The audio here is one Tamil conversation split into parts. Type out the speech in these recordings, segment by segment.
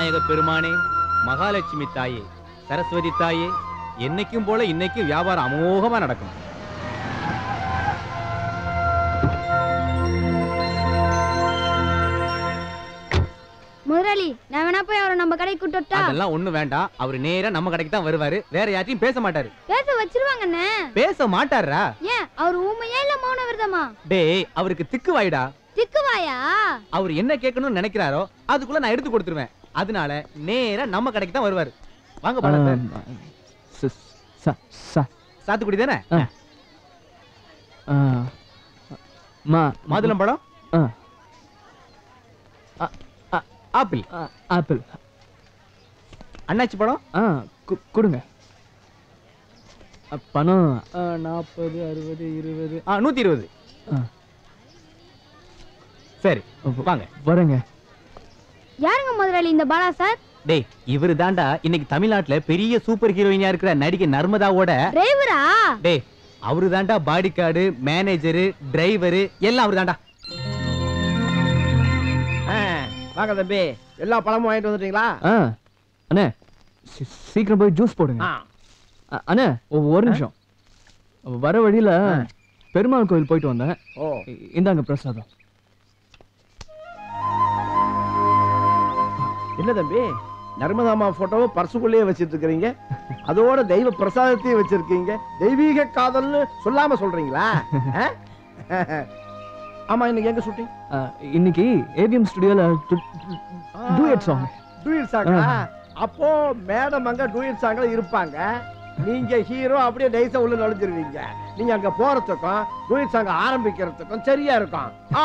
விநாயக பெருமானே மகாலட்சுமி தாயே சரஸ்வதி தாயே என்னைக்கும் போல இன்னைக்கும் வியாபாரம் அமோகமா நடக்கும் முதலாளி நான் வேணா போய் அவரை நம்ம கடைக்கு கூட்டு வரட்டா? அதெல்லாம் ஒண்ணு வேண்டாம் அவர் நேரா நம்ம கடைக்கு தான் வருவாரு வேற யார்ட்டையும் பேச மாட்டாரு பேச வச்சிருவாங்கண்ணே பேச மாட்டாரா ஏன் அவர் ஊமையா இல்ல மௌன விரதமா டேய் அவருக்கு திக்கு வாயிடா திக்குவாயா அவர் என்ன கேட்கணும்னு நினைக்கிறாரோ அதுக்குள்ள நான் எடுத்து கொடுத்துருவேன் அதனால நேரா நம்ம கடைக்கு தான் வருவாரு வாங்க பழம் சாத்துக்குடி தானே மா மாதுளம் பழம் ஆ. ஆப்பிள் ஆப்பிள் அண்ணாச்சி பழம் ஆ கு- கொடுங்க அ, பணம் நாற்பது அறுபது இருபது ஆ நூத்தி இருபது ஆ. சரி வாங்க வரேங்க யாருங்க முதலாளி இந்த பாலா சார் டேய் இவரு தாண்டா இன்னைக்கு தமிழ்நாட்டுல பெரிய சூப்பர் ஹீரோயினா இருக்கிற நடிகை நர்மதாவோட டிரைவரா டேய் அவரு தாண்டா பாடி கார்டு மேனேஜரு டிரைவரு எல்லாம் அவரு தாண்டா வாங்க தம்பி எல்லா பழமும் வாங்கிட்டு வந்துட்டீங்களா ஆ அண்ணே சீ- சீக்கிரம் போய் ஜூஸ் போடுங்க அ- அண்ணே ஒ- ஒரு நிமிஷம் வர வழியில பெருமாள் கோயில் போயிட்டு வந்தேன் ஓ இ- இந்தாங்க பிரசாதம் என்ன தம்பி நர்மதாமா போட்டோவை பர்சுக்குள்ளேயே வச்சிட்டு இருக்கிறீங்க அதோட தெய்வ பிரசாதத்தையும் வச்சிருக்கீங்க தெய்வீக காதல்னு சொல்லாம சொல்றீங்களா ஆ? ஆமா இன்னைக்கு எங்க ஷூட்டிங் அ, இன்னைக்கு ஏவிஎம் ஸ்டுடியோல டூயட் சாங் டூயட் சாங்கா அப்போ மேடம் அங்க டூயட் சாங்ல இருப்பாங்க நீங்க ஹீரோ அப்படியே நைஸா உள்ள நுழைஞ்சிருவீங்க நீங்க அங்க போறதுக்கும் டூயட் சாங் ஆரம்பிக்கிறதுக்கும் சரியா இருக்கும் ஆ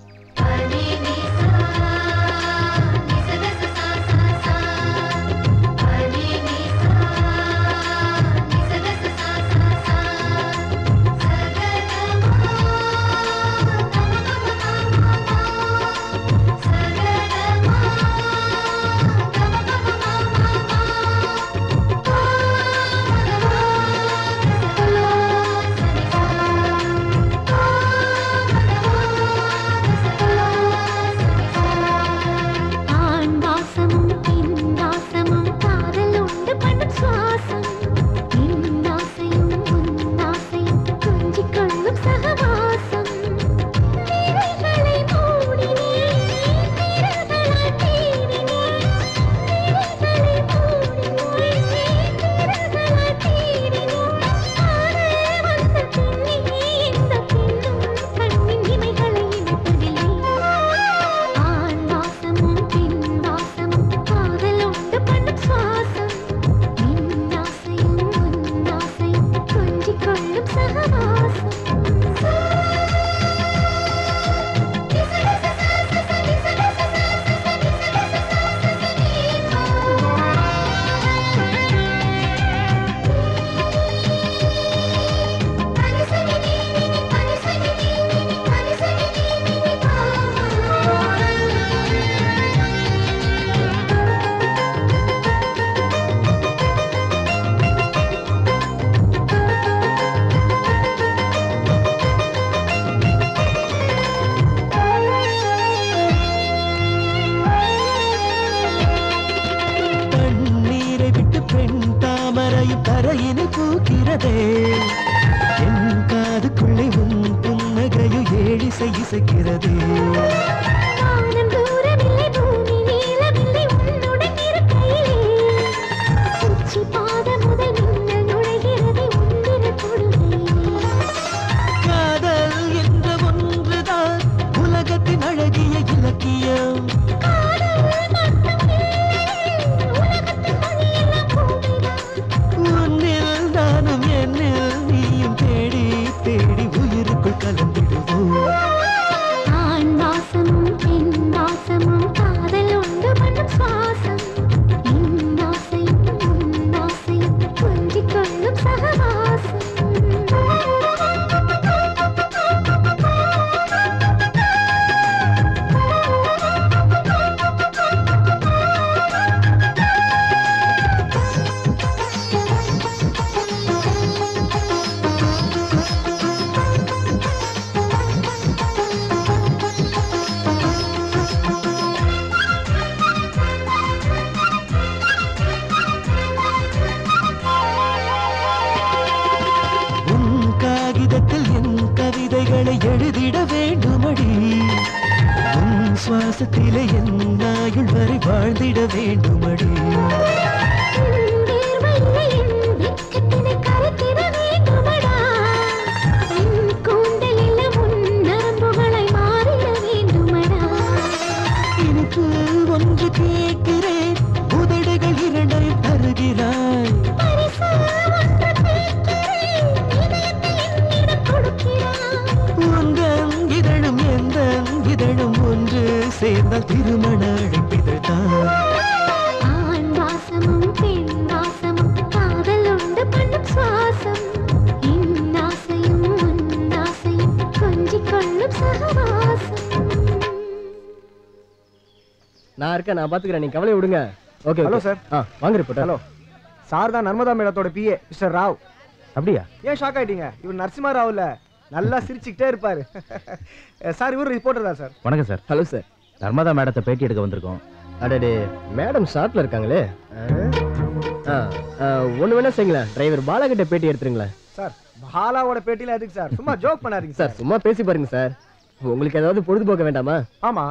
ஆண் வாசமும் பெண் வாசமும் காதல் உண்டு பண்ணும் சுவாசம் என் ஆசையும் உன் ஆசையும் கொஞ்சிக் கொள்ளும் சகவாசம் விழிகளை மூடினேன் விரல்களால் தேடினேன் விழிகளை மூடினேன் விரல்களால் தேடினேன் காதல் வந்த பின்னே எந்த பெண்ணும் கண்ணின் இமைகளை இணைப்பதில்லை ஆண் வாசமும் பெண் வாசமும் காதல் உண்டு பண்ணும் சுவாசம் என் ஆசையும் உன் ஆசையும் கொஞ்சிக் கொள்ளும் சகவாசம் கண்ணீரை விட்டு பெண் தாமரையும் தரையினில் பூக்கிறதே என் காதுக்குள்ளே உன் புன்னகையும் ஏழிசை இசைக்கிறதே வானம் தூரமில்லை பூமி நீளமில்லை உன்னுடன் இருக்கையிலே உச்சி பாதம் முதல் மின்னல் நுழைகிறது உன்னிரு தொடுகையிலே காதல் என்ற ஒன்றுதான் உலகத்தின் அழகிய இலக்கியம் உன்னில் நானும் என்னில் நீயும் தேடி தேடி உயிருக்குள் கலந்திடுவோம் ஆண் வாசமும் வேண்டுமடி உன் சுவாசத்திலே என் நாயுள் வரை வாழ்ந்திட வேண்டுமடி வேர்வையிலே என் வெட்கத்தினை கரைத்திட வேண்டுமடா என் கூந்தலில் உன் நரம்புகளை மாறிட வேண்டுமடா எனக்கு ஒன்று கேட்கிறேன் உதடுகள் இரண்டையும் தருகிறாய் பரிசா ஒன்று கேட்கிறேன் இதயத்தை என்னிடம் கொடுக்கிறாய் உந்தன் இதழும் எந்த இதழும் ஒன்று சேர்ந்தால் திருமண அழைப்பிதழ் தான் ஆண் வாசமும் பெண் வாசமும் காதல் உண்டு பண்ணும் சுவாசம் என் ஆசையும் உன் ஆசையும் கொஞ்சிக் கொள்ளும் சகவாசம் நான் இருக்கேன் நான் பாத்துக்கிறேன் நீங்க கவலை விடுங்க ஓகே ஹலோ சார் ஆ வாங்க ரிப்போர்ட் ஹலோ சார் தான் நர்மதா மேடத்தோட பிஏ மிஸ்டர் ராவ் அப்படியா ஏன் ஷாக் ஆயிட்டீங்க இவர் நரசிம்மா ராவ் இல்ல நல்லா சிரிச்சுக்கிட்டே இருப்பாரு சார் இவர் ரிப்போர்ட்டர் தான் சார் வணக்கம் சார் ஹலோ சார் நர்மதா மேடத்தை பேட்டி எடுக்க வந்திருக்கோம் அடடே மேடம் ஷார்ட்ல இருக்காங்களே ஆ, ஆ, ஒண்ணு வேணா செய்யுங்களேன் டிரைவர் பாலா கிட்ட பேட்டி எடுத்துருங்களேன் சார் பாலாவோட பேட்டில எதுக்கு சார் சும்மா ஜோக் பண்ணாதீங்க சார் சார் சும்மா பேசி பாருங்க சார் உங்களுக்கு ஏதாவது பொழுதுபோக்க வேண்டாமா ஆமா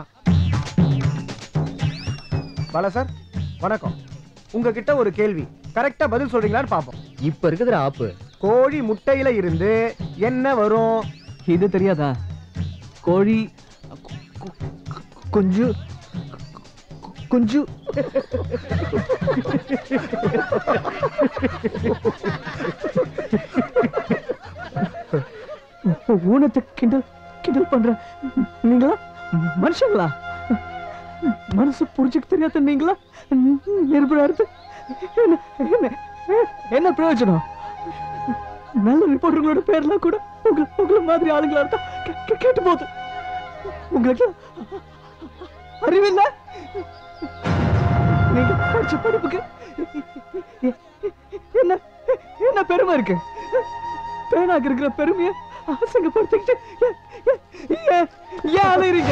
பாலா சார் வணக்கம் உங்ககிட்ட ஒரு கேள்வி கரெக்டா பதில் சொல்றீங்களான்னு பாப்போம் இப்ப இருக்குதுற ஆப்பு கோழி முட்டையில இருந்து என்ன வரும் இது தெரியாதா கோழி கு- கு- குஞ்சு கு- குஞ்சு ஊனத்தை கிண்டல் கிண்டல் பண்ற நீங்களா மனுஷங்களா மனசு புரிஞ்சுக்க தெரியாத நீங்களா நிருபரார்த்து என்ன என்ன என்ன பிரயோஜனம் நல்ல ரிப்போர்ட்டர்களோட பேர்லாம் கூட உங்க உங்களை மாதிரி ஆளுங்களா இருந்தா கே- கே- கேட்டு போகுது உங்களுக்கு அறிவில்லை நீங்க படிச்ச படிப்புக்கு எ- என்ன என்ன பெருமை இருக்கு பேனாக்கு இருக்கிற பெருமையை அசிங்கப்படுத்திக்கிட்டு ஏ- ஏ- ஏன் ஏன் அலையறீங்க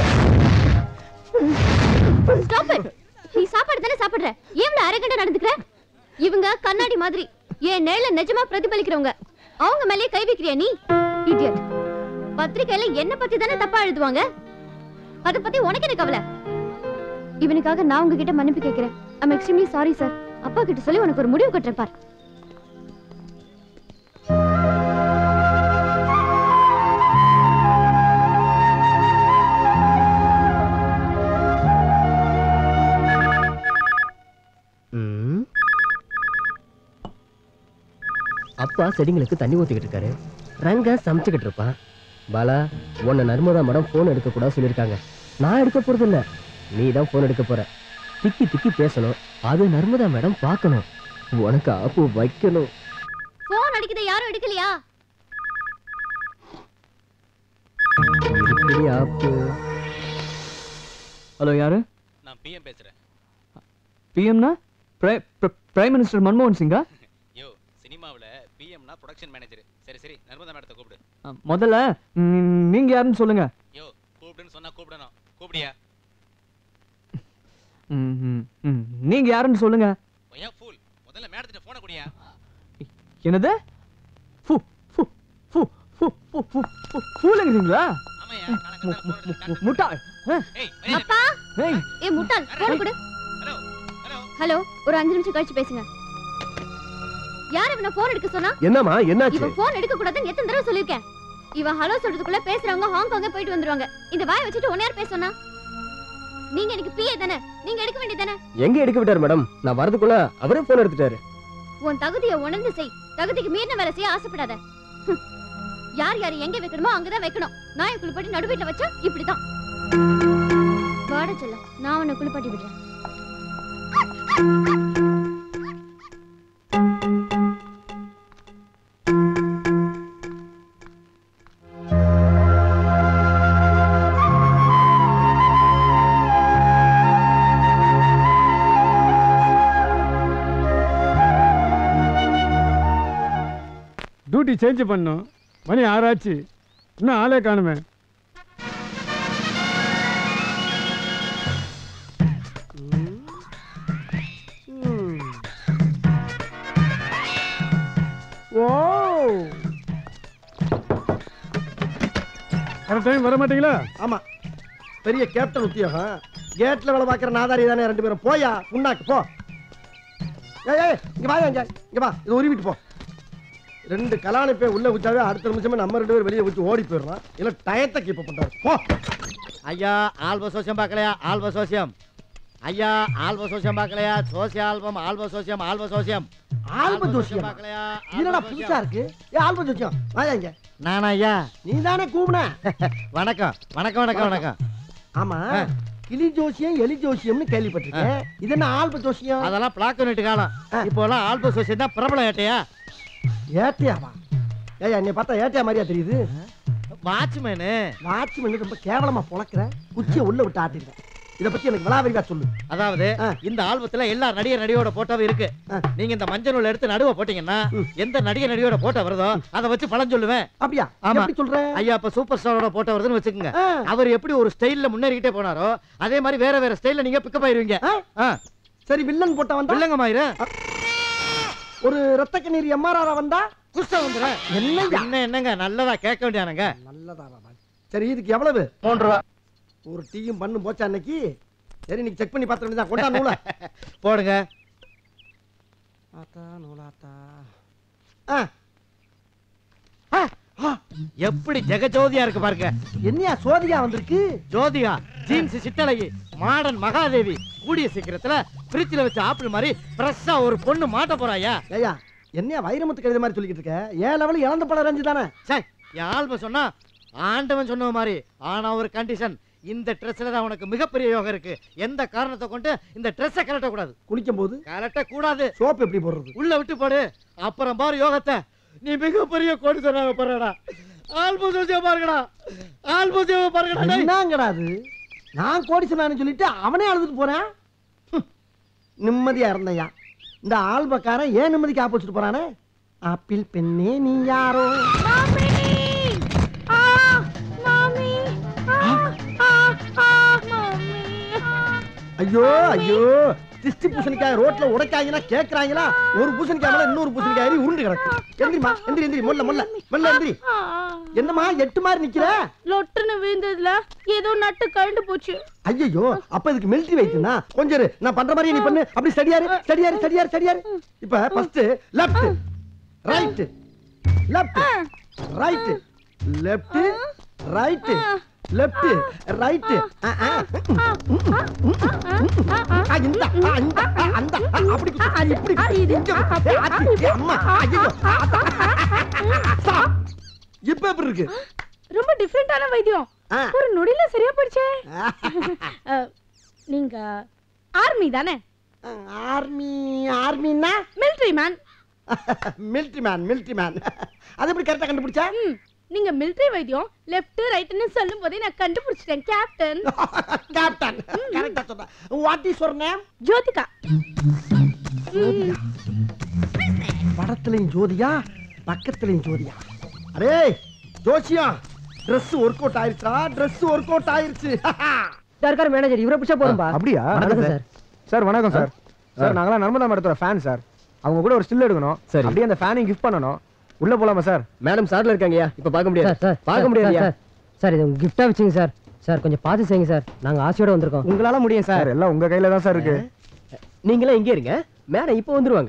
ஸ்டாப் இட் நீ சாப்பாடு தானே சாப்பிடுற ஏன் அரகண்ட நடந்துக்கிற இவங்க கண்ணாடி மாதிரி என் நேர்ல நிஜமா பிரதிபலிக்கிறவங்க அவங்க மேலயே கை வைக்கிறியா நீ இடியட் பத்திரிக்கையில என்ன பத்தி தானே தப்பா எழுதுவாங்க அத பத்தி உனக்கு என்ன கவலை இவனுக்காக நான் உங்ககிட்ட மன்னிப்பு கேக்குறேன் ஐம் எக்ஸ்ட்ரீம்லி சாரி சார் அப்பா கிட்ட சொல்லி உனக்கு ஒரு முடிவு கட்டுறேன் பார் ம். அப்பா செடிங்களுக்கு தண்ணி ஊத்திக்கிட்டு இருக்காரு ரங்க சமைச்சுக்கிட்டு இருப்பான் பாலா உன்னை நர்மதா மேடம் போன் எடுக்க கூடாது சொல்லியிருக்காங்க நான் எடுக்க போறது இல்ல நீ தான் போன் எடுக்க போற திக்கி திக்கி பேசணும் அது நர்மதா மேடம் பார்க்கணும் உனக்கு ஆப்பு வைக்கணும் போன் அடிக்குது யாரும் எடுக்கலையா இருக்குடி ஆப்பு ஹலோ யாரு நான் பிஎம் பேசுறேன் பிஎம்னா பிரைம் மினிஸ்டர் மன்மோகன் சிங்கா யோ சினிமாவுல பிஎம்னா ப்ரொடக்ஷன் மேனேஜர் சரி சரி நர்மதா மேடத்தை கூப்பிடு அஹ், முதல்ல ம், நீங்க யாருன்னு சொல்லுங்க யோ கூப்பிடுன்னு சொன்னா கூப்பிடணும் கூப்பிடியா ம், ம், ம். நீங்க யாருன்னு சொல்லுங்க ஒய்யா ஃபூல் முதல்ல மேடத்திட்ட போன குடியா என்னது ஃபு ஃபு ஃபு ஃபு ஃபு ஃபு ஃபு ஃபூலுங்கிறீங்களா ஆமாயா மு- மு- மு- மு- முட்டாள் அஹ், ஏய் மரியாதை அப்பா ஏய் ஏ முட்டாள் போன் கொடு ஹலோ ஹலோ ஹலோ ஒரு அஞ்சு நிமிஷம் கழிச்சு பேசுங்க யார் இவனை போன் எடுக்க சொன்னா என்னம்மா என்னாச்சு இவன் போன் எடுக்க கூடாதுன்னு எத்தனை தடவை சொல்லிருக்கேன் இவன் ஹலோ சொல்றதுக்குள்ள பேசுறவங்க ஹாங்காங்கே போயிட்டு வந்துருவாங்க இந்த வாயை வச்சுட்டு உன்ன யார் பேச சொன்னா நீங்க எனக்கு பிஏ தானே நீங்க எடுக்க வேண்டியதானே எங்க எடுக்க விட்டாரு மேடம் நான் வரதுக்குள்ள அவரே போன் எடுத்துட்டாரு உன் தகுதியை உணர்ந்து செய் தகுதிக்கு மீறின வேலை செய்ய ஆசைப்படாத ஹம். யார் யார் எங்க வைக்கணுமோ அங்கதான் வைக்கணும் நான் என் குளிப்பாட்டி நடு வீட்டுல வச்சா இப்படிதான் வாட செல்லம் நான் உன்னை குளிப்பாட்டி விடுறேன் டியூட்டி சேஞ்ச் பண்ணோம் மணி ஆறாச்சு இன்னும் ஆளே காணுமே ஓ கரெக்ட் டைம் வர மாட்டீங்களா ஆமா பெரிய கேப்டன் உத்தியோகம் கேட்ல வேலை பார்க்குற நாதாரி தானே ரெண்டு பேரும் போயா புண்ணாக்கு போ ஏய் ஏய் இங்க வா இங்க இங்க வா இது உருவிட்டு போ ரெண்டு கலாணி போய் உள்ள வச்சாவே அடுத்த நிமிஷமே நம்ம ரெண்டு பேரும் வெளியே வச்சு ஓடி போயிடுறோம் இல்ல டயத்தை கீப் பண்றாரு போ ஐயா ஆல்ப சோசியம் பார்க்கலையா ஆல்ப சோசியம் ஐயா ஆல்ப சோசியம் பார்க்கலையா சோசிய ஆல்பம் ஆல்ப சோசியம் ஆல்ப சோசியம் ஆல்ப ஜோசியம் பார்க்கலையா என்னடா புதுசா இருக்கு ஏ ஆல்ப ஜோசியம் வாயா இங்க நானா ஐயா நீ தானே கூப்பின வணக்கம் வணக்கம் வணக்கம் வணக்கம் ஆமா கிளி ஜோசியம் எலி ஜோசியம்னு கேள்விப்பட்டிருக்கேன் இது என்ன ஆல்ப ஜோசியம் அதெல்லாம் பிளாக் பண்ணிட்டு காலம் ஆ. இப்போ எல்லாம் ஆல்ப சோசியம் தான் பிரபலம் ஏட்டையா ஏட்டியாவா ஏயா என்னை பார்த்தா ஏட்டியா மாதிரியா தெரியுது வாட்ச்மேனு வாட்ச்மேன் ரொம்ப கேவலமா பொழக்கிற குச்சியை உள்ள விட்டு ஆட்டிடுறேன் இத பத்தி எனக்கு விளாவரிவா சொல்லு அதாவது ஆ. இந்த ஆல்பத்துல எல்லா நடிகர் நடிகையோட போட்டோவும் இருக்கு ஆ. நீங்க இந்த மஞ்சள் நூல் எடுத்து நடுவ போட்டீங்கன்னா ம். எந்த நடிகர் நடிகையோட போட்டோ வருதோ அதை வச்சு பலன் சொல்லுவேன் அப்படியா ஆமா. எப்படி சொல்ற ஐயா இப்ப சூப்பர் ஸ்டாரோட போட்டோ வருதுன்னு வச்சுக்கோங்க ஆ. அவர் எப்படி ஒரு ஸ்டைல்ல முன்னேறிக்கிட்டே போனாரோ அதே மாதிரி வேற வேற ஸ்டைல்ல நீங்க பிக்கப் ஆயிருவீங்க ஆ? ஆ, சரி வில்லன் போட்ட வந்தா வில்லங்க மாயிரு ஒரு ரத்த கண்ணீர் எம்ஆர்ஆரா வந்தா குஸ்டா வந்துடுறேன் என்னய்யா என்ன என்னங்க நல்லதா கேட்க வேண்டியானுங்க நல்லதா சரி இதுக்கு எவ்வளவு மூன்று ரூபா ஒரு டீயும் பண்ணு போச்சா அன்னைக்கு சரி நீங்க செக் பண்ணி பார்த்த வேண்டியதான் கொண்டா நூல போடுங்க ஆத்தா நூலாத்தா ஆ ஆ, ஆ, எப்படி ஜெகஜோதியா இருக்கு பாருங்க என்னையா சோதியா வந்திருக்கு ஜோதிகா ஜீன்ஸ் சிட்டழகி மாடர்ன் மகாதேவி கூடிய சீக்கிரத்துல ஃப்ரிட்ஜ்ல வச்ச ஆப்பிள் மாதிரி ஃப்ரெஷ்ஷா ஒரு பொண்ணு மாட்ட போறாயா ஏய்யா என்னையா வைரமுத்து கழுத மாதிரி சொல்லிக்கிட்டு இருக்க ஏன் லெவல் இழந்த பழம் ரஞ்சு தானே சே என் ஆல்பம் சொன்னா ஆண்டவன் சொன்ன மாதிரி ஆனா ஒரு கண்டிஷன் இந்த ட்ரெஸ்ல தான் உனக்கு மிகப்பெரிய யோகம் இருக்கு எந்த காரணத்தை கொண்டு இந்த ட்ரெஸ்ஸை கலட்ட கூடாது குளிக்கும் போது கலட்ட கூடாது சோப்பு எப்படி போடுறது உள்ள விட்டு போடு அப்புறம் பாரு யோகத்தை நீ மிகப்பெரிய கோடி சொன்னாங்க பாருடா ஆல்பம் சோசியா பாருங்கடா ஆல்பம் சோசியா பாருங்கடா டேய். என்னங்கடா அது நான் கோடி சொன்னான்னு சொல்லிட்டு அவனே அழுதுட்டு போறேன் ஹம், நிம்மதியா இருந்தையா இந்த ஆல்பக்காரன் ஏன் நிம்மதிக்கு ஆப்போசிட் போறானே ஆப்பிள் பெண்ணே நீ யாரோ ஐயோ ஐயோ திஷ்டி பூசணிக்காய் ரோட்ல உடைக்காங்கன்னா கேக்குறாங்களா ஒரு பூசணிக்காய் மேல இன்னொரு பூசணிக்காய் ஏறி உருண்டு கிடக்கு எந்திரிமா எந்திரி எந்திரி மொல்ல மொல்ல மொல்ல எந்திரி என்னம்மா எட்டு மாதிரி நிக்கிற லொட்டுன்னு விழுந்ததுல ஏதோ நட்டு கழண்டு போச்சு ஐயோ அப்ப இதுக்கு மிலிட்டரி வைத்துனா கொஞ்சம் இரு. நான் பண்ற மாதிரி நீ பண்ணு அப்படி ஸ்டடியாரு ஸ்டடியாரு ஸ்டடியாரு ஸ்டடியாரு இப்ப first left right left right left right left right இந்த ஆ, இந்த ஆ, அந்த ஆ, அப்படி குத்து. ஆ, இப்படி குத்து. இங்க குத்து. ஏ, ஆச்சி, ஏ, அம்மா ஐயோ Stop. இப்ப எப்படி இருக்கு ரொம்ப டிஃப்ரெண்டான வைத்தியம் ஆ. ஒரு நொடியில சரியா போயிடுச்சே அஹ், நீங்க ஆர்மி தானே ஆர்மி ஆர்மின்னா military man military man military man அது எப்படி கரெக்டா கண்டுபிடிச்சா நீங்க மிலிட்டரி வைத்தியம் லெஃப்ட் ரைட்னு சொல்லும் போதே நான் கண்டுபிடிச்சிட்டேன் கேப்டன் கேப்டன் கரெக்டா சொன்ன what is your name Jyothika படத்துலயும் ஜோதியா பக்கத்துலயும் ஜோதியா அரே ஜோசியா Dress ஒர்க் அவுட் ஆயிருச்சா Dress ஒர்க் அவுட் ஆயிருச்சு இருக்காரு மேனேஜர் இவரை பிடிச்சா போதும்பா அப்படியா வணக்கம் சார் சார் வணக்கம் சார் சார் நாங்களாம் நர்மதா மேடத்தோட ஃபேன் சார் அவங்க கூட ஒரு ஸ்டில் எடுக்கணும் சரி. அப்படியே அந்த ஃபேனையும் கிஃப்ட் பண்ணணும் உள்ள போலாமா சார் மேடம் சார்ல இருக்காங்கய்யா இப்ப பார்க்க முடியாது சார் சார் பார்க்க முடியாதுயா சார் சார் இது உங்க கிஃப்டா வச்சுங்க சார் சார் கொஞ்சம் பார்த்து செய்யுங்க சார் நாங்க ஆசையோட வந்திருக்கோம் உங்களால முடியும் சார் எல்லாம் உங்க கையில தான் சார் இருக்கு நீங்களே இங்கே இருங்க மேடம் இப்போ வந்துருவாங்க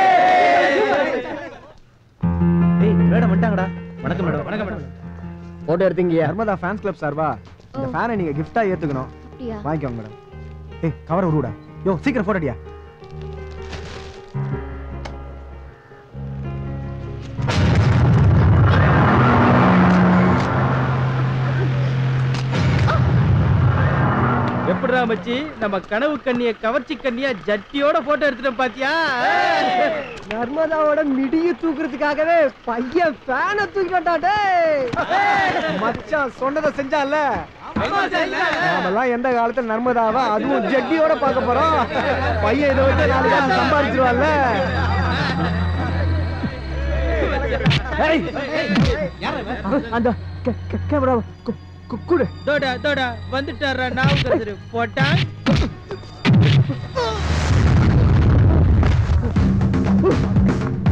டேய் மேடம் வந்துட்டாங்கடா வணக்கம் மேடம் வணக்கம் மேடம் போட்டோ எடுத்தீங்கய்யா நர்மதா ஃபேன்ஸ் கிளப் சார்பா இந்த ஃபேனை நீங்க கிஃப்டா ஏத்துக்கணும் அப்படியா வாங்கிக்கோங்க மேடம் ஏய் கவரை உருடா யோ சீக்கிரம் போட்டோ அடியா எப்படிடா மச்சி நம்ம கனவு கண்ணிய கவர்ச்சி கண்ணியா ஜட்டியோட போட்டோ எடுத்துட்டோம் பாத்தியா நர்மதாவோட மிடிய தூக்குறதுக்காகவே பையன் ஃபேனை தூக்கிட்டாடே மச்சான் சொன்னதை செஞ்சால நாமெல்லாம் எந்த காலத்துல நர்மதாவா அதுவும் ஜட்டியோட பார்க்க போறோம் பையன் இதை வச்சு நாலு காசு சம்பாதிச்சிருவான்ல அந்த கேமரா குடு தோடா தோடா வந்துட்டாரா நான் போட்டா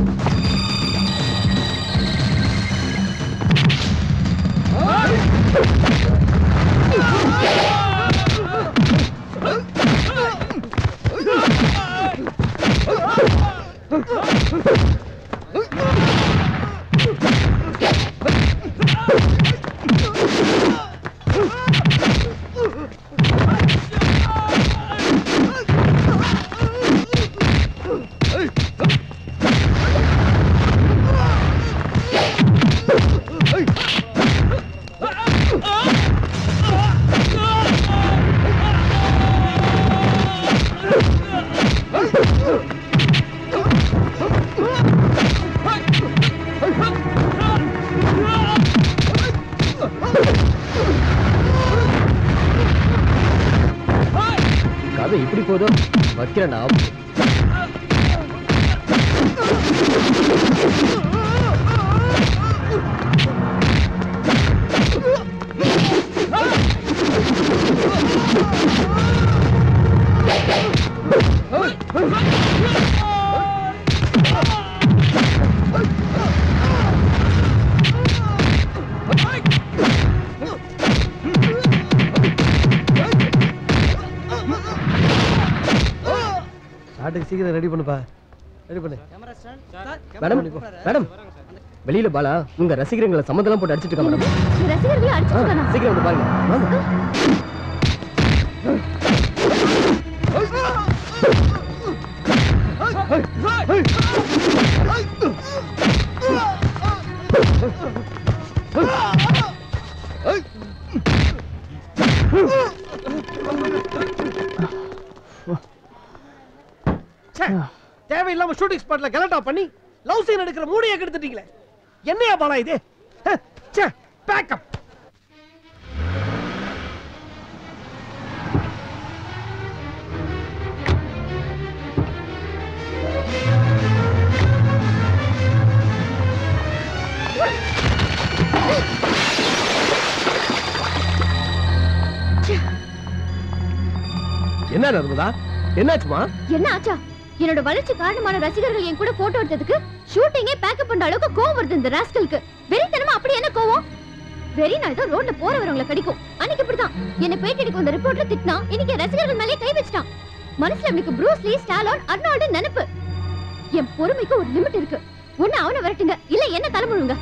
ஆ போதும் வைக்கிறேன்டா ஷாட்டுக்கு சீக்கிரம் ரெடி பண்ணுப்பா ரெடி பண்ணு மேடம் மேடம் வெளியில பாலா உங்க ரசிகர்களை சம்மந்தம் போட்டு அடிச்சிட்டு இருக்க மேடம் ரசிகர்களை அடிச்சிருக்கானா சீக்கிரம் வந்து பாருங்க வாங்க. ச்சே, தேவையில்லாம ஷூட்டிங் ஸ்பாட்ல கலட்டா பண்ணி லவ் சீன் எடுக்கிற மூடியை கெடுத்துட்டீங்களே என்னையா பாலா இது பேக்கப் என்ன நர்மதா என்னாச்சுமா என்ன ஆச்சா என்னோட வளர்ச்சி காரணமான ரசிகர்கள் என் கூட போட்டோ எடுத்ததுக்கு ஷூட்டிங்கே பேக்கப் பண்ற அளவுக்கு கோவம் வருது இந்த ராஸ்கலுக்கு வெறித்தனமா அப்படி என்ன கோவம் வெறி நாள் தான் ரோட்ல போற வரவங்களை கடிக்கும் அன்னைக்கு இப்படிதான் என்ன பேட்டி எடுக்க வந்த ரிப்போர்ட்ல திட்டினா இன்னைக்கு என் ரசிகர்கள் மேலே கை வச்சிட்டான் மனசுல அவனுக்கு ப்ரூஸ்லி ஸ்டாலோன் அர்னால்டு நினைப்பு என் பொறுமைக்கு ஒரு லிமிட் இருக்கு ஒண்ணு அவனை விரட்டுங்க இல்ல என்ன தலைமுழுங்க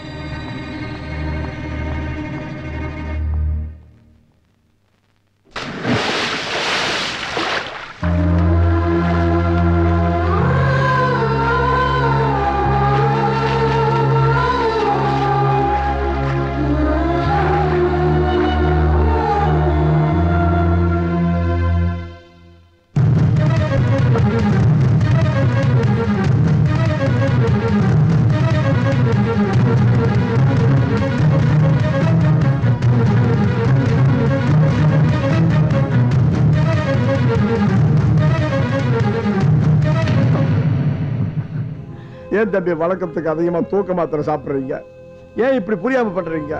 ஏன் தம்பி வழக்கத்துக்கு அதிகமா தூக்க மாத்திரை சாப்பிடுறீங்க ஏன் இப்படி புரியாம பண்றீங்க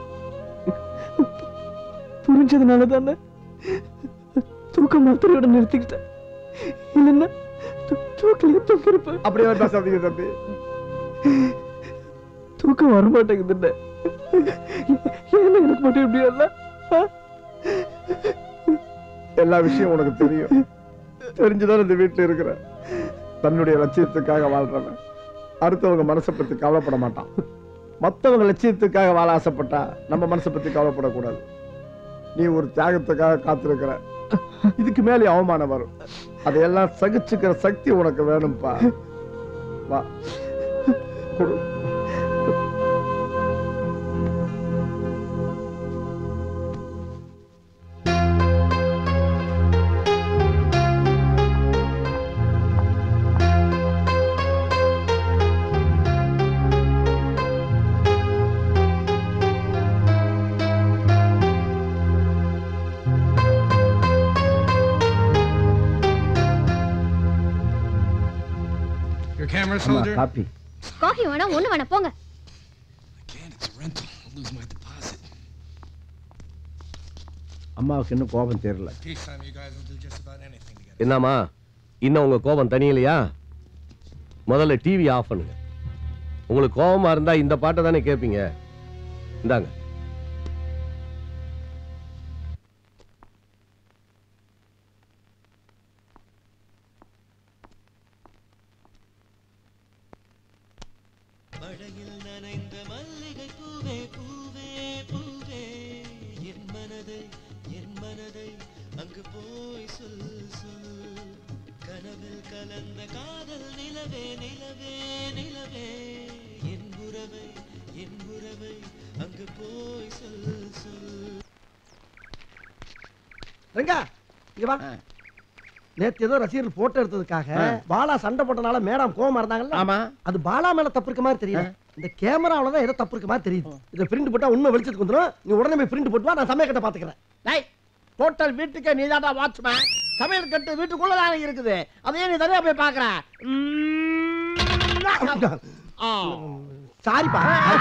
புரிஞ்சதுனால தானே தூக்க மாத்திரையோட நிறுத்திக்கிட்டேன் இல்லைன்னா தூக்கிலேயே தூக்கிருப்பேன் அப்படியே பேசாதீங்க தம்பி தூக்கம் வர மாட்டேங்குதுன்னு ஏன் எனக்கு மட்டும் இப்படி இல்ல எல்லா விஷயம் உனக்கு தெரியும் தெரிஞ்சுதான் இந்த வீட்டுல இருக்கிற தன்னுடைய லட்சியத்துக்காக வாழ்றவன் அடுத்தவங்க மனசை பத்தி கவலைப்பட மாட்டான் மத்தவங்க லட்சியத்துக்காக வாழ ஆசைப்பட்டா நம்ம மனசை பத்தி கவலைப்படக்கூடாது நீ ஒரு தியாகத்துக்காக காத்திருக்கிற இதுக்கு மேலே அவமானம் வரும் அதையெல்லாம் சகிச்சுக்கிற சக்தி உனக்கு வேணும்பா வா கொடு Your camera, அம்மா, soldier? காப்பி காஃபி வேணாம் ஒண்ணு வேணாம் போங்க Can't, it's rental. I'll lose my deposit. அம்மாவுக்கு இன்னும் கோபம் தெரியல Peacetime, you guys will do just about anything together. என்னம்மா இன்னும் உங்க கோபம் தனியலையா முதல்ல டிவி ஆஃப் பண்ணுங்க உங்களுக்கு கோபமா இருந்தா இந்த பாட்டை தானே கேட்பீங்க இந்தாங்க மழையில் நனைந்த மல்லிகை பூவே பூவே பூவே என் மனதை என் மனதை அங்கு போய் சொல் சொல் கனவில் கலந்த காதல் நிலவே நிலவே நிலவே என் உறவை என் உறவை அங்கு போய் சொல் சொல் ரங்கா இங்க வா நேத்து ஏதோ ரசிகர்கள் போட்டோ எடுத்ததுக்காக பாலா சண்டை போட்டனால மேடம் கோவமா இருந்தாங்கல்ல ஆமா அது பாலா மேல தப்பு இருக்க மாதிரி தெரியல இந்த கேமராவில தான் ஏதோ தப்பு இருக்க மாதிரி தெரியுது இதை பிரிண்ட் போட்டா உண்மை வெளிச்சத்துக்கு வந்துடும் நீ உடனே போய் பிரிண்ட் போட்டு வா நான் சமயக்கட்டை பாத்துக்கிறேன் டேய் டோட்டல் வீட்டுக்கே நீ தாண்டா வாட்ச்மேன் சமையல் கட்டு வீட்டுக்குள்ளதானே இருக்குது அதையே நீ தனியா போய் பாக்குற சாரிப்பா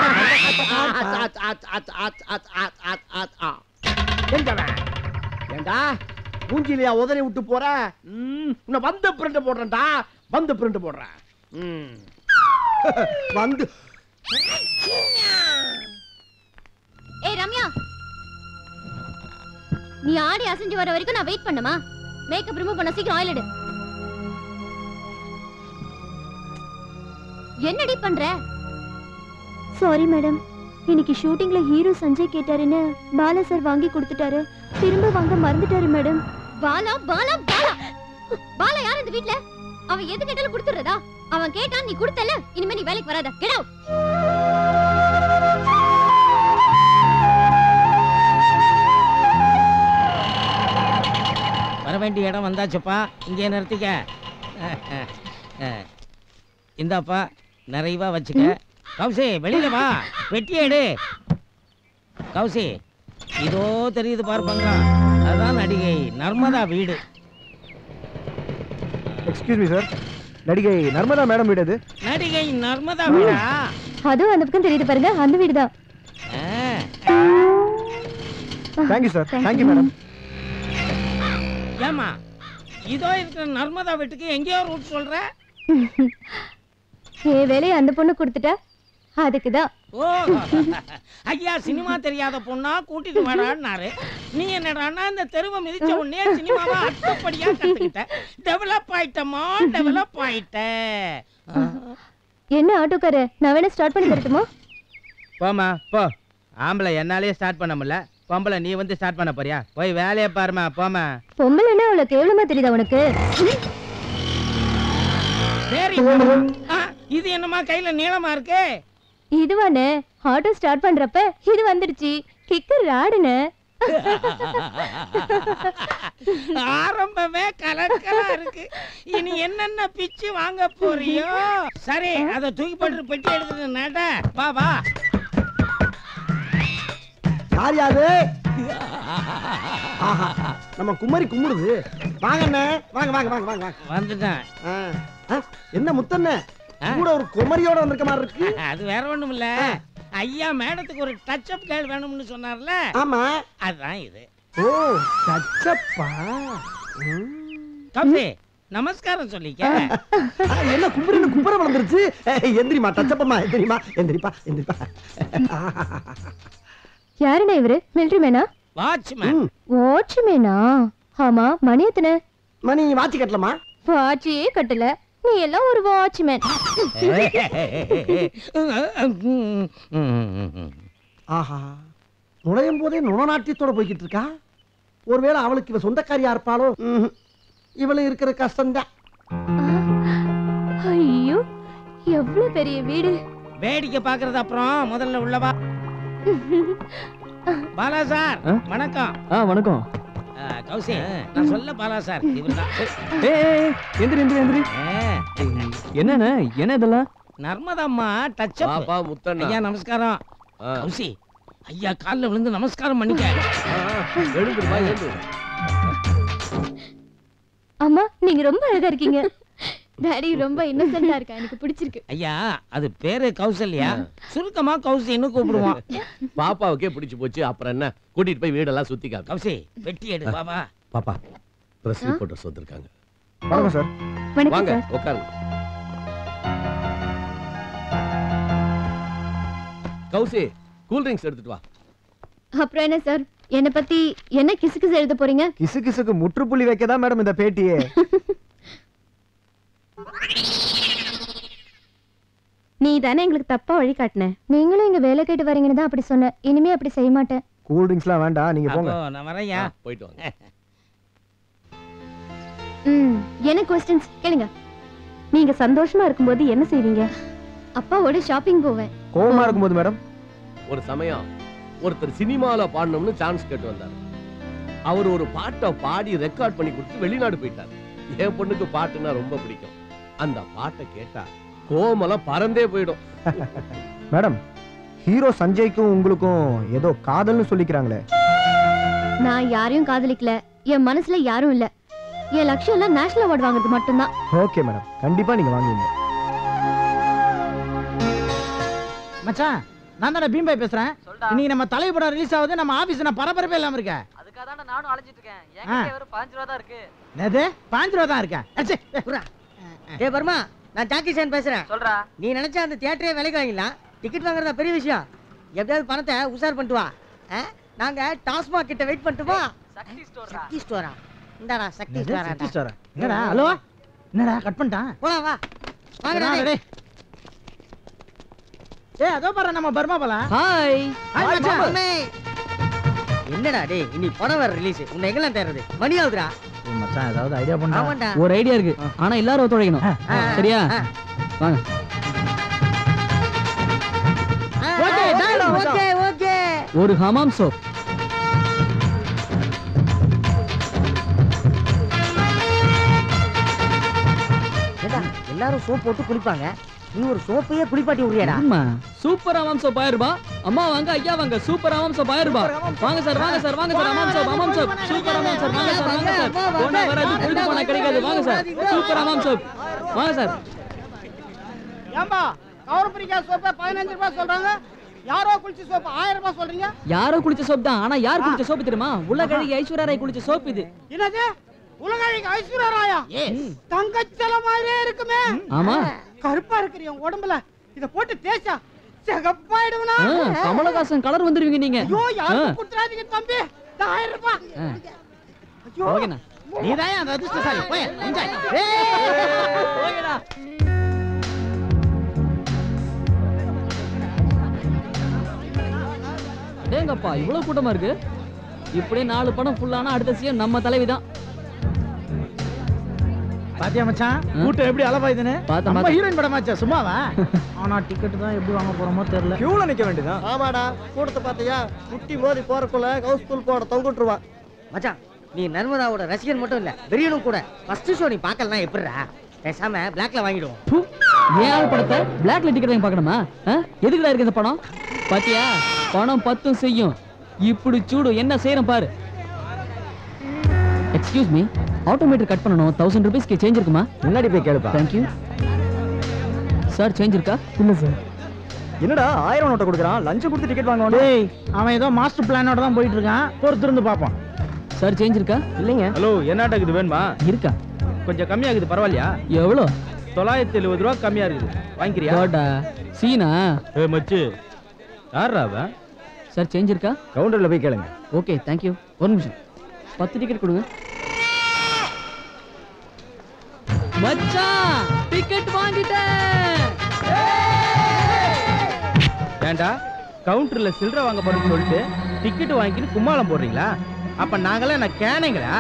ஏண்டா மூஞ்சிலியா உதறி விட்டு போற ம், உன்னை வந்து பிரிண்ட் போடுறேன்டா வந்து பிரிண்ட் போடுறேன் ம். வந்து ஏய் ரம்யா நீ ஆடி அசைஞ்சு வர வரைக்கும் நான் வெயிட் பண்ணுமா மேக்கப் ரிமூவ் பண்ண சீக்கிரம் ஆயில் எடு என்னடி பண்ற சாரி மேடம் இன்னைக்கு ஷூட்டிங்ல ஹீரோ சஞ்சய் கேட்டாருன்னு பாலா சார் வாங்கி கொடுத்துட்டாரு திரும்ப வாங்க மறந்துட்டாரு மேடம் பாலா பாலா பாலா பாலா யார் இந்த வீட்ல அவன் எது கேட்டாலும் கொடுத்துறதா அவன் கேட்டான் நீ கொடுத்தல இனிமே நீ வேலைக்கு வராத கெட் அவுட் வர வேண்டிய இடம் வந்தாச்சுப்பா இங்கே நிறுத்திக்க இந்தாப்பா நிறைவா வச்சுக்க கௌசி வெளியில வா வெட்டி எடு கௌசி இதோ தெரியுது பார்ப்பாங்க அதான் நடிகை நர்மதா வீடு எக்ஸ்கியூஸ் மீ சார் நடிகை நர்மதா மேடம் வீடு அது நடிகை நர்மதா வீடா அதுவும் அந்த பக்கம் தெரியுது பாருங்க அந்த வீடு தான் ஆ, தேங்க்யூ சார் தேங்க்யூ மேடம் ஏம்மா இதோ இருக்கிற நர்மதா வீட்டுக்கு எங்கேயோ ரூட் சொல்ற என் வேலையை அந்த பொண்ணு கொடுத்துட்டா அதுக்கு தான் ஓ ஐயா சினிமா தெரியாத பொண்ணா கூட்டிட்டு வாடான்னாரு நீ என்னடான்னா இந்த தெருவை மிதிச்ச உடனே சினிமாவை அட்டப்படியா கத்துக்கிட்ட டெவலப் ஆயிட்டமா டெவலப் ஆயிட்ட என்ன ஆட்டோக்கார நான் வேணா ஸ்டார்ட் பண்ணி தரட்டுமா போம்மா போ ஆம்பளை என்னாலேயே ஸ்டார்ட் பண்ண முடியல பொம்பளை நீ வந்து ஸ்டார்ட் பண்ண போறியா போய் வேலையை பாருமா போம்மா பொம்பளைன்னா அவ்வளவு கேவலமா தெரியுதா உனக்கு சரி ஆ, இது என்னமா கையில நீளமா இருக்கு இதுவானே ஆட்டோ ஸ்டார்ட் பண்றப்ப இது வந்துடுச்சு கிக்கர் ராடுனே ஆரம்பமே கலக்கலா இருக்கு இனி என்னென்ன பிச்சு வாங்க போறியோ சரி அதை தூக்கி போட்டு பெட்டி எடுத்துட்டு நட வா வா யார் யாது ஆஹா, நம்ம குமரி கும்பிடுது வாங்க அண்ணே வாங்க வாங்க வாங்க வாங்க வாங்க வந்துட்டேன் ஆ, ஆ, என்ன முத்தண்ணே கூட ஒரு குமரியோட வந்திருக்க மாதிரி இருக்கு அது வேற ஒண்ணும் இல்ல ஐயா மேடத்துக்கு ஒரு டச் அப் கேள் வேணும்னு சொன்னார்ல ஆமா அதுதான் இது ஓ சச்சப்பா கம்பி நமஸ்காரம் சொல்லிக்க என்ன கும்பரின்னு கும்பர வளர்ந்துருச்சு ஏய், எந்திரிமா டச்சப்பம்மா எந்திரிமா எந்திரிப்பா எந்திரிப்பா யாருண்ணா இவரு மிலிட்டரி மேனா வாட்ச்மேன் வாட்ச்மேனா ஆமா மணி எத்தனை மணி வாட்சி கட்டலாமா வாட்சியே கட்டல நீ எல்லாம் ஒரு வாட்ச்மேன் ஆஹா நுழையும் போதே நுணநாட்டியத்தோட போய்கிட்டு இருக்கா ஒருவேளை அவளுக்கு இவ சொந்தக்காரியா இருப்பாளோ ம்ஹும். இவளு இருக்கிற கஷ்டம்தான் ஐயோ எவ்வளவு பெரிய வீடு வேடிக்கை பாக்குறது அப்புறம் முதல்ல உள்ளவா பாலா சார் வணக்கம் ஆ வணக்கம் ஆ, கௌசி நான் சொல்ல பாலா சார் இவர்தான் ஏ எந்திரி எந்திரி எந்திரி என்னண்ணே என்ன இதெல்லாம் நர்மதம்மா டச் வாப்பா, முத்தண்ணா. ஐயா நமஸ்காரம் கௌசி ஐயா கால்ல விழுந்து நமஸ்காரம் பண்ணிக்க எழுந்துருமா எழுந்து அம்மா நீங்க ரொம்ப அழகா இருக்கீங்க டாடி ரொம்ப இன்னசென்ட்டா இருக்கா எனக்கு பிடிச்சிருக்கு ஐயா அது பேரு கௌசல்யா சுருக்கமா கௌசின்னு கூப்பிடுவோம் பாப்பாவுக்கே பிடிச்சு போச்சு அப்புறம் என்ன கூட்டிட்டு போய் வீடெல்லாம் சுத்தி காட்டு கௌசி வெட்டி எடு பாபா பாப்பா பிரஸ் ரிப்போர்ட்டர்ஸ் வந்திருக்காங்க வணக்கம் சார் வணக்கம் வாங்க சார் உட்காருங்க கௌசி கூல் ட்ரிங்க்ஸ் எடுத்துட்டு வா அப்புறம் என்ன சார் என்ன பத்தி என்ன கிசு கிசு எழுத போறீங்க கிசு கிசுக்கு முற்றுப்புள்ளி வைக்க தான் மேடம் இந்த பேட்டியே நீ தானே எங்களுக்கு தப்பா வழி காட்டின நீங்களும் இங்க வேலை கேட்டு வரீங்கன்னு தான் அப்படி சொன்ன இனிமே அப்படி செய்ய மாட்டேன் கூல் ட்ரிங்க்ஸ்லாம் வேண்டாம் நீங்க போங்க அப்போ நான் வரையா போயிட்டு வாங்க ம் என்ன கொஸ்டின்ஸ் கேளுங்க நீங்க சந்தோஷமா இருக்கும்போது என்ன செய்வீங்க அப்பாவோட ஷாப்பிங் போவேன் கோவமா இருக்கும்போது மேடம் ஒரு சமயம் ஒருத்தர் சினிமால பாடணும்னு சான்ஸ் கேட்டு வந்தார் அவர் ஒரு பாட்டை பாடி ரெக்கார்ட் பண்ணி கொடுத்து வெளிநாடு போயிட்டார் என் பொண்ணுக்கு பாட்டுன்னா ரொம்ப பிடிக்கும் அந்த பாட்டை கேட்டா கோமெல்லாம் பறந்தே போயிடும் மேடம் ஹீரோ சஞ்சய்க்கும் உங்களுக்கும் ஏதோ காதல்னு சொல்லிக்கிறாங்களே நான் யாரையும் காதலிக்கல என் மனசுல யாரும் இல்ல என் லட்சியம் எல்லாம் நேஷனல் அவார்டு வாங்குறது மட்டும்தான் ஓகே மேடம் கண்டிப்பா நீங்க வாங்குவீங்க மச்சான் நான் தானே பீம்பாய் பேசுறேன் இன்னைக்கு நம்ம தலைவி படம் ரிலீஸ் ஆகுது நம்ம ஆபீஸ் நான் பரபரப்பே இல்லாம இருக்கேன் அதுக்காக தான் நானும் அலைஞ்சிட்டு இருக்கேன் ஆ. என்கிட்ட வெறும் பாஞ்சு ரூபா தான் இருக்கு என்னது பாஞ்சு ரூபா தான் இருக்கேன் அச்சே, ஏ பர்மா நான் ஜாக்கி சேன் பேசுறேன் சொல்றா நீ நினைச்சா அந்த தியேட்டரே விலைக்கு வாங்கிடலாம் டிக்கெட் வாங்குறதா பெரிய விஷயம் எப்படியாவது பணத்தை உஷார் பண்ணிட்டு வா ஆ? நாங்க டாஸ்மாக் கிட்ட வெயிட் பண்ணிட்டு வா சக்தி ஸ்டோர் சக்தி ஸ்டோரா இந்தாடா சக்தி என்னது? ஸ்டோரா சக்தி ஸ்டோரா? என்னடா ஹலோ என்னடா கட் பண்ணிட்டான் போலாம் வா வாங்கடா வாங்கடா, டேய். டேய். ஏய் அதோ பாரு நம்ம பர்மா போலாம் ஹாய் ஹாய் மச்சான் மாமே. என்னடா டேய் இன்னைக்கு படம் வேற ரிலீஸ் உன்னை எங்கெல்லாம் தேடுறது மணி ஆகுதுடா ஏய் மச்சான் ஏதாவது ஐடியா பண்ணா ஆமாண்டா ஒரு ஐடியா இருக்கு ஆனா எல்லாரும் ஒத்துழைக்கணும் ஆ, சரியா ஆ. வாங்க ஓகே, done. ஓகே ஓகே ஒரு ஹமாம் சோப் ஏடா எல்லாரும் சோப் போட்டு குளிப்பாங்க நீ ஒரு சோப்பையே குளிப்பாட்டி விடுறியாடா ஆமா சூப்பர் ஹமாம் சோப் ஆயிரம் ரூபாய் அம்மா வாங்க ஐயா வாங்க சூப்பர் ஹமாம் சோப் ஆயிரம் ரூபாய் வாங்க சார் வாங்க சார் வாங்க sir Hamam soap Hamam soap super Hamam soap வாங்க சார் வாங்க சார் போனா வராது புழுது போனா கிடைக்காது வாங்க சார் சூப்பர் ஹமாம் சோப் வாங்க சார் ஏம்பா கௌரவப்பிரிக்கா சோப்பை பதினஞ்சு ரூபாய் சொல்றாங்க யாரோ குளிச்சு சோப்பு ஆயிரம் ரூபாய் சொல்றீங்க யாரோ குளிச்ச சோப் தான் ஆனா யார் குளிச்ச சோப்பு தெரியுமா உள்ள கழுகி ஐஸ்வர்யா ராய் குளிச்ச சோப் இது என்னது உலகழிக்கு ஐஸ்வர்யா ராயா தங்கச்சல மாதிரியே இருக்குமே ஆமா கருப்பா இருக்கிற என் உடம்புல இத போட்டு தேய்ச்சா சிகப்பாயிடுவனா ஆ, கமலஹாசன் கலர் வந்துருவீங்க நீங்க ஐயோ ஆ, யாரும் குடுத்துறாதீங்க தம்பி இந்த ஆயிரம் ரூபாய் ஆ. ஐயோ ஓகேண்ணா நீதான் அந்த அதிர்ஷ்டசாலி போய் என்ஜாய் ஓகேடா டேங்கப்பா இவ்வளவு கூட்டமா இருக்கு இப்படியே நாலு படம் ஃபுல்லானா அடுத்த சீன் நம்ம தலைவி தான் பாத்தியா மச்சான் கூட்டம் எப்படி அலபாயுதுன்னு பார்த்தேன், நம்ம பார்த்தேன். ஹீரோயின் படமாச்சா சும்மாவா ஆனா டிக்கெட் தான் எப்படி வாங்க போறோமோ தெரியல கியூல நிக்க வேண்டியதான் ஆமாடா கூட்டத்தை பார்த்தியா முட்டி மோதி போறக்குள்ள ஹவுஸ்ஃபுல் போட தொங்குட்டுருவான் மச்சான் நீ நர்மதாவோட ரசிகன் மட்டும் இல்ல வெறியனும் கூட ஃபர்ஸ்ட் ஷோ நீ பார்க்கலாம் எப்படிடா பேசாம பிளாக்ல வாங்கிடுவோம் ப்பு, ஏன் ஆள் படத்தை பிளாக்ல டிக்கெட் வாங்கி பார்க்கணுமா ஆ? எதுக்குடா இருக்கு இந்த படம் பாத்தியா பணம் பத்தும் செய்யும் இப்படி சூடு என்ன செய்யறோம் பாரு எக்ஸ்கியூஸ் மீ ஆட்டோமேட்டர் கட் பண்ணணும் தௌசண்ட் ருபீஸ்க்கு சேஞ்ச் இருக்குமா முன்னாடி போய் கேளுப்பா தேங்க்யூ சார் சேஞ்ச் இருக்கா இல்ல சார் என்னடா ஆயிரம் நோட்டை கொடுக்குறான் லஞ்சம் கொடுத்து டிக்கெட் வாங்க டேய் அவன் ஏதோ மாஸ்டர் பிளானோட தான் போயிட்டு இருக்கான் பொறுத்து இருந்து பாப்போம் சார் சேஞ்ச் இருக்கா இல்லைங்க ஹலோ என்ன இது வேணுமா இருக்கா கொஞ்சம் கம்மியாகுது பரவாயில்லையா எவ்வளோ தொள்ளாயிரத்தி எழுபது ரூபா கம்மியா இருக்குது வாங்கிக்கிறியா கோடா சீனா ஏ மச்சு யாரா அவன் சார் சேஞ்ச் இருக்கா கவுண்டர்ல போய் கேளுங்க ஓகே தேங்க்யூ ஒரு நிமிஷம் பத்து டிக்கெட் கொடுங்க மச்சான் டிக்கெட் வாங்கிட்டேன் ஏன்டா கவுண்டர்ல சில்லறை வாங்க போறேன்னு சொல்லிட்டு டிக்கெட் வாங்கிக்கின்னு கும்மாளம் போடுறீங்களா அப்ப நாங்களாம் என்ன கேனைங்களா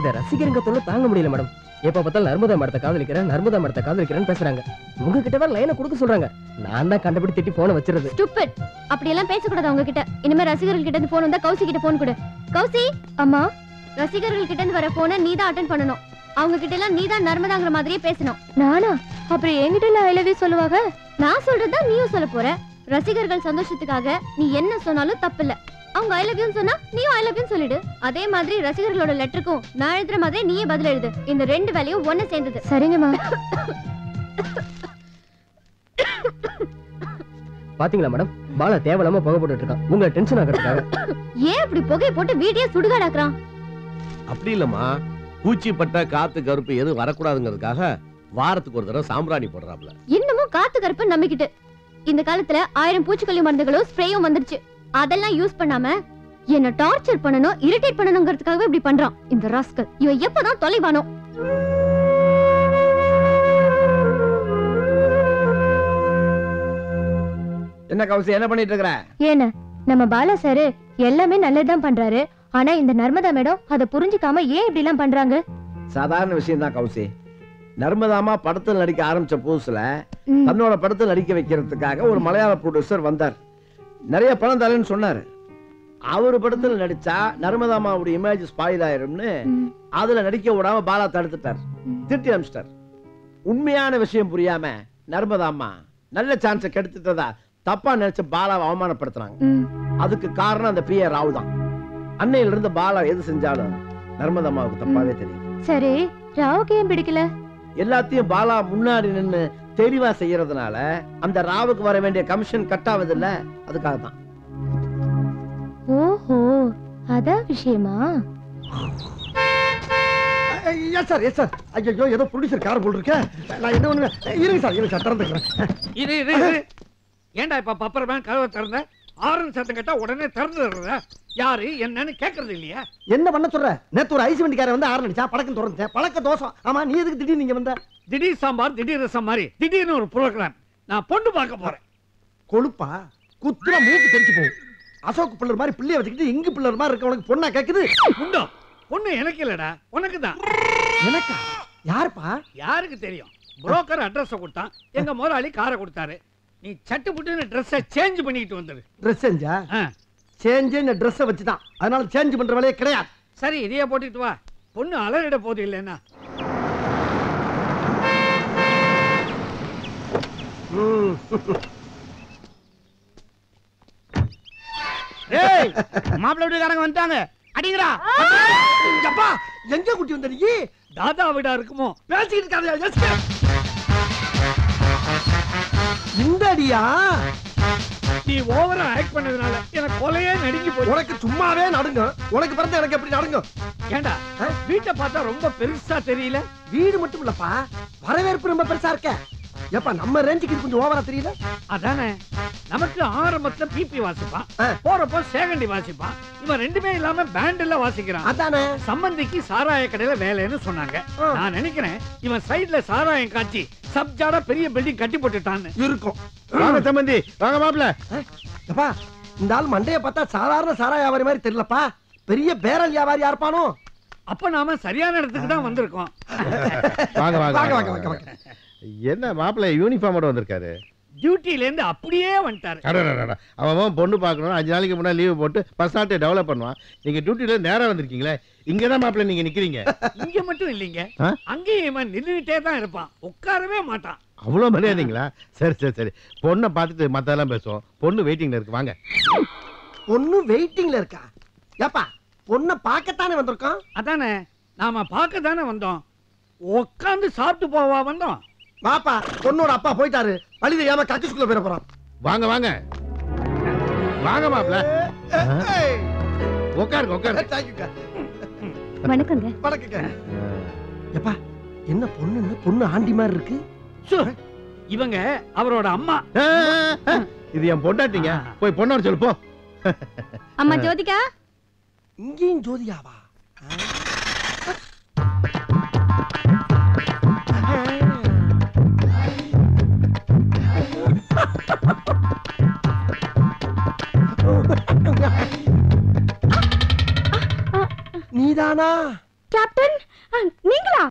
இந்த ரசிகருங்க தொல்லை தாங்க முடியல மேடம் எப்ப பார்த்தாலும் நர்மதா மடத்தை காதலிக்கிறேன் நர்மதா மடத்தை காதலிக்கிறேன்னு பேசுறாங்க உங்ககிட்ட தான் லைனை கொடுக்க சொல்றாங்க நான் தான் கண்டுபிடி திட்டி போனை வச்சிருது ஸ்டூபிட் அப்படி எல்லாம் பேசக்கூடாது அவங்க கிட்ட இனிமே ரசிகர்கள் கிட்ட இருந்து போன் வந்தா கௌசி கிட்ட போன் கொடு கௌசி அம்மா ரசிகர்கள் கிட்ட இருந்து வர போனை நீ தான் அட்டன் பண்ணணும் அவங்க கிட்ட எல்லாம் நீ தான் நர்மதாங்கிற மாதிரியே பேசணும் நானா அப்புறம் என்கிட்ட எல்லாம் ஐ லவ் யூ சொல்லுவாங்க நான் சொல்றதா நீயும் சொல்ல போற ரசிகர்கள் சந்தோஷத்துக்காக நீ என்ன சொன்னாலும் தப்பில்ல அவங்க ஐ லவ் யூ சொன்னா நீயும் ஐ லவ் யூ சொல்லிடு அதே மாதிரி ரசிகர்களோட லெட்டருக்கும் நான் எழுதுற மாதிரி நீயே பதில் எழுது இந்த ரெண்டு வேலையும் ஒண்ணு சேர்ந்தது சரிங்கம்மா பாத்தீங்களா மேடம் பாலா தேவையில்லாம புகை போட்டுட்டு இருக்கான் உங்களை டென்ஷன் ஆகிறதுக்காக ஏன் இப்படி புகையை போட்டு வீட்டையே சுடுகாடாக்குறான் அப்படி இல்லம்மா பூச்சி பட்ட காத்து கருப்பு எதுவும் வரக்கூடாதுங்கிறதுக்காக வாரத்துக்கு ஒரு தடவை சாம்பிராணி போடுறாப்ல இன்னமும் காத்து கருப்பு நம்பிக்கிட்டு இந்த காலத்துல ஆயிரம் பூச்சிக்கொல்லி மருந்துகளும் ஸ்ப்ரேயும் வந்துருச்சு அதெல்லாம் யூஸ் பண்ணாம என்ன டார்ச்சர் பண்ணணும் இரிட்டேட் பண்ணணுங்கிறதுக்காகவே இப்படி பண்றான் இந்த ராஸ்கல் இவன் எப்பதான் தொலைவானோ என்ன கௌசி என்ன பண்ணிட்டு இருக்கிற ஏன நம்ம பாலா சார் எல்லாமே நல்லதுதான் பண்றாரு ஆனா இந்த நர்மதா மேடம் அதை புரிஞ்சுக்காம ஏன் இப்படி எல்லாம் பண்றாங்க சாதாரண விஷயம் தான் கௌசி நர்மதாமா படத்தில் நடிக்க ஆரம்பிச்ச புதுசுல தன்னோட படத்தில் நடிக்க வைக்கிறதுக்காக ஒரு மலையாள ப்ரொடியூசர் வந்தார் நிறைய பணம் தரேன்னு சொன்னாரு அவர் படத்தில் நடிச்சா நர்மதாமாவுடைய இமேஜ் ஸ்பாயில் ஆயிரும்னு அதுல நடிக்க விடாம பாலா தடுத்துட்டார் திட்டி அமிச்சிட்டார் உண்மையான விஷயம் புரியாம நர்மதாம்மா நல்ல சான்ஸை கெடுத்துட்டதா தப்பா நினைச்சு பாலாவை அவமானப்படுத்துறாங்க அதுக்கு காரணம் அந்த பி ஏ ராவ் தான் அன்னையில இருந்து பாலா எது செஞ்சாலும் நர்மதாமாவுக்கு தப்பாவே தெரியும் சரி ராவுக்கு ஏன் பிடிக்கல எல்லாத்தையும் பாலா முன்னாடி நின்னு தெளிவா செய்யறதுனால அந்த ராவுக்கு வர வேண்டிய கமிஷன் கட் ஆகுது இல்ல அதுக்காக தான் ஓஹோ அதான் விஷயமா எஸ் சார் எஸ் சார் ஐயோ ஏதோ ப்ரொடியூசர் கார் போல் இருக்க நான் என்ன ஒண்ணு இருங்க சார் இருங்க சார் திறந்துக்கிறேன் இரு இரு இரு ஏன்டா இப்ப பப்பர் பேங்க் கதவை திறந்த ஆரன் சத்தம் கேட்டா உடனே திறந்துடுற யாரு என்னன்னு கேக்குறது இல்லையா என்ன பண்ண சொல்ற நேத்து ஒரு ஐஸ் வண்டிக்காரன் வந்து ஆறு அடிச்சா பழக்கம் திறந்துட்டேன் பழக்க தோசம் ஆமா நீ எதுக்கு திடீர்னு நீங்க வந்த திடீர் சாம்பார் திடீர் ரசம் மாதிரி திடீர்னு ஒரு ப்ரோக்ராம் நான் பொண்ணு பார்க்க போறேன் கொழுப்பா குத்துனா மூக்கு தெரிச்சு போகும் அசோக் பிள்ளர் மாதிரி பிள்ளைய வச்சுக்கிட்டு இங்கு பிள்ளர் மாதிரி இருக்க உனக்கு பொண்ணா கேக்குது உண்டோ பொண்ணு எனக்கு இல்லடா உனக்கு தான் எனக்கா யாருப்பா யாருக்கு தெரியும் புரோக்கர் அட்ரஸ் கொடுத்தான் எங்க முதலாளி காரை கொடுத்தாரு நீ சட்டு புட்டுன்னு ட்ரெஸ்ஸை சேஞ்ச் பண்ணிட்டு வந்துரு ட்ரெஸ் செஞ்சா சேஞ்ச் இந்த ட்ரெஸ்ஸை வச்சு தான் அதனால சேஞ்ச் பண்ற வேலையே கிடையாது சரி இதையே போட்டுட்டு வா பொண்ணு அலறிட போகுது இல்லைன்னா ஏய் மாப்பிள்ளை வீட்டுக்காரங்க வந்துட்டாங்க அடிங்கடா அப்பா எங்க குட்டி வந்த நீ தாதா வீடா இருக்குமோ பேசிக்கிட்டு இருக்காதயா எஸ் இந்த அடியா நீ ஓவரா ஆக்ட் பண்ணதுனால எனக்கு கொலையே நடுங்கி போச்சு உனக்கு சும்மாவே நடுங்க உனக்கு பிறந்த எனக்கு எப்படி நடுங்க ஏண்டா வீட்டை பார்த்தா ரொம்ப பெருசா தெரியல வீடு மட்டும் இல்லப்பா வரவேற்பு ரொம்ப பெருசா இருக்க ஏப்பா நம்ம ரேஞ்சுக்கு இது கொஞ்சம் ஓவரா தெரியல அதானே நமக்கு ஆரம்பத்துல பிபி வாசிப்பான் போறப்போ சேகண்டி வாசிப்பான் இவன் ரெண்டுமே இல்லாம பேண்ட்ல வாசிக்கிறான் அதானே சம்பந்திக்கு சாராய கடையில வேலைன்னு சொன்னாங்க நான் நினைக்கிறேன் இவன் சைடுல சாராயம் காய்ச்சி சப்ஜாடா பெரிய பில்டிங் கட்டி போட்டுட்டான்னு இருக்கும் வாங்க சம்பந்தி வாங்க மாப்பிள்ள ஏப்பா இந்த ஆள் மண்டைய பார்த்தா சாதாரண சாரா வியாபாரி மாதிரி தெரியலப்பா பெரிய பேரல் வியாபாரியா இருப்பானோ அப்ப நாம சரியான இடத்துக்கு தான் வந்திருக்கோம் வாங்க வாங்க வாங்க, வாங்க வாங்க, வாங்க என்ன மாப்பிள்ள யூனிஃபார்மோட வந்திருக்காரு டியூட்டில இருந்து அப்படியே வந்துட்டாரு அடடடடட. அவன் அவன் பொண்ணு பார்க்கணும் அஞ்சு நாளைக்கு முன்னாடி லீவு போட்டு பர்சனாலிட்டி டெவலப் பண்ணுவான் நீங்க டியூட்டில நேரா வந்திருக்கீங்களே இங்க தான் மாப்பிள்ள நீங்க நிக்கிறீங்க இங்க மட்டும் இல்லைங்க ஆ? அங்கேயும் இவன் நின்றுட்டே தான் இருப்பான் உட்காரவே மாட்டான் அவ்வளோ மரியாதைங்களா சரி சரி சரி பொண்ணை பார்த்துட்டு மத்தெல்லாம் பேசுவோம் பொண்ணு வெயிட்டிங்ல இருக்கு வாங்க பொண்ணு வெயிட்டிங்ல இருக்கா ஏப்பா பொண்ணை பார்க்கத்தானே வந்திருக்கோம் அதானே நாம பார்க்க தானே வந்தோம் உட்காந்து சாப்பிட்டு போவா வந்தோம் வாப்பா பொண்ணோட அப்பா போயிட்டாரு வழி தெரியாம கக்கிஸ்குள்ள போயிட போறான் வாங்க வாங்க வாங்க மாப்பிள்ள உட்காருங்க உட்காருங்க வணக்கங்க வணக்கங்க ஏப்பா என்ன பொண்ணு பொண்ணு ஆண்டி மாதிரி இருக்கு இவங்க அவரோட அம்மா ஆ, ஆ, இது என் பொண்டாட்டிங்க போய் பொண்ணோட சொல்லு போ அம்மா ஜோதிகா இங்கேயும் ஜோதியாவா நீதானா கேப்டன் நீங்களா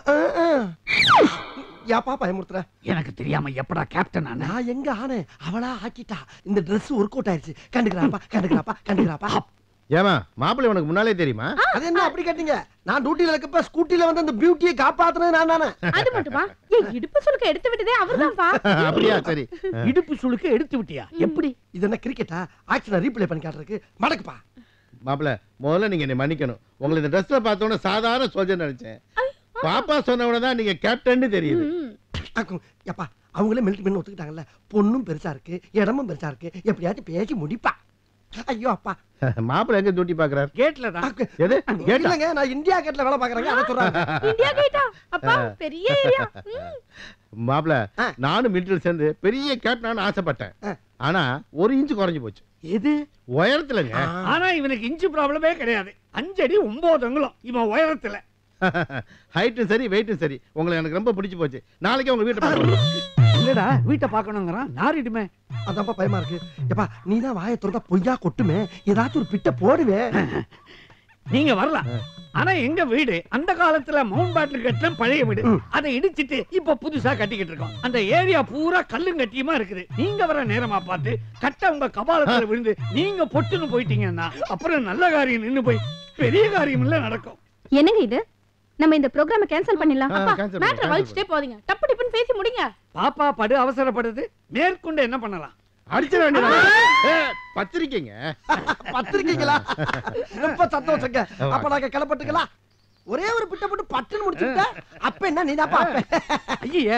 யாப்பா பயமுறுத்துற எனக்கு தெரியாம எப்படா கேப்டன் ஆன நான் எங்க ஆனேன் அவளா ஆக்கிட்டா இந்த Dress ஒர்க் அவுட் ஆயிருச்சு கண்டுக்கிறாப்பா கண்டுக்கிறாப்பா கண்டுக்கிறாப்பா ஏமா மாப்பிள்ளை உனக்கு முன்னாலே தெரியுமா அது என்ன அப்படி கேட்டீங்க நான் டியூட்டில இருக்கப்ப ஸ்கூட்டில வந்து அந்த பியூட்டியை காப்பாத்துனது நான் தானே அது மட்டுமா என் இடுப்பு சுலுக்க எடுத்து விட்டதே அவர்தான்ப்பா அப்படியா சரி இடுப்பு சுளுக்கு எடுத்து விட்டியா எப்படி இது என்ன கிரிக்கெட்டா ஆக்ஷனை ரீப்ளே பண்ணி காட்டுறதுக்கு மடக்குப்பா மாப்பிள்ள முதல்ல நீங்க என்னை மன்னிக்கணும் உங்களை இந்த ட்ரெஸ்ல பார்த்தோன்னே சாதாரண சோல்ஜர் நினைச்சேன் பாப்பா சொன்ன தான் நீங்க கேப்டன்னு தெரியுது அக்கும், எப்பா அவங்களே மெல்ட் பண்ணி ஒத்துக்கிட்டாங்கல்ல பொண்ணும் பெருசா இருக்கு இடமும் பெருசா இருக்கு எப்படியாச்சும் பேசி முடிப்பா ஐயோ அப்பா மாப்பிள்ளை எங்க டியூட்டி பாக்குறாரு கேட்ல தான் எது கேட்டா இல்லங்க நான் இந்தியா கேட்ல வேலை பாக்குறேங்க அதை சொல்றாங்க இந்தியா கேட்டா அப்பா பெரிய ஏரியா மாப்பிள்ள நானும் மிலிட்டரி சேர்ந்து பெரிய கேப்டனான்னு ஆசைப்பட்டேன் ஆனா ஒரு இன்ச்சு குறைஞ்சு போச்சு எது உயரத்துலங்க ஆனா இவனுக்கு இன்ச்சு ப்ராப்ளமே கிடையாது அஞ்சடி ஒன்பது அங்குலம் இவன் உயரத்துல ஹைட்டும் சரி வெயிட்டும் சரி உங்களை எனக்கு ரொம்ப பிடிச்சு போச்சு நாளைக்கு உங்க வீட்டை பார்க்கலாம் இல்லடா வீட்டை பார்க்கணுங்கிறான் நாரிடுமே அதான்ப்பா பயமா இருக்கு எப்பா நீ தான் வாயை திறந்தா பொய்யா கொட்டுமே ஏதாச்சும் ஒரு பிட்ட போடுவே நீங்க வரலாம் ஆனா எங்க வீடு அந்த காலத்துல மவுண்ட் பேட்டில் கட்டின பழைய வீடு அதை இடிச்சிட்டு இப்ப புதுசா கட்டிக்கிட்டு இருக்கோம் அந்த ஏரியா பூரா கல்லும் கட்டியுமா இருக்குது நீங்க வர நேரமா பார்த்து கட்ட உங்க கபாலத்துல விழுந்து நீங்க பொட்டுன்னு போயிட்டீங்கன்னா அப்புறம் நல்ல காரியம் நின்னு போய் பெரிய காரியம் இல்ல நடக்கும் என்னங்க இது நம்ம இந்த ப்ரோக்ராம கேன்சல் பண்ணிடலாம் ஆ, அப்பா cancel மேட்டரை பண்ணு, வலிச்சுட்டே போதீங்க டப்பு டிப்புன்னு பேசி முடிங்க பாப்பா படு அவசரப்படுது மேற்கொண்டு என்ன பண்ணலாம் அடிச்சிட வேண்டியது பத்திரிக்கைங்க பத்திரிக்கைங்களா ரொம்ப சந்தோஷங்க அப்ப நாங்க கிளப்பட்டுக்கலாம் ஒரே ஒரு பிட்ட போட்டு பட்டுன்னு முடிச்சுட்ட அப்ப என்ன நீ தாப்பா ஐயே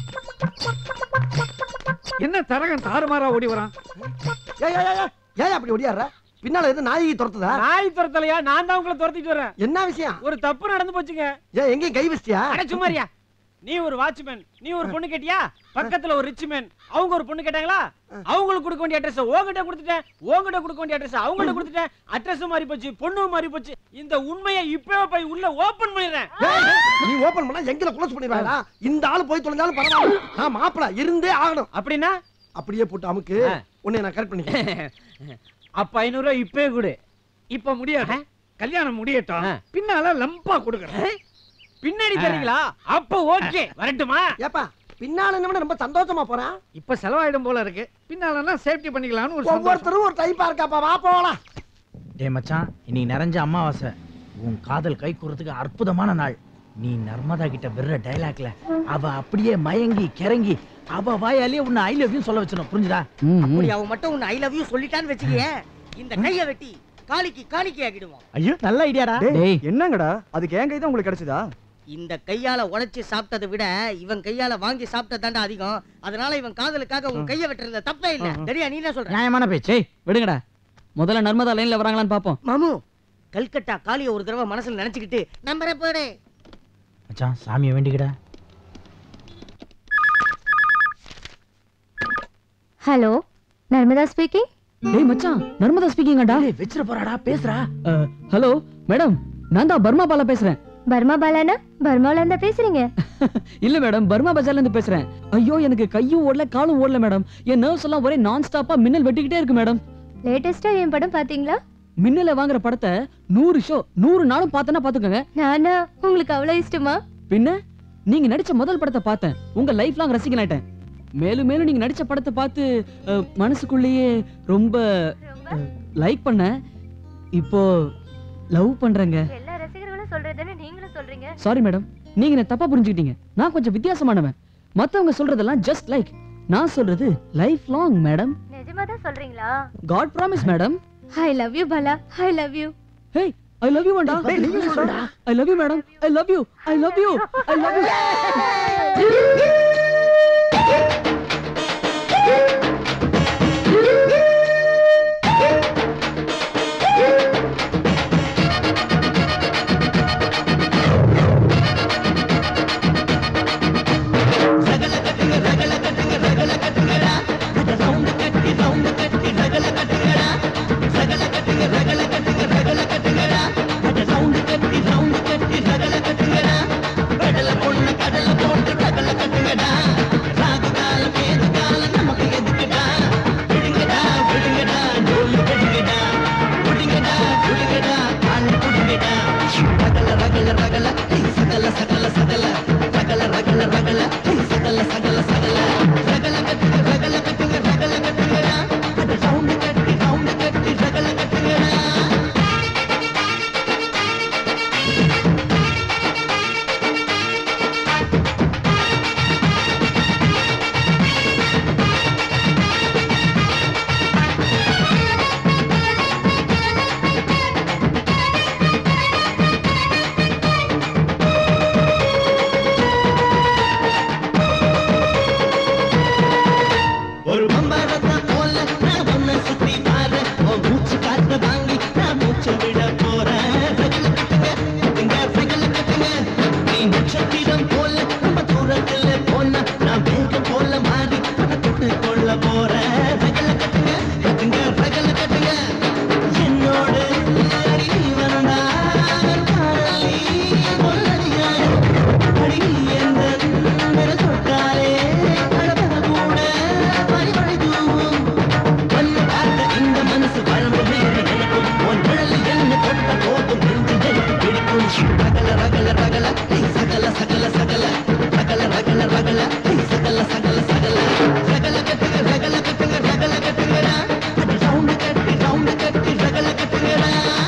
என்ன தரகன் தாறுமாறா ஓடி வரான் ஏய் ஏய், ஏய், ஏய் அப்படி ஒடியாடுற பின்னால எது நாயகி துரத்துதா நாய் துரத்தலையா நான் தான் உங்களை துரத்திட்டு வரேன் என்ன விஷயம் ஒரு தப்பு நடந்து போச்சுங்க ஏன் எங்கேயும் கை வச்சிட்டியா அட சும்மாரியா நீ ஒரு வாட்ச்மேன் நீ ஒரு பொண்ணு கேட்டியா பக்கத்துல ஒரு ரிச் மேன் அவங்க ஒரு பொண்ணு கேட்டாங்களா அவங்களுக்கு கொடுக்க வேண்டிய அட்ரஸ் உங்ககிட்ட கொடுத்துட்டேன் உங்ககிட்ட கொடுக்க வேண்டிய அட்ரஸ் அவங்ககிட்ட கொடுத்துட்டேன் அட்ரஸ் மாறி போச்சு பொண்ணும் மாறி போச்சு இந்த உண்மையை இப்பவே போய் உள்ள ஓபன் பண்ணிடுறேன் நீ ஓபன் பண்ணா எங்களை குளோஸ் பண்ணிடுவாங்களா இந்த ஆளு போய் தொலைஞ்சாலும் பரவாயில்ல நான் மாப்பிள இருந்தே ஆகணும் அப்படின்னா அப்படியே போட்டு அமுக்கு உன்னை நான் கரெக்ட் பண்ணிக்கிறேன் அப்ப ஐநூறு ரூபாய் இப்பவே கொடு இப்ப முடியாது கல்யாணம் முடியட்டும் பின்னால லம்பா கொடுக்குறேன் பின்னாடி தரீங்களா அப்ப ஓகே வரட்டுமா ஏப்பா பின்னால என்ன ரொம்ப சந்தோஷமா போறேன் இப்ப செலவாயிடும் போல இருக்கு பின்னாலன்னா சேஃப்டி பண்ணிக்கலாம்னு ஒரு சந்தோஷம். ஒவ்வொருத்தரும் ஒரு டைப்பா இருக்காப்பா வா போலாம் டேய் மச்சான் இன்னைக்கு நிறைஞ்ச அமாவாசை உன் காதல் கை கூறதுக்கு அற்புதமான நாள் நீ நர்மதா கிட்ட விடுற டைலாக்ல அவ அப்படியே மயங்கி கிறங்கி அவ வாயாலே உன்னை ஐ லவ் யூ சொல்ல வச்சிடும் புரிஞ்சுதா அப்படி அவன் மட்டும் உன்னை ஐ லவ் யூ சொல்லிட்டான்னு வச்சுக்கயே இந்த கைய வெட்டி காலிக்கு காணிக்கை ஆக்கிடுவோம் ஐயோ நல்ல ஐடியாடா டேய். என்னங்கடா அதுக்கு என் கை தான் உங்களுக்கு கிடைச்சதா இந்த கையால உடைச்சு சாப்பிட்டதை விட இவன் கையால வாங்கி சாப்பிட்டதாண்டா அதிகம் அதனால இவன் காதலுக்காக உன் கைய வெட்டுறதுல தப்பே இல்ல சரியா நீ என்ன சொல்ற நியாயமான பேச்சு விடுங்கடா முதல்ல நர்மதா லைன்ல வராங்களான்னு பாப்போம் மாமு கல்கட்டா காளிய ஒரு தடவை மனசுல நினைச்சுக்கிட்டு நம்புற போடு மச்சான் சாமியை வேண்டிக்கிட ஹலோ நர்மதா ஸ்பீக்கிங் டேய் மச்சான் நர்மதா ஸ்பீக்கிங்டா வெச்சிர போறாடா பேசுறா ஹலோ மேடம் நான் தான் பர்மா பாலா பேசுறேன் பர்மா பாலானா பர்மால இருந்தா பேசுறீங்க இல்ல மேடம் பர்மா பஜார்ல இருந்து பேசுறேன் ஐயோ எனக்கு கையும் ஓடல காலும் ஓடல மேடம் என் நர்வ்ஸ் எல்லாம் ஒரே நான் ஸ்டாப்பா மின்னல் வெட்டிக்கிட்டே இருக்கு மேடம் லேட்டஸ்டா என் படம் பாத்தீங்களா மின்னல வாங்குற படத்தை நூறு ஷோ நூறு நாளும் பார்த்தேன்னா பாத்துக்கோங்க நானா உங்களுக்கு அவ்வளவு இஷ்டமா பின்ன நீங்க நடிச்ச முதல் படத்தை பார்த்தேன் உங்க லைஃப் லாங் ரசிகன் ஆயிட்டேன் மேலும் மேலும் நீங்க நடிச்ச படத்தை பார்த்து அஹ், மனசுக்குள்ளேயே ரொம்ப லைக் பண்ணேன் இப்போ லவ் பண்றேங்க எல்லா ரசிகர்களும் சொல்றதுன்னு நீங்களும் சொல்றீங்க சாரி மேடம் நீங்க என்ன தப்பா புரிஞ்சுக்கிட்டீங்க நான் கொஞ்சம் வித்தியாசமானவன் மத்தவங்க சொல்றதெல்லாம் ஜஸ்ட் லைக் நான் சொல்றது லைஃப் லாங் மேடம் நிஜமா தான் சொல்றீங்களா god promise madam I love you Bala I love you hey I love you வேண்டா டேய், நீயும் சொல்றா. I love you madam I love you I love you I love you கடலை போட்டு கடலை போட்டு போற ரகல கட்டுங்க கட்டுங்க ரகல கட்டுங்க என்னோடு அடி நீ வந்தா காரலி பொன்னடியாய் அடி நீ எந்த விரல் தொட்டாலே அழகன கூட பரிமளை தூவும் ஒன்னு பார்க்க இந்த மனசு வரம்பு மீறி நினைக்கும் உன் நிழல் என்ன தொட்ட போதும் நெஞ்சு எனக்கு பிடிக்கும் ரகல ரகல ரகல ஐ சகல சகல சகல ரகல ரகல ரகல ஐ சகல சகல சகல ரகல கட்டுங்க ரகல கட்டுங்க ரகல கட்டுங்கடா அது ரவுண்டு கட்டி ரவுண்டு கட்டி ரகல கட்டுங்கடா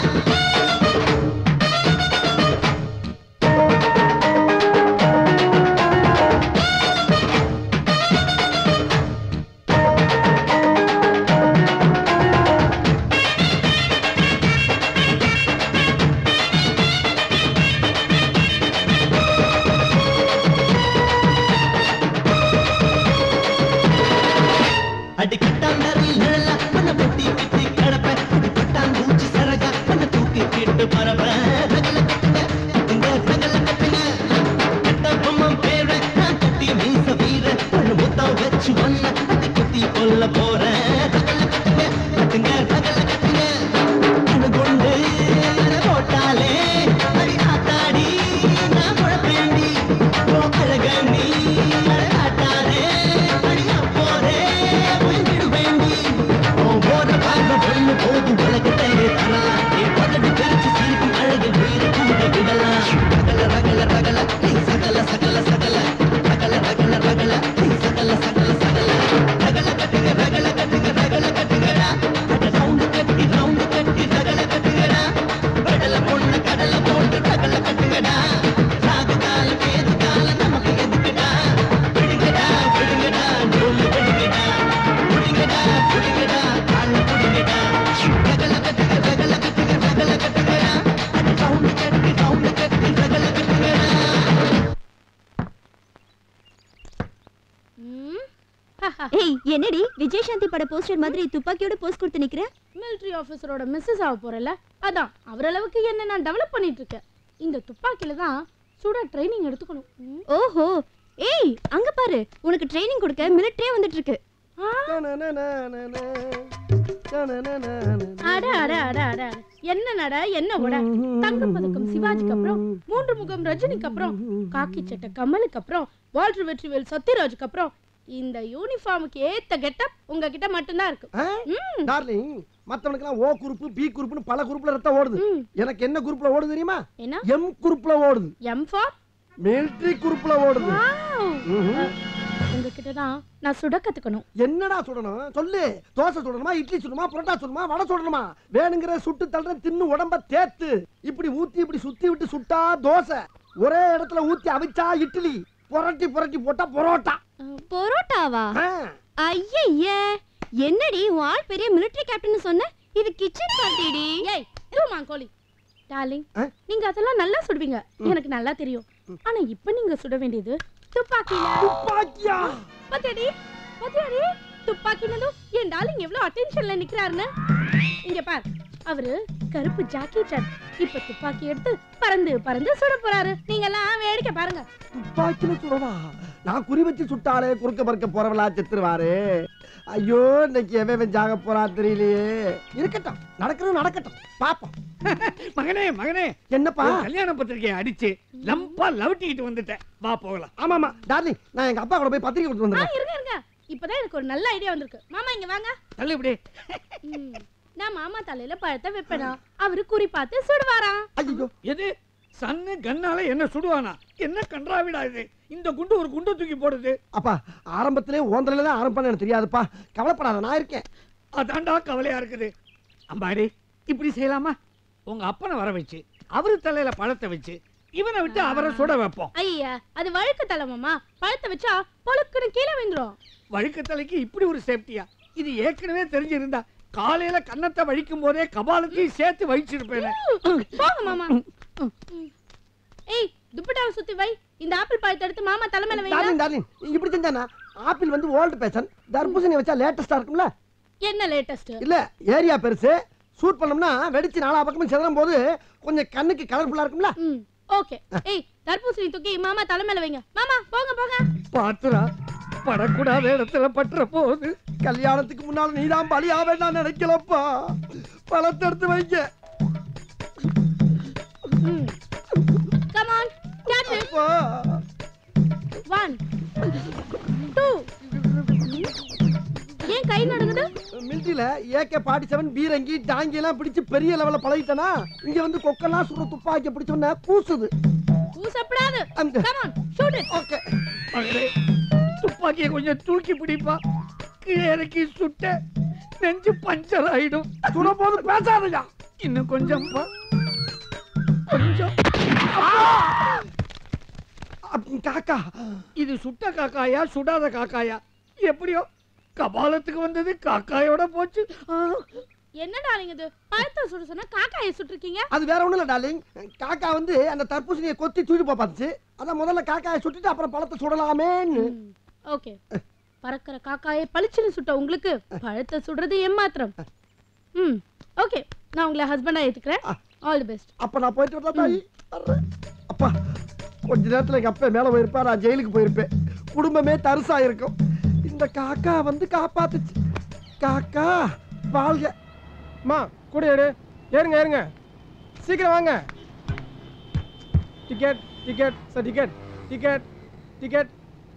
அடி கட்டாந்தரில் நிழல பண்ண பொட்டி கிட்டி கடப்ப அடி பட்டாம்பூச்சி சரக பண்ண தூக்கி கிட்டு பரப்ப ரகல கட்டுங்க கட்டுங்க ரகல கட்டுங்க கட்ட பொம்மம் பேர நான் கட்டி மீச வீர பண்ண முத்தம் வச்சு ஒன்ன அடி குத்தி கொல்ல போற ரகல கட்டுங்க கட்டுங்க ரகல கட்டுங்க அணு கொண்டு அணை போட்டாலே அடி ஆத்தாடி நான் குழப்பேண்டி ஓ அழக நீ அழகாட்டாரே அடி அப்போரே உயிர் வேண்டி ஓ போற பார்வை வெள்ளு போது உலகத்தை தரலாம் நீ பதடி பிரிச்சு சிரிக்கும் அழகில் உயிரை கூட விடலாம் ரகல ரகல ரகல நீ சகல சகல சகல ரகல ரகல ரகல நீ சகல சகல சகல ரகல கட்டுங்க ரகல கட்டுங்க ரகல கட்டுங்கடா அட ரவுண்டு கட்டி ரவுண்டு கட்டி ரகல கட்டுங்கடா கடல பொண்ணு கடல போட்டு ரகல கட்டுங்கடா ராகு கால கேது கால நமக்கு எதுக்குடா விடுங்கடா விடுங்கடா நூலு விடுங்கடா புடிங்கடா புடிங்கடா கால புடிங்கடா ரகல கட்டுங்க ரகல கட்டுங்க ரகல கட்டுங்கடா அட ரவுண்டு கட்டி ரவுண்டு கட்டி ரகல கட்டுங்கடா ஏய் என்னடி விஜயசாந்தி பட போஸ்டர் மாதிரி துப்பாக்கியோட போஸ்ட் கொடுத்து நிக்கிற மிலிட்டரி ஆஃபீஸரோட மிஸ்ஸஸ் ஆக போறல அதான் அவரளவுக்கு என்ன நான் டெவலப் பண்ணிட்டு இருக்கேன் இந்த துப்பாக்கில தான் சுட ட்ரைனிங் எடுத்துக்கணும் ம். ஓஹோ ஏய் அங்க பாரு உனக்கு ட்ரைனிங் கொடுக்க மிலிட்டரியே வந்துட்டு இருக்கு அட அட அட அட அட. என்ன நட என்ன உட தங்க பதக்கம் சிவாஜிக்கு அப்புறம் மூன்று முகம் ரஜினிக்கு அப்புறம் காக்கி சட்டை கமலுக்கு அப்புறம் வால்டர் வெற்றிவேல் சத்யராஜுக்கு அப்புறம் இந்த யூனிஃபார்முக்கு ஏத்த கெட்டப் உங்ககிட்ட மட்டும்தான் இருக்கு ம். டார்லிங் மத்தவனுக்கெல்லாம் ஓ குரூப் பி குரூப்னு பல குரூப்ல ரத்தம் ஓடுது எனக்கு என்ன குரூப்ல ஓடுது தெரியுமா என்ன எம் குரூப்ல ஓடுது எம் ஃபார் மிலிட்டரி குரூப்ல ஓடுது ம்ஹும். உங்ககிட்ட தான் நான் சுட கத்துக்கணும் என்னடா சுடணும் சொல்லு தோசை சுடணுமா இட்லி சுடணுமா புரோட்டா சுடணுமா வடை சுடணுமா வேணுங்கிற சுட்டு தள்ளுற தின்னு உடம்ப தேத்து இப்படி ஊத்தி இப்படி சுத்தி விட்டு சுட்டா தோசை ஒரே இடத்துல ஊத்தி அவிச்சா இட்லி புரட்டி புரட்டி போட்டா பரோட்டா பரோட்டாவா ஐயய்ய என்னடி உன் ஆள் பெரிய மிலிட்டரி கேப்டன் சொன்ன இது கிச்சன் பார்ட்டிடி ஏய் இருமா கோழி டார்லிங் நீங்க அதெல்லாம் நல்லா சுடுவீங்க எனக்கு நல்லா தெரியும் ஆனா இப்ப நீங்க சுட வேண்டியது துப்பாக்கில துப்பாக்கியா பாத்தியாடி பாத்தியாடி துப்பாக்கினதும் என் டார்லிங் எவ்வளவு அட்டென்ஷன்ல நிக்கிறாருன்னு இங்க பார் அவரு கருப்பு ஜாக்கி சான் இப்ப துப்பாக்கி எடுத்து பறந்து பறந்து சுட போறாரு நீங்க எல்லாம் வேடிக்கை பாருங்க துப்பாக்கில சுடவா நான் குறி வச்சு சுட்டாலே குறுக்க பறக்க போறவளா செத்துருவாரு ஐயோ இன்னைக்கு எவன் ஜாக போறா தெரியலையே இருக்கட்டும் நடக்கிறது நடக்கட்டும் பாப்போம் மகனே மகனே என்னப்பா ஒரு கல்யாண பத்திரிக்கையை அடிச்சு லம்பா லவட்டிக்கிட்டு வந்துட்டேன் வா போகலாம் ஆமா ஆமா டார்லிங் நான் எங்க அப்பா கூட போய் பத்திரிக்கை கொடுத்து ஆ, வந்துடுறேன் இருங்க இருங்க இப்பதான் எனக்கு ஒரு நல்ல ஐடியா வந்திருக்கு மாமா இங்க வாங்க தள்ளு இப்படி ம், நான் மாமா தலையில பழத்தை வைப்பேனா அவரு குறி பார்த்து சுடுவாராம் ஐயோ எது சன்னு கண்ணால என்ன சுடுவானா என்ன கன்றாவிடா இது இந்த குண்டு ஒரு குண்டு தூக்கி போடுது அப்பா ஆரம்பத்திலே ஓந்தல தான் ஆரம்பம் எனக்கு தெரியாதுப்பா கவலைப்படாத நான் இருக்கேன் அதான்டா கவலையா இருக்குது அம்பாடி இப்படி செய்யலாமா உங்க அப்பனை வர வச்சு அவரு தலையில பழத்தை வச்சு இவனை விட்டு அவரை சுட வைப்போம் ஐயா அது வழுக்கு தலை மாமா பழத்தை வச்சா பொழுக்குன்னு கீழே விழுந்துரும் வழுக்கு தலைக்கு இப்படி ஒரு சேஃப்டியா இது ஏற்கனவே தெரிஞ்சிருந்தா காலையில கன்னத்தை வழிக்கும் போதே கபாலத்தையும் சேர்த்து வழிச்சிருப்பேன் போங்க மாமா ம். ஏய் துப்பட்டாவை சுத்தி வை இந்த ஆப்பிள் பழத்தை எடுத்து மாமா தலைமையில டார்லிங் வைங்க டார்லிங் இப்படி செஞ்சானா ஆப்பிள் வந்து ஓல்டு பேஷன் தர்பூசணி வச்சா லேட்டஸ்டா இருக்கும்ல என்ன லேட்டஸ்ட் இல்ல ஏரியா பெருசு ஷூட் பண்ணோம்னா வெடிச்சு நாலா பக்கமும் சிதறும் போது கொஞ்சம் கண்ணுக்கு கலர்ஃபுல்லா இருக்கும்ல ஓகே ஏய் தர்பூசணி தூக்கி மாமா தலைமையில வைங்க மாமா போங்க போங்க பாத்துரா படக்கூடாத இடத்துல பட்டுற போகுது கல்யாணத்துக்கு முன்னால நீதான் பலி ஆவேன் நினைக்கலப்பா பழத்தை எடுத்து வைக்க கம் ஆன் கேட்ச் இட் 1 2 ஏன் கை நடுங்குது மில்டில ஏகே பாட்டி செவன் பீரங்கி டாங்கி எல்லாம் பிடிச்சு பெரிய லெவல்ல பழகிட்டனா இங்க வந்து கொக்கெல்லாம் சுடுற துப்பாக்கி பிடிச்சோன்னா கூசுது கூசப்படாது come on shoot it okay மகளே துப்பாக்கியை கொஞ்சம் தூக்கி பிடிப்பா கீழே இறக்கி சுட்ட நெஞ்சு பஞ்சர் ஆயிடும் சுட போது பேசாதயா இன்னும் கொஞ்சம் கொஞ்சம் காக்கா இது சுட்ட காக்காயா சுடாத காக்காயா எப்படியோ கபாலத்துக்கு வந்தது காக்காயோட போச்சு ஆ. என்ன டாலிங் இது பழத்தை சுட சொன்னா காக்காயை சுட்டிருக்கீங்க அது வேற ஒண்ணும் இல்ல டார்லிங் காக்கா வந்து அந்த தர்பூசணியை கொத்தி தூக்கி பார்த்துச்சு அதான் முதல்ல காக்காயை சுட்டுட்டு அப்புறம் பழத்தை சுடலாமேன்னு ஓகே பறக்கிற காக்காயை பளிச்சுன்னு சுட்ட உங்களுக்கு பழத்தை சுடுறது ஏமாத்திரம் ம் ஓகே நான் உங்களை ஹஸ்பண்டா ஏத்துக்கிறேன் ஆல் தி பெஸ்ட் அப்ப நான் போயிட்டு வரதா தாய் வர்றேன். அப்பா கொஞ்ச நேரத்துல எங்க அப்பா மேல போயிருப்பா நான் ஜெயிலுக்கு போயிருப்பேன் குடும்பமே தரிசா இருக்கும் இந்த காக்கா வந்து காப்பாத்துச்சு காக்கா வாழ்க அம்மா கூட ஏறு ஏறுங்க ஏறுங்க சீக்கிரம் வாங்க ticket ticket sir ticket ticket ticket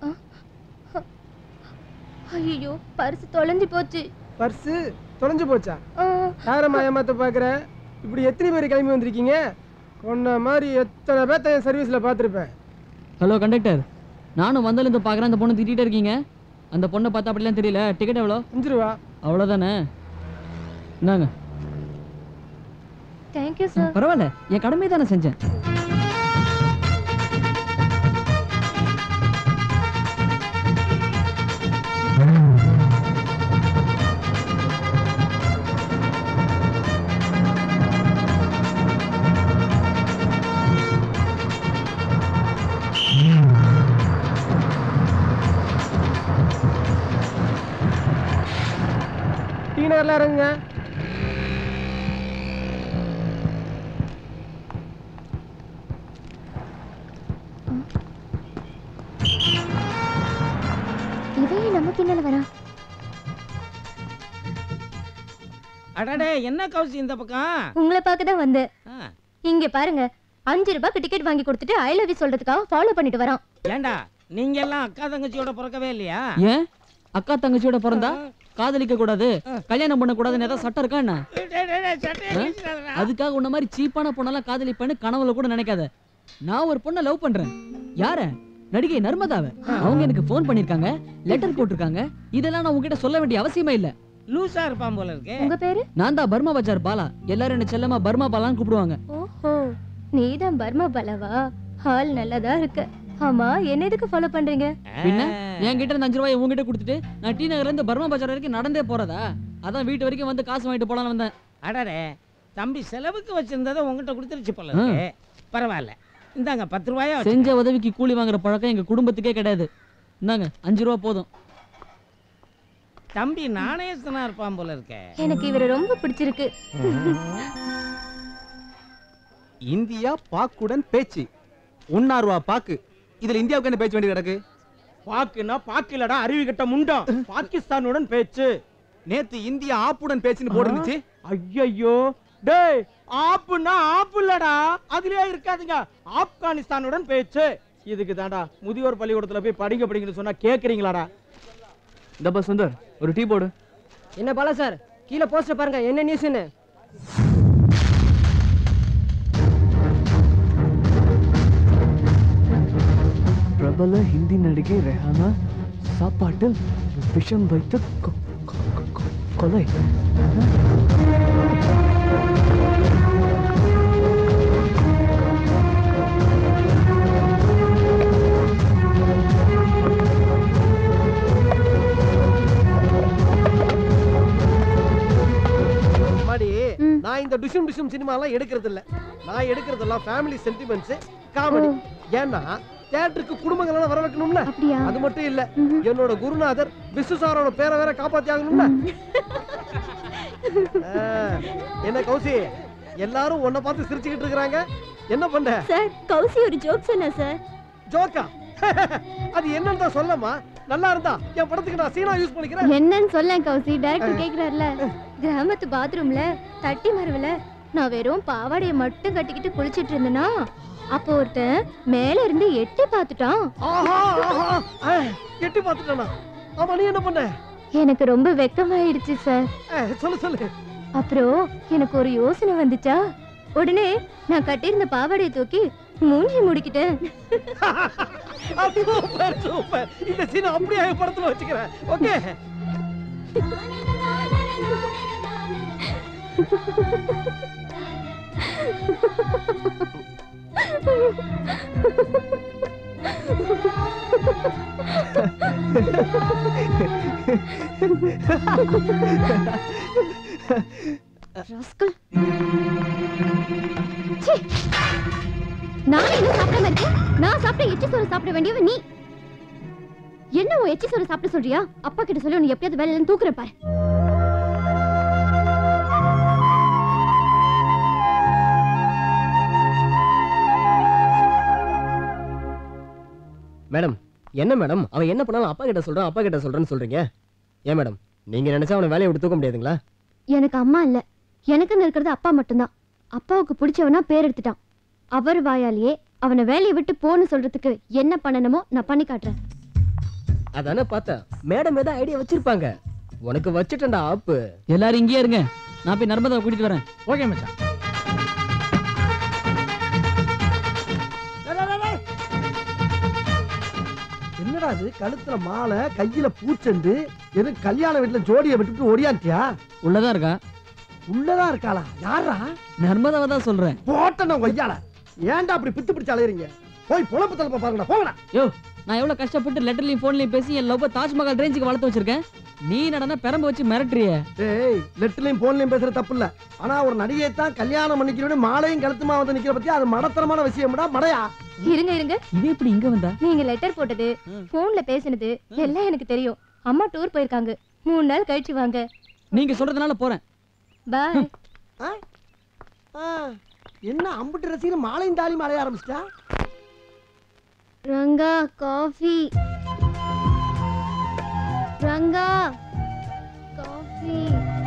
ஐயோ பரிசு தொலைஞ்சு போச்சு பர்ஸு தொலைஞ்சு போச்சா ஆ, யாரம்மா ஏமாத்த பார்க்குற இப்படி எத்தனை பேர் கிளம்பி வந்திருக்கீங்க உன்ன மாதிரி எத்தனை பேர்த்த என் சர்வீஸில் பார்த்துருப்பேன் ஹலோ கண்டக்டர் நானும் வந்தலேருந்து பார்க்குறேன் அந்த பொண்ணு திட்டிகிட்டே இருக்கீங்க அந்த பொண்ணை பார்த்தா அப்படிலாம் தெரியல டிக்கெட் எவ்வளோ அஞ்சு ரூபா அவ்வளோதானே இந்தாங்க தேங்க்யூ சார் பரவாயில்ல என் கடமை தானே செஞ்சேன் டீ நகரில் இறங்குங்க இவன் நம்ம பின்னால வரா அடடே என்ன கவுசி இந்த பக்கம் உங்களை பார்க்க தான் வந்தேன் ஆ. இங்க பாருங்க அஞ்சு ரூபாய்க்கு டிக்கெட் வாங்கி கொடுத்துட்டு ஐ லவ் யூ சொல்றதுக்காக ஃபாலோ பண்ணிட்டு வரான் ஏண்டா நீங்க எல்லாம் அக்கா தங்கச்சியோட பிறக்கவே இல்லையா ஏன் அக்கா தங்கச்சியோட பிறந்தா காதலிக்க கூடாது கல்யாணம் பண்ண கூடாதுன்னு ஏதாவது சட்டம் இருக்கா என்ன டேய், டேய், டேய், சட்டையை ஆ? கிழிச்சிடாதடா. அதுக்காக உன்ன மாதிரி சீப்பான பொண்ணெல்லாம் காதலிப்பேன்னு கனவுல கூட நினைக்காத நான் ஒரு பொண்ணை லவ் பண்றேன் யார நடிகை நர்மதாவை அவங்க எனக்கு ஃபோன் பண்ணிருக்காங்க லெட்டர் போட்டிருக்காங்க இதெல்லாம் நான் உங்ககிட்ட சொல்ல வேண்டிய அவசியமே இல்ல லூசா இருப்பான் போல இருக்கு உங்க பேரு நான் தான் பர்மா பஜார் பாலா எல்லாரும் என்ன செல்லமா பர்மா பாலான்னு கூப்பிடுவாங்க ஓஹோ நீதான் பர்மா பலவா ஹால் நல்லதா இருக்கு ஆமா என்ன எதுக்கு ஃபாலோ பண்றீங்க பின்ன என்கிட்ட இந்த அஞ்சு ரூபாய் உங்ககிட்ட கொடுத்துட்டு நான் டி நகர்ல இருந்து பர்மா பஜார் வரைக்கும் நடந்தே போறதா அதான் வீட்டு வரைக்கும் வந்து காசு வாங்கிட்டு போலான்னு வந்தேன் அடடே தம்பி செலவுக்கு வச்சிருந்ததை உங்ககிட்ட கொடுத்துருச்சு போல இருக்கு பரவாயில்ல இந்தாங்க பத்து ரூபாயா வச்சு- செஞ்ச உதவிக்கு கூலி வாங்குற பழக்கம் எங்க குடும்பத்துக்கே கிடையாது இந்தாங்க அஞ்சு ரூபா போதும் தம்பி நாணயஸ்தனா இருப்பான் போல இருக்கே எனக்கு இவரை ரொம்ப பிடிச்சிருக்கு இந்தியா பாக்குடன் பேச்சு உன்னார்வா பாக்கு இதுல இந்தியாவுக்கு என்ன பேச்சு வேண்டி கிடக்கு பாக்குன்னா பாக்கு இல்லடா அருவி கட்ட முண்டம் பாகிஸ்தானுடன் பேச்சு நேத்து இந்தியா ஆப்புடன் பேச்சுன்னு போட்டுருந்துச்சு ஐயோ டேய் ஆப்புன்னா ஆப்பு இல்லடா அதுலயே இருக்காதுங்க ஆப்கானிஸ்தானுடன் பேச்சு இதுக்கு தாண்டா முதியோர் பள்ளிக்கூடத்துல போய் படிங்க படிங்கன்னு சொன்னா கேக்குறீங்களாடா டப்பா சுந்தர் ஒரு டீ போடு என்ன பாலா சார் கீழே போஸ்டர் பாருங்க என்ன நியூஸ்னு பிரபல ஹிந்தி நடிகை ரெஹானா சாப்பாட்டில் விஷம் வைத்து கொ- கொ- கொ- கொ- கொலை மாடி நான் இந்த டிஷும் டிஷும் சினிமாலாம் எடுக்கிறது இல்ல நான் எடுக்கிறதெல்லாம் ஃபேமிலி சென்டிமெண்ட்ஸ் காமெடி ஏன்னா தியேட்டருக்கு குடும்பங்கள் எல்லாம் வர வைக்கணும்ல அது மட்டும் இல்ல என்னோட குருநாதர் விசு சாரோட பேரை வேற காப்பாத்தி ஆகணும்ல ஆ, என்ன கௌசி எல்லாரும் உன்னை பார்த்து சிரிச்சுக்கிட்டு இருக்கிறாங்க என்ன பண்ண சார் கௌசி ஒரு ஜோக் சொன்னா சார் ஜோக்கா அது என்னன்னு தான் சொல்லமா நல்லா இருந்தா என் படத்துக்கு நான் சீனா யூஸ் பண்ணிக்கிறேன் என்னன்னு சொல்லேன் கௌசி டைரக்டர் கேக்குறாருல கிராமத்து பாத்ரூம்ல தட்டி மரவுல நான் வெறும் பாவாடைய மட்டும் கட்டிக்கிட்டு குளிச்சிட்டு இருந்தேனா அப்போ ஒருத்தன் மேல இருந்து எட்டி பார்த்துட்டான் ஆஹா ஆஹா ஆ, எட்டி பார்த்துட்டானா ஆமா நீ என்ன பண்ண எனக்கு ரொம்ப வெக்கமாயிடுச்சு சார் ஏ, சொல்லு சொல்லு அப்புறம் எனக்கு ஒரு யோசனை வந்துச்சா உடனே நான் கட்டியிருந்த பாவாடையை தூக்கி மூஞ்சி முடிக்கிட்டேன் சூப்பர் சூப்பர் இந்த சீனை அப்படியே என் படத்துல வச்சுக்கிறேன் ஓகே ராஸ்கல். சீ. நான் என்ன சாப்பிடாம இருக்கேன் நான் சாப்பிட்ட எச்சி சோறு சாப்பிட வேண்டியவ நீ என்ன உன் எச்சி சோறு சாப்பிட சொல்றியா அப்பா கிட்ட சொல்லி உன்னை எப்பயாவது வேலையில இருந்து தூக்குறேன் பாரு மேடம் என்ன மேடம் அவன் என்ன பண்ணாலும் அப்பா கிட்ட சொல்றான் அப்பா கிட்ட சொல்றேன்னு சொல்றீங்க ஏன் மேடம் நீங்க நினைச்சா அவனை வேலையை விட்டு தூக்க முடியாதுங்களா எனக்கு அம்மா இல்ல எனக்குன்னு இருக்கிறது அப்பா மட்டும்தான் அப்பாவுக்கு பிடிச்சவனா பேர் எடுத்துட்டான் அவர் வாயாலேயே அவனை வேலையை விட்டு போன்னு சொல்றதுக்கு என்ன பண்ணணுமோ நான் பண்ணி காட்டுறேன் அதானே பார்த்தேன் மேடம் ஏதோ ஐடியா வச்சிருப்பாங்க உனக்கு வச்சுட்டேன்டா ஆப்பு எல்லாரும் இங்கேயே இருங்க நான் போய் நர்மதா கூட்டிட்டு வரேன் ஓகே மச்சான் என்னடா இது கழுத்துல மாலை கையில பூச்செண்டு எது கல்யாண வீட்டுல ஜோடியை விட்டுட்டு ஓடியான்ட்டியா உள்ளதான் இருக்கா உள்ளதான் இருக்காளா யாரா நர்மதாவை தான் சொல்றேன் போட்டன கொய்யால ஏன்டா அப்படி பித்து பிடிச்சு அலையறீங்க போய் பொழப்பு தலப்ப பாருங்கடா போங்கடா யோ நான் எவ்வளவு கஷ்டப்பட்டு லெட்டர்லயும் போன்லயும் பேசி என் லவ் தாஜ்மஹால் ரேஞ்சுக்கு வளர்த்து வச்சிருக்கேன் நீ நடனா பெரம்ப வச்சு மிரட்டுறிய டேய் லெட்டர்லயும் போன்லயும் பேசுற தப்பு இல்ல ஆனா ஒரு நடிகை தான் கல்யாணம் பண்ணிக்கிறோம் மாலையும் கழுத்துமா வந்து நிக்கிற பத்தி அது மடத்தரமான விஷயம்டா மடையா இருங்க இருங்க இது எப்படி இங்க வந்தா நீங்க லெட்டர் போட்டது போன்ல பேசினது எல்லாம் எனக்கு தெரியும் அம்மா டூர் போயிருக்காங்க மூணு நாள் கழிச்சு வாங்க நீங்க சொல்றதுனால போறேன் பாய் என்ன அம்புட்டு ரசிகர் மாலையும் தாலி மாலைய ஆரம்பிச்சிட்டா Ranga coffee Ranga coffee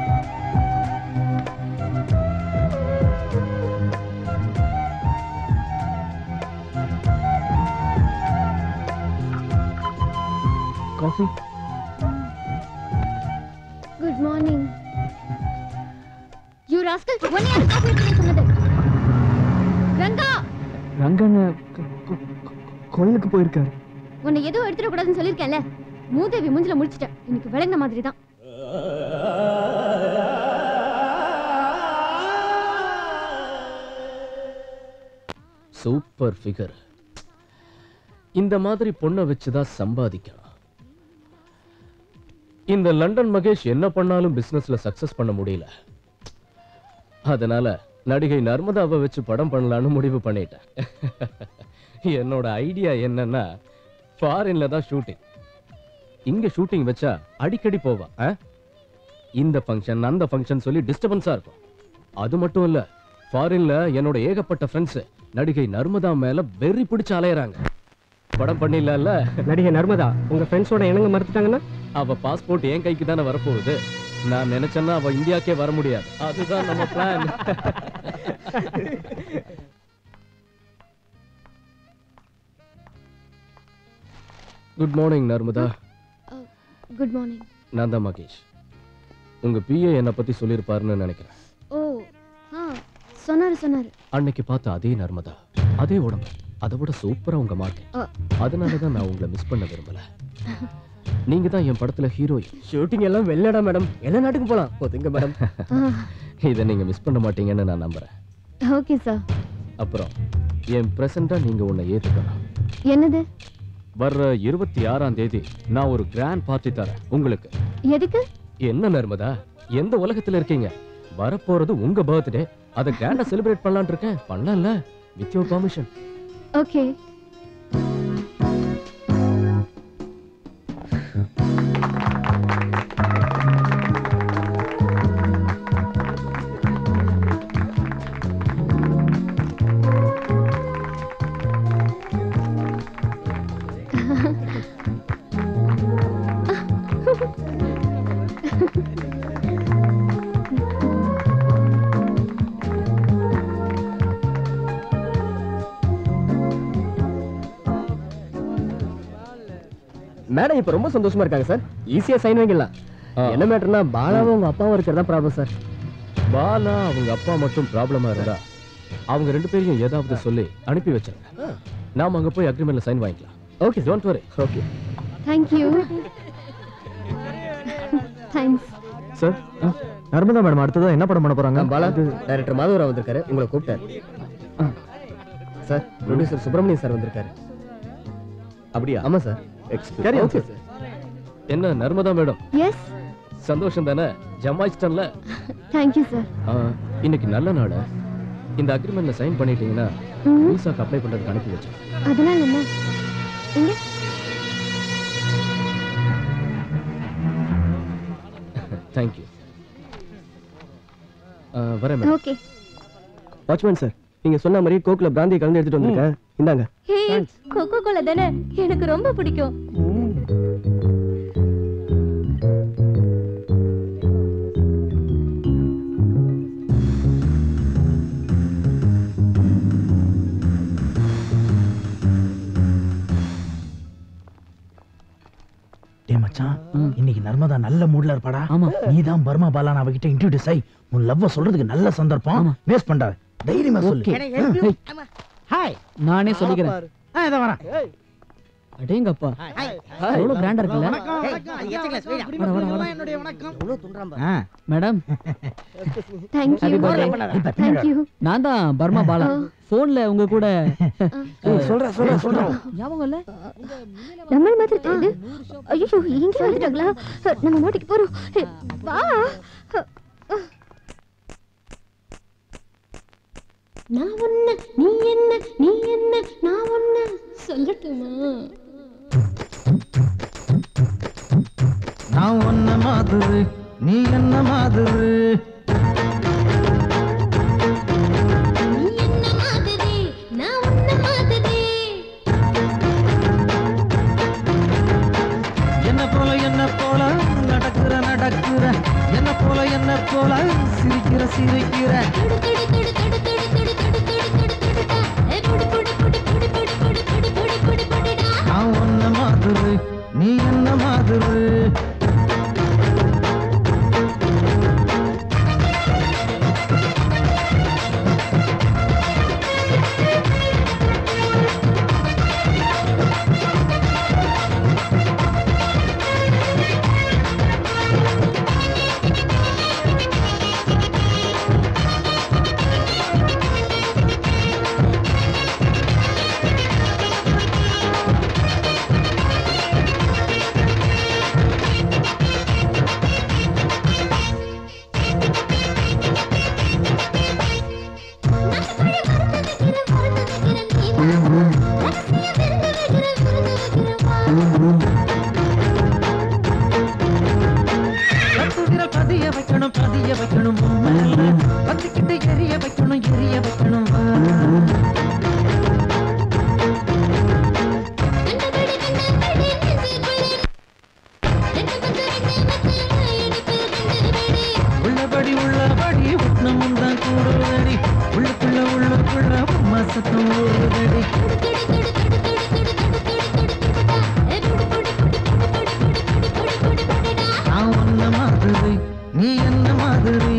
coffee good morning you rascal ஒன் யார் காஃபி எடுத்து சொன்னது ரங்கா ரங்கண்ண க- க- க- கோயிலுக்கு போயிருக்காரு உன்னை எதுவும் எடுத்துட கூடாதுன்னு சொல்லிருக்கேன்ல மூதேவி மூஞ்சில முடிச்சிட்டேன் எனக்கு விளங்கின மாதிரி தான் சூப்பர் ஃபிகர் இந்த மாதிரி பொண்ணை வச்சுதான் சம்பாதிக்கணும் இந்த லண்டன் மகேஷ் என்ன பண்ணாலும் பிசினஸ்ல சக்சஸ் பண்ண முடியல அதனால நடிகை நர்மதாவை வச்சு படம் பண்ணலாம்னு முடிவு பண்ணிட்டேன் என்னோட ஐடியா என்னன்னா ஃபாரின்ல தான் ஷூட்டிங் இங்க ஷூட்டிங் வச்சா அடிக்கடி போவா ஆ? இந்த ஃபங்க்ஷன் அந்த ஃபங்க்ஷன் சொல்லி டிஸ்டர்பன்ஸா இருக்கும் அது மட்டும் இல்ல ஃபாரின்ல என்னோட ஏகப்பட்ட ஃப்ரெண்ட்ஸ் நடிகை நர்மதா மேல வெறி பிடிச்சு அலையறாங்க படம் பண்ணிடலாம்ல நடிகை நர்மதா உங்க ஃப்ரெண்ட்ஸோட இணங்க மறுத்துட்டாங்கன்னா அவ பாஸ்போர்ட் என் கைக்கு தானே வரப்போகுது நான் நினைச்சேன்னா அவ இந்தியாக்கே வர முடியாது அதுதான் நம்ம plan good morning Narmada good morning நான் தான் மகேஷ் உங்க பிஏ என்னை பத்தி சொல்லியிருப்பாருன்னு நினைக்கிறேன் ஓ ஆ சொன்னாரு சொன்னாரு அன்னைக்கு பார்த்த அதே நர்மதா அதே உடம்பு அதை விட சூப்பரா உங்க மார்க்கெட் அ. அதனால தான் நான் உங்களை மிஸ் பண்ண விரும்பல நீங்க தான் என் படத்துல ஹீரோயின் ஷூட்டிங் எல்லாம் வெளிநாடா மேடம் எல்லா நாட்டுக்கு போலாம் போதுங்க மேடம் இதை நீங்க மிஸ் பண்ண மாட்டீங்கன்னு நான் நம்புறேன் ஓகே சார் அப்புறம் என் பிரசண்டா நீங்க உன்னை ஏத்துக்கணும் என்னது வர்ற இருபத்தி ஆறாம் தேதி நான் ஒரு கிராண்ட் பார்ட்டி தரேன் உங்களுக்கு எதுக்கு என்ன நர்மதா எந்த உலகத்துல இருக்கீங்க வரப்போறது உங்க பர்த்டே அதை கிராண்டா செலிப்ரேட் பண்ணலாம்னு இருக்கேன் பண்ணலாம்ல with your permission okay madam இப்ப ரொம்ப சந்தோஷமா இருக்காங்க சார் ஈஸியா சைன் வாங்கிடலாம் என்ன மேட்டர்னா பாலாவும் உங்க அப்பாவும் இருக்கிறதா ப்ராப்ளம் சார் பாலா அவங்க அப்பா மட்டும் ப்ராப்ளமா இருந்தா அவங்க ரெண்டு பேரையும் ஏதாவது சொல்லி அனுப்பி வச்சிருங்க நாம அங்க போய் அக்ரிமெண்ட்ல சைன் வாங்கிக்கலாம் okay don't worry okay thank you thanks sir Narmada madam அடுத்ததா என்ன படம் பண்ண போறாங்க பாலா டைரக்டர் மாதவராவ் வந்திருக்காரு உங்களை கூப்பிட்டாரு சார் ப்ரொடியூசர் சுப்பிரமணியன் சார் வந்திருக்காரு அப்படியா ஆமா sir Carry on, okay sir. என்ன நர்மதா மேடம் எஸ் சந்தோஷம் தானே ஜமாயிச்சிட்டன்ல தேங்க்யூ சார் இன்னைக்கு நல்ல நாள் இந்த அக்ரிமெண்ட்ல சைன் பண்ணிட்டீங்கன்னா ம்ம். விசாக்கு அப்ளை பண்றதுக்கு அனுப்பி வச்சேன் அதெல்லாம் என்ன எங்க தேங்க்யூ வரேன் மேடம் ஓகே வாட்ச்மேன் சார் நீங்க சொன்ன மாதிரி கோக்ல பிராந்தியை கலந்து எடுத்துட்டு வந்திருக்கேன் இந்தாங்க ஹே கொக்கோ கோலா தானே எனக்கு ரொம்ப பிடிக்கும் டே மச்சான் இன்னைக்கு நர்மதா நல்ல மூட்ல இருப்பாடா ஆமா நீ தான் பர்மா பாலான் அவகிட்ட இன்ட்ரோடியூஸ் ஆகி உன் லவ்வ சொல்றதுக்கு நல்ல சந்தர்ப்பம் வேஸ்ட் பண்ணாத தைரியமா சொல்லு ஹாய் நானே சொல்லிக்கிறேன் ஆ இத வரேன் அடேங்கப்பா எவ்வளவு பிராண்டா இருக்குல்ல madam thank you Happy birthday. Thank you நான் தான் பர்மா பாலா போன்ல உங்க கூட சொல்றேன் சொல்றேன் சொல்றேன் ஞாபகம் இல்ல நம்ம மாதிரி தெரியுது ஐயோ இங்க வந்துட்டாங்களா நம்ம மாட்டிக்கு போறோம் ஏ, வா நான் ஒண்ணு நீ என்ன நீ என்ன நான் ஒண்ணு சொல்லட்டுமா நான் ஒன்ன மாதிரி நீ என்ன மாதிரி மாதிரி நான் ஒண்ணு மாதிரி என்ன போல என்ன போல நடக்கிற நடக்கிற என்ன போல என்ன போல சிரிக்கிற சிரிக்கிற நான் ஒன்ன மாதிரி நீ என்ன மாதிரி கத்துகிற பதிய வைக்கணும் பதிய வைக்கணும் பத்துக்கிட்டு எரிய வைக்கணும் எரிய வைக்கணும் வா. உள்ளபடி உள்ளபடி உட்னமும் தான் கூடுதடி உள்ளுக்குள்ள உள்ளுக்குள்ள உம்மா சத்தம் ஊறுதடி நான் ஒன்ன மாதிரி நீ என்ன மாதிரி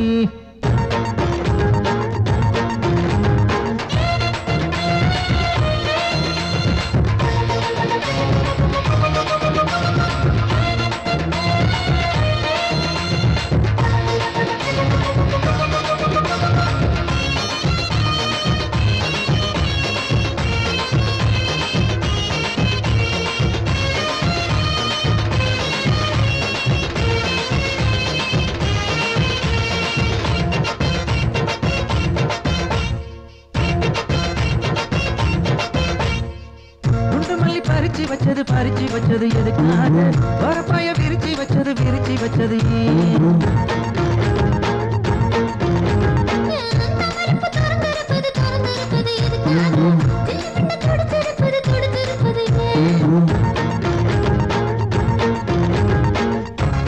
குண்டு மல்லி பறிச்சு வச்சது பறிச்சு வச்சது எதுக்காக வரப்பாய விரிச்சு வச்சது விரிச்சு வச்சது ஏன்?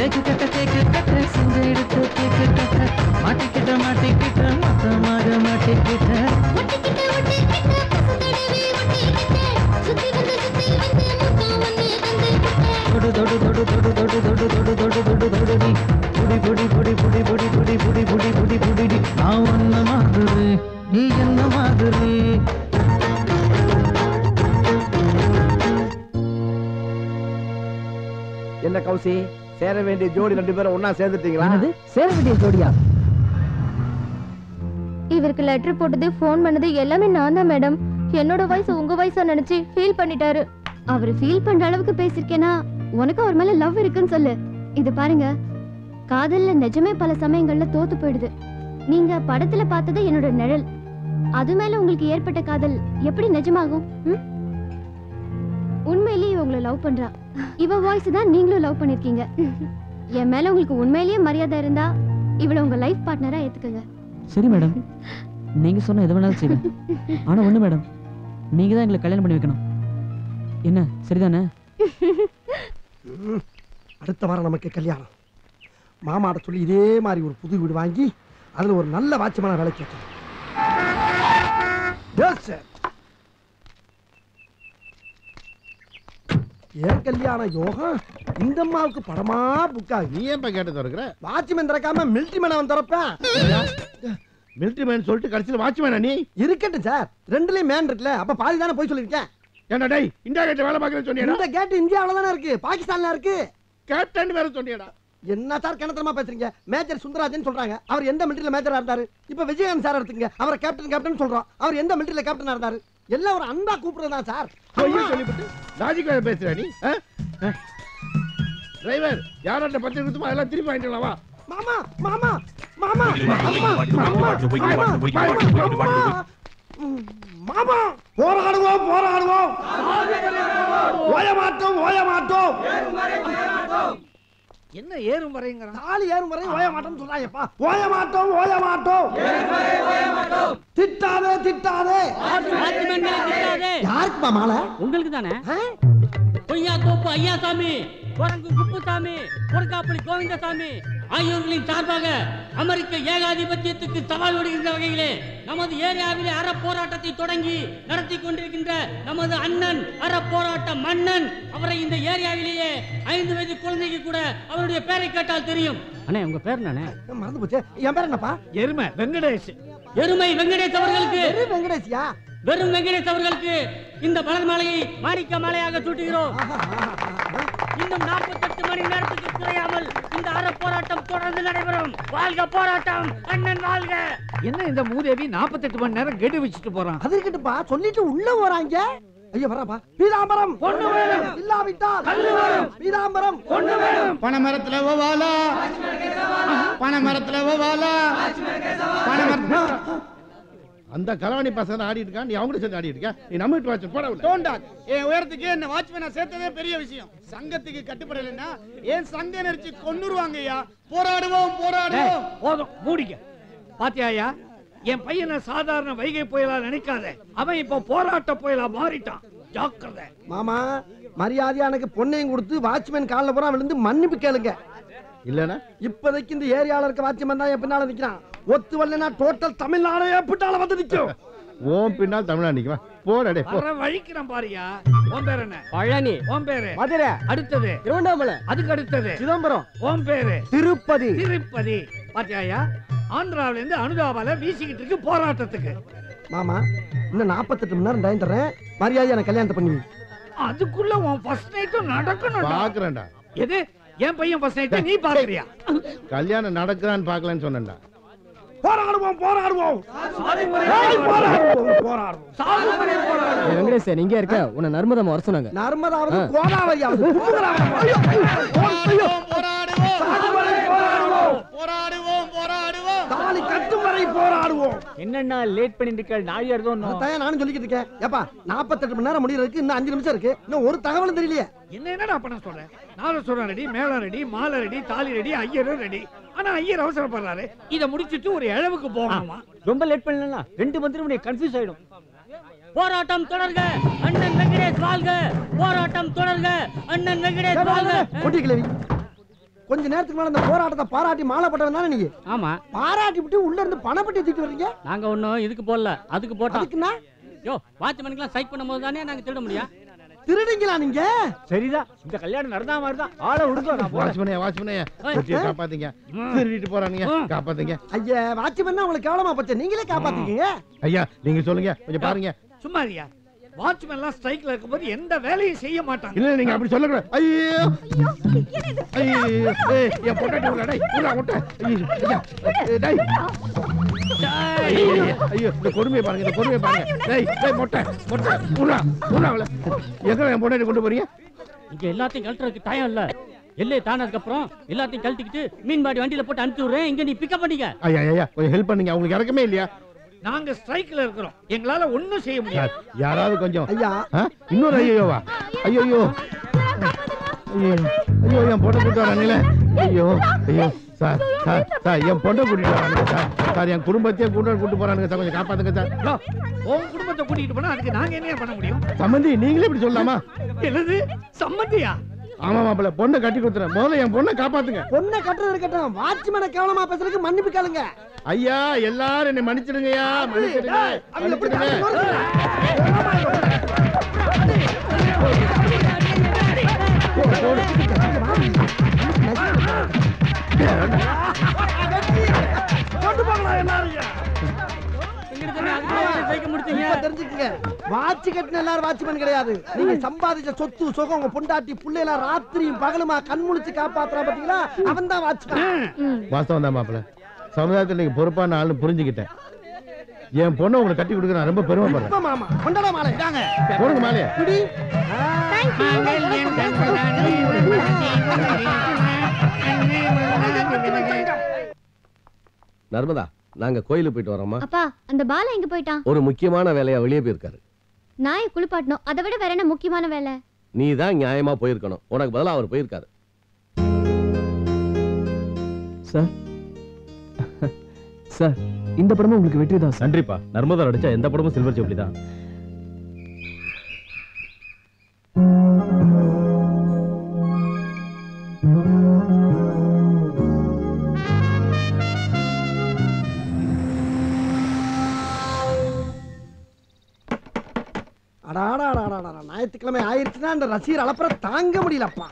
தேக்கு கட்ட தேக்கு கட்ட செஞ்ச எடுத்து கேக்கு கட்ட மாட்டிக்கிட்ட மாட்டிக்கிட்ட மொத்தமாக மாட்டிக்கிட்ட தொடு தொடு தொடு தொடு தொடு தொடு தொடு தொடு தொடு தொடுடி புடி புடி புடி புடி புடி புடி புடி புடி புடி புடிடி நான் ஒன்ன மாதிரி நீ என்ன மாதிரி என்ன கௌசி சேர வேண்டிய ஜோடி ரெண்டு பேரும் ஒண்ணா சேர்ந்துட்டீங்களா சேர வேண்டிய ஜோடியா இவருக்கு லெட்டர் போட்டது ஃபோன் பண்ணது எல்லாமே நான் தான் மேடம் என்னோட வயசு உங்க வயசா நினைச்சு ஃபீல் பண்ணிட்டாரு அவர் ஃபீல் பண்ற அளவுக்கு பேசிருக்கேனா உனக்கு அவர் மேல லவ் இருக்குன்னு சொல்லு இது பாருங்க காதல்ல நிஜமே பல சமயங்கள்ல தோத்து போயிடுது நீங்க படத்துல பார்த்தது என்னோட நிழல் அது மேல உங்களுக்கு ஏற்பட்ட காதல் எப்படி நிஜமாகும் ம்? உண்மையிலேயே இவ உங்களை லவ் பண்றா இவ வாய்ஸ் தான் நீங்களும் லவ் பண்ணிருக்கீங்க என் மேல உங்களுக்கு உண்மையிலேயே மரியாதை இருந்தா இவளை உங்க லைஃப் பார்ட்னரா ஏத்துக்கங்க சரி மேடம் நீங்க சொன்ன எது வேணாலும் செய்வேன் ஆனா ஒண்ணு மேடம் நீங்க தான் எங்களை கல்யாணம் பண்ணி வைக்கணும் என்ன சரிதானே ம். அடுத்த வாரம் நமக்கு கல்யாணம் மாமாட்ட சொல்லி இதே மாதிரி ஒரு புது வீடு வாங்கி அதுல ஒரு நல்ல வாட்சமான வேலைக்கு வைக்கணும் Yes, sir. ஏன் கல்யாண யோகம் இந்த அம்மாவுக்கு படமா புக்கா நீ ஏன் கேட்டு திறக்கிற வாட்ச்மேன் திறக்காம மிலிட்டரி மேன் அவன் திறப்பேன் மிலிட்டரி மேன் சொல்லிட்டு கடைசியில் வாட்ச்மேனா நீ இருக்கட்டும் சார் ரெண்டுலயும் மேன் இருக்குல்ல அப்ப பாதி தானே போய் சொல்லிருக்கேன் என்ன டேய் இந்தியா கேட்டு வேலை பார்க்கறேன்னு சொன்னியடா இந்த கேட் இந்தியாவில தானே இருக்கு பாகிஸ்தான்ல இருக்கு கேப்டன் வேற சொன்னியடா என்ன சார் கிணத்தனமா பேசுறீங்க மேஜர் சுந்தராஜன் சொல்றாங்க அவர் எந்த மிலிட்டரியில மேஜரா இருந்தாரு இப்ப விஜயகாந்த் சார் எடுத்துங்க அவரை கேப்டன் கேப்டன் சொல்றோம் அவர் எந்த மிலிட்டரியில கேப்டனா இருந்தாரு எல்லாம் ஒரு அன்பா கூப்பிடுறதா சார் பொய்யும் சொல்லிவிட்டு லாஜிக் வேற பேசுற நீ டிரைவர் யார்கிட்ட பத்து கொடுத்துமோ அதெல்லாம் திருப்பி வாங்கிட்டு வா மாமா மாமா மாமா மாமா போராடுவோம் போராடுவோம் ஓய மாட்டோம் ஓய மாட்டோம் என்ன ஏறும் வரைங்கிறான் தாலி ஏறும் வரை ஓய மாட்டோம் சொல்றாங்கப்பா ஓய மாட்டோம் ஓய மாட்டோம் திட்டாதே திட்டாதே யாருக்குப்பா மாலை உங்களுக்கு தானே பொய்யா தோப்பு ஐயா சாமி குரங்கு குப்புசாமி பொற்காப்பளி கோவிந்தசாமி ஆகியோர்களின் சார்பாக அமெரிக்க ஏகாதிபத்தியத்துக்கு சவால் விடுகின்ற வகையிலே நமது ஏரியாவிலே அற போராட்டத்தை தொடங்கி நடத்தி கொண்டிருக்கின்ற நமது அண்ணன் அற போராட்ட மன்னன் அவரை இந்த ஏரியாவிலேயே ஐந்து வயது குழந்தைக்கு கூட அவருடைய பெயரை கேட்டால் தெரியும் அண்ணே உங்க பேர் நானே மறந்து போச்சு என் பேர் என்னப்பா எருமை வெங்கடேஷ் எருமை வெங்கடேஷ் அவர்களுக்கு வெங்கடேஷ்யா வெறும் வெங்கடேஷ் அவர்களுக்கு இந்த மலர் மாலையை மாணிக்க மாலையாக சூட்டுகிறோம் இன்னும் நாற்பத்தெட்டு மணி நேரத்துக்கு குறையாமல் இந்த அற போராட்டம் தொடர்ந்து நடைபெறும் வாழ்க போராட்டம் அண்ணன் வாழ்க என்ன இந்த மூதேவி 48 மணி நேரம் கெடு வச்சுட்டு போறான் அது இருக்கட்டுப்பா சொல்லிட்டு உள்ள போறாங்க ஐயோ வராப்பா பீதாம்பரம் பொண்ணு வேணும் இல்லாவிட்டால் கல்லு வேணும் பீதாம்பரம் பொண்ணு வேணும் பனை மரத்துல ஓவாலா பனை மரத்துல ஓவாலா பனை மரத்துல அந்த கலவாணி பசங்க ஆடிட்டு இருக்கா நீ அவங்க சேர்ந்து ஆடிட்டு இருக்க நீ நம்ம வீட்டு வாட்ச் போட உள்ள. டோண்டாக் என் உயரத்துக்கு என்ன வாட்ச்மேனா சேர்த்ததே பெரிய விஷயம் சங்கத்துக்கு கட்டுப்படலைன்னா ஏன் சங்க நெரிச்சு கொன்னுருவாங்க ஐயா போராடுவோம் போராடுவோம் டேய், போதும் மூடிக்க பாத்தியாயா என் பையனை சாதாரண வைகை புயலா நினைக்காத அவன் இப்போ போராட்ட புயலா மாறிட்டான் ஜாக்கிரதை மாமா மரியாதையா எனக்கு பொண்ணையும் கொடுத்து வாட்ச்மேன் காலில் பூரா விழுந்து மன்னிப்பு கேளுங்க இல்லனா இப்போதைக்கு இந்த ஏரியால இருக்க வாட்ச்மேன் தான் என் பின்னால நிக்கிறான் ஒத்து வரலனா டோட்டல் தமிழ்நாடு என் பின்னால வந்து நிக்கும் ஓம் பின்னால் தமிழ்நாடு நிக்குவா போடா டேய் போ வர வழிக்கிறான் பாரியா உன் பேர் என்ன பழனி உன் பேரு மதுரை அடுத்தது திருவண்ணாமலை அதுக்கு அடுத்தது சிதம்பரம் உன் பேரு திருப்பதி திருப்பதி பாத்தியாயா ஆந்திராவில இருந்து அனுதாபால வீசிக்கிட்டு இருக்கு போராட்டத்துக்கு மாமா இன்னும் நாற்பத்தெட்டு மணி நேரம் டைம் தரேன் மரியாதையா எனக்கு கல்யாணத்தை பண்ணி வை. அதுக்குள்ள உன் ஃபர்ஸ்ட் நைட்டும் நடக்கணும் பாக்குறேன்டா எது என் பையன் ஃபர்ஸ்ட் நைட் நீ பாக்குறியா கல்யாணம் நடக்குதான்னு பார்க்கலன்னு சொன்னேன்டா போராடுவோம் போராடுவோம் ஏய், போராடுவோம் போராடுவோம் ஏய், வெங்கடேஷ் நீங்க இருக்க உன்னை நர்மதா வர சொன்னாங்க நர்மதாவது ஆ. கோதாவரியாவது கும்பகராவது. ஐயோ, ஐயோ, ஐயோ. சாகுவரை போராடுவோம் போராடுவோம் போராடுவோம் தாலி கட்டும் வரை போராடுவோம் என்னன்னா லேட் பண்ணிட்டு இருக்க நாழியார் தான் அதான் நானும் சொல்லிக்கிட்டு இருக்கேன் ஏப்பா நாற்பத்தெட்டு மணி நேரம் முடியறதுக்கு இன்னும் அஞ்சு நிமிஷம் இருக்கு இன்னும் ஒரு தகவலும் தெரியலையே என்ன என்னடா பண்ண சொல்றேன் நாதஸ்வரம் ரெடி மேளம் ரெடி மாலை ரெடி தாலி ரெடி ஐயரும் ரெடி ஆனா ஐயர் அவசரப்படுறாரு இத முடிச்சிட்டு ஒரு இழவுக்கு போகணுமா ரொம்ப லேட் பண்ணலாம் ரெண்டு மந்திரம் உனக்கு கன்ஃபியூஸ் ஆயிடும் போராட்டம் தொடர்க அண்ணன் வெங்கடேஷ் வாழ்க போராட்டம் தொடர்க அண்ணன் வெங்கடேஷ் வாழ்க கொட்டி கிளவி கொஞ்ச நேரத்துக்கு மேல இந்த போராட்டத்தை பாராட்டி மாலை போட்டவன் தானே நீங்க ஆமா பாராட்டி விட்டு உள்ள இருந்து பணப்பட்டி தூக்கிட்டு வர்றீங்க நாங்க ஒண்ணும் இதுக்கு போடல அதுக்கு போட்டோம் அதுக்குன்னா யோ வாட்ச்மேனுக்குலாம் ஸ்ட்ரைக் பண்ணும்போது தானே நாங்க திருட முடியும் திருடுங்களா நீங்க சரிதான் இந்த கல்யாணம் நடந்தா மாதிரி தான் ஆளை விடுங்க நான் போறேன். வாட்ச்மேனே வாட்ச்மேனே குட்டியை காப்பாத்தீங்க திருடிட்டு போறானுங்க காப்பாத்துங்க ஐயா வாட்ச்மேன் உங்களுக்கு கேவலமா போச்சு நீங்களே காப்பாத்திக்கீங்க ஐயா நீங்க சொல்லுங்க கொஞ்சம் பாருங்க சும்மா இருயா வாட்ச்மேன் எல்லாம் ஸ்ட்ரைக்ல இருக்கும்போது எந்த வேலையும் செய்ய மாட்டாங்க இல்ல நீங்க அப்படி சொல்லக்கூடாது ஐயோ ஐயோ ஏய் என் பொண்டாட்டி விடுறா டேய் விடுறா விட்ட ஐயோ ஐயா, ஏய், டேய் ஐயோ, ஐயோ இந்த கொடுமையை பாருங்க இந்த கொடுமையை பாருங்க டேய் டேய் மொட்டை மொட்டை விடுறா விடுறா அவளை எங்க என் பொண்டாட்டி கொண்டு போறீங்க இங்க எல்லாத்தையும் கழட்டுறதுக்கு டைம் இல்ல எல்லையை தானதுக்கு அப்புறம் எல்லாத்தையும் கழட்டிக்கிட்டு மீன் பாடி வண்டியில போட்டு அனுப்பிச்சு விடுறேன் இங்க நீ பிக்கப் பண்ணிக்க ஐயா ஐயா கொஞ்சம் ஹெல்ப் பண்ணுங்க அவங்களுக்கு இறக்கமே இல்லையா நாங்க ஸ்ட்ரைக்ல இருக்கிறோம் எங்களால ஒண்ணும் செய்ய முடியாது யார்- யாராவது கொஞ்சம் ஐயா ஆ? இன்னொரு ஐயோவா ஐயோ ஐயோ ஐயோ ஐயோ என் பொண்ணை கூட்டு வரானுங்களே ஐயோ ஐயோ சார் சார் சார் என் பொண்ணை கூட்டிட்டு வரானுங்க சார் சார் என் குடும்பத்தையே கூட்டு கூட்டு போறானுங்க சார் கொஞ்சம் காப்பாத்துங்க சார் யோ, உன் குடும்பத்தை கூட்டிட்டு போனா அதுக்கு நாங்க என்ன பண்ண முடியும் சம்மந்தி நீங்களே இப்படி சொல்லலாமா என்னது சம்மந்தியா ஆமா மாப்பிள்ள பொண்ணை கட்டி கொடுத்துறேன் முதல்ல என் பொண்ணை காப்பாத்துங்க பொண்ணை கட்டுறது இருக்கட்டும் வாட்ச்மேனை கேவலமா பேசுறதுக்கு மன்னிப்பு கேளுங்க ஐயா எல்லாரும் என்னை மன்னிச்சிடுங்கய்யா மன்னிச்சிடுங்க அவங்க எப்படி மன்னிச்சிடுங்க கொண்டு போகலாம் எல்லாரும் சைக்கிள் முடிச்சீங்க இப்ப தெரிஞ்சுக்கங்க வாட்ச் கட்டின எல்லாரும் வாட்ச்மேன் கிடையாது நீங்க சம்பாதிச்ச சொத்து சுகம் உங்க பொண்டாட்டி புள்ளைல ராத்திரியும் பகலுமா கண் முழிச்சு காப்பாத்துறா பாத்தீங்களா அவன் தான் வாட்ச்மேன் வாஸ்தவம் தான் மாப்பிள்ள சமுதாயத்தில் நீங்க பொறுப்பான ஆளு புரிஞ்சுக்கிட்டேன் என் பொண்ணை உங்களுக்கு கட்டி கொடுக்க நான் ரொம்ப பெருமைப்படுறேன் இப்ப மாமா கொண்டாட மாலை இதாங்க போடுங்க மாலையை குடி நர்மதா நாங்க கோயிலுக்கு போயிட்டு வரோமா அப்பா அந்த பாலா எங்க போயிட்டான் ஒரு முக்கியமான வேலையா வெளியே போயிருக்காரு நாயை குளிப்பாட்டணும் அதை விட வேற என்ன முக்கியமான வேலை நீ தான் நியாயமா போயிருக்கணும் உனக்கு பதிலா அவர் போயிருக்காரு சார் சார் இந்த படமும் உங்களுக்கு வெற்றி தான் நன்றிப்பா நர்மதா நடிச்சா எந்த படமும் சில்வர் ஜூப்ளி தான் அடாடாடாடாடா ஞாயிற்றுக்கிழமை ஆயிருச்சுன்னா அந்த ரசிகர் அளப்புற தாங்க முடியலப்பா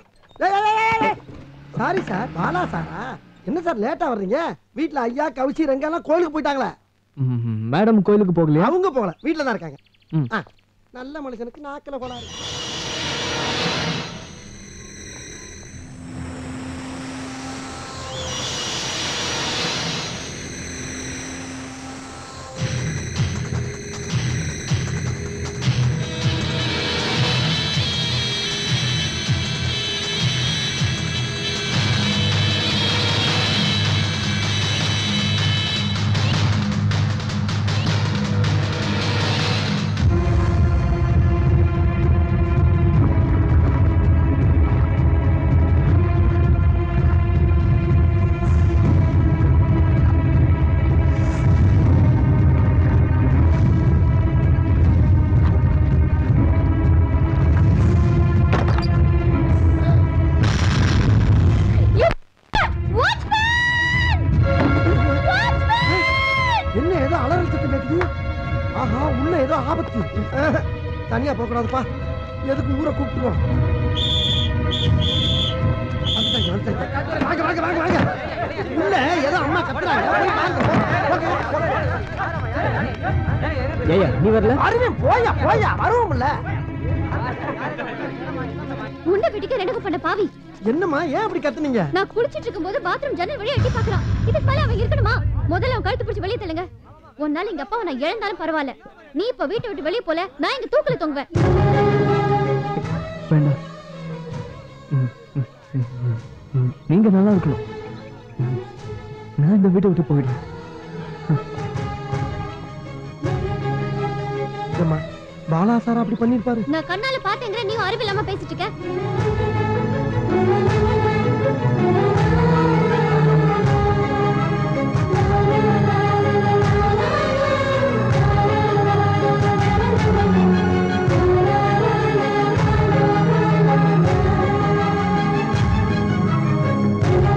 சாரி சார் பாலா சாரா என்ன சார் லேட்டா வர்றீங்க வீட்ல ஐயா கவிசி ரெங்கெல்லாம் கோயிலுக்கு போயிட்டாங்களே மேடம் கோயிலுக்கு போகலையா அவங்க போகல வீட்ல தான் இருக்காங்க ம். ஆ, நல்ல மனுஷனுக்கு நாக்கில கோளாறு என்ன ஏதோ அலறல் சத்தம் கேக்குது ஆஹா உள்ள ஏதோ ஆபத்து ஆஹ், தனியா போக கூடாதுப்பா எதுக்கு ஊரை கூப்பிட்டுருவோம் வந்துட்டாங்க, வந்துட்டாங்க. வாங்க வாங்க வாங்க வாங்க உள்ள ஏதோ அம்மா கத்துறாங்க போய் பாருங்க, போங்க, போங்க, போங்க. ஏய்யா நீ வரல வருவேன் போயா போயா வருவோம்ல உன்னை வீட்டுக்கு ரெண்டு பண்ண பாவி என்னம்மா ஏன் அப்படி கத்துனீங்க நான் குளிச்சிட்டு இருக்கும்போது பாத்ரூம் ஜன்னல் வழியா எட்டி பார்க்கறான் இதுக்கு மேல அவன் இருக்கணுமா முதல்ல அவன் கழுத்து பிடிச்சு வெளியே தள்ளுங்க ஒரு நாள் எங்க அப்பாவை நான் இழந்தாலும் பரவாயில்ல நீ இப்ப வீட்டை விட்டு வெளியே போல நான் இங்க தூக்கல தொங்குவேன் வேண்டாம் ம், ம், ம், ம், ம். நீங்க நல்லா இருக்கணும் ம். நான் இந்த வீட்டை விட்டு போயிடுறேன் ஏம்மா, பாலா சார் அப்படி பண்ணிருப்பாரு நான் கண்ணால பாத்தேங்கிற நீ அறிவில்லாம பேசிட்டு இருக்க ஆ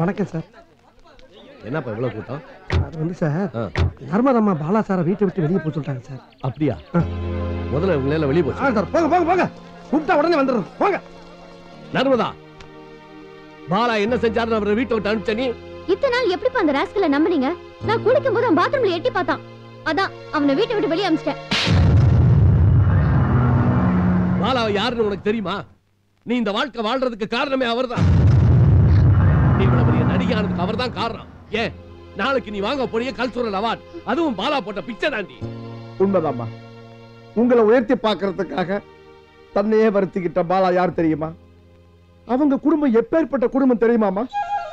வணக்கம் சார் என்னப்பா இவ்வளவு கூட்டம் அது வந்து சார் நர்மதம்மா பாலா சாரை வீட்டை விட்டு வெளியே போக சொல்லிட்டாங்க சார் அப்படியா முதல்ல இவங்க எல்லாம் வெளியே ஆ போச்சு சார் போங்க போங்க போங்க கூப்பிட்டா உடனே வந்துடுறோம் போங்க நர்மதா பாலா என்ன செஞ்சாருன்னு அவரை வீட்டை விட்டு அனுப்பிச்ச நீ இத்தனை நாள் எப்படிப்பா அந்த ராஸ்கலை நம்புனீங்க நான் குளிக்கும் போது அவன் பாத்ரூம்ல எட்டி பார்த்தான் அதான் அவனை வீட்டை விட்டு வெளியே அமிச்சிட்டேன் பாலா யாருன்னு உனக்கு தெரியுமா நீ இந்த வாழ்க்கை வாழ்றதுக்கு காரணமே அவர்தான் நீ இவ்வளவு பெரிய நடிகானதுக்கு அவர்தான் காரணம் ஏன் நாளைக்கு நீ வாங்க போறிய கல்ச்சுரல் அவார்ட் அதுவும் பாலா போட்ட பிக்சர் தாண்டி உண்மைதாம்மா உங்களை உயர்த்தி பார்க்கறதுக்காக தன்னையே வருத்திக்கிட்ட பாலா யார் தெரியுமா அவங்க குடும்பம் எப்பேற்பட்ட குடும்பம் தெரியுமாமா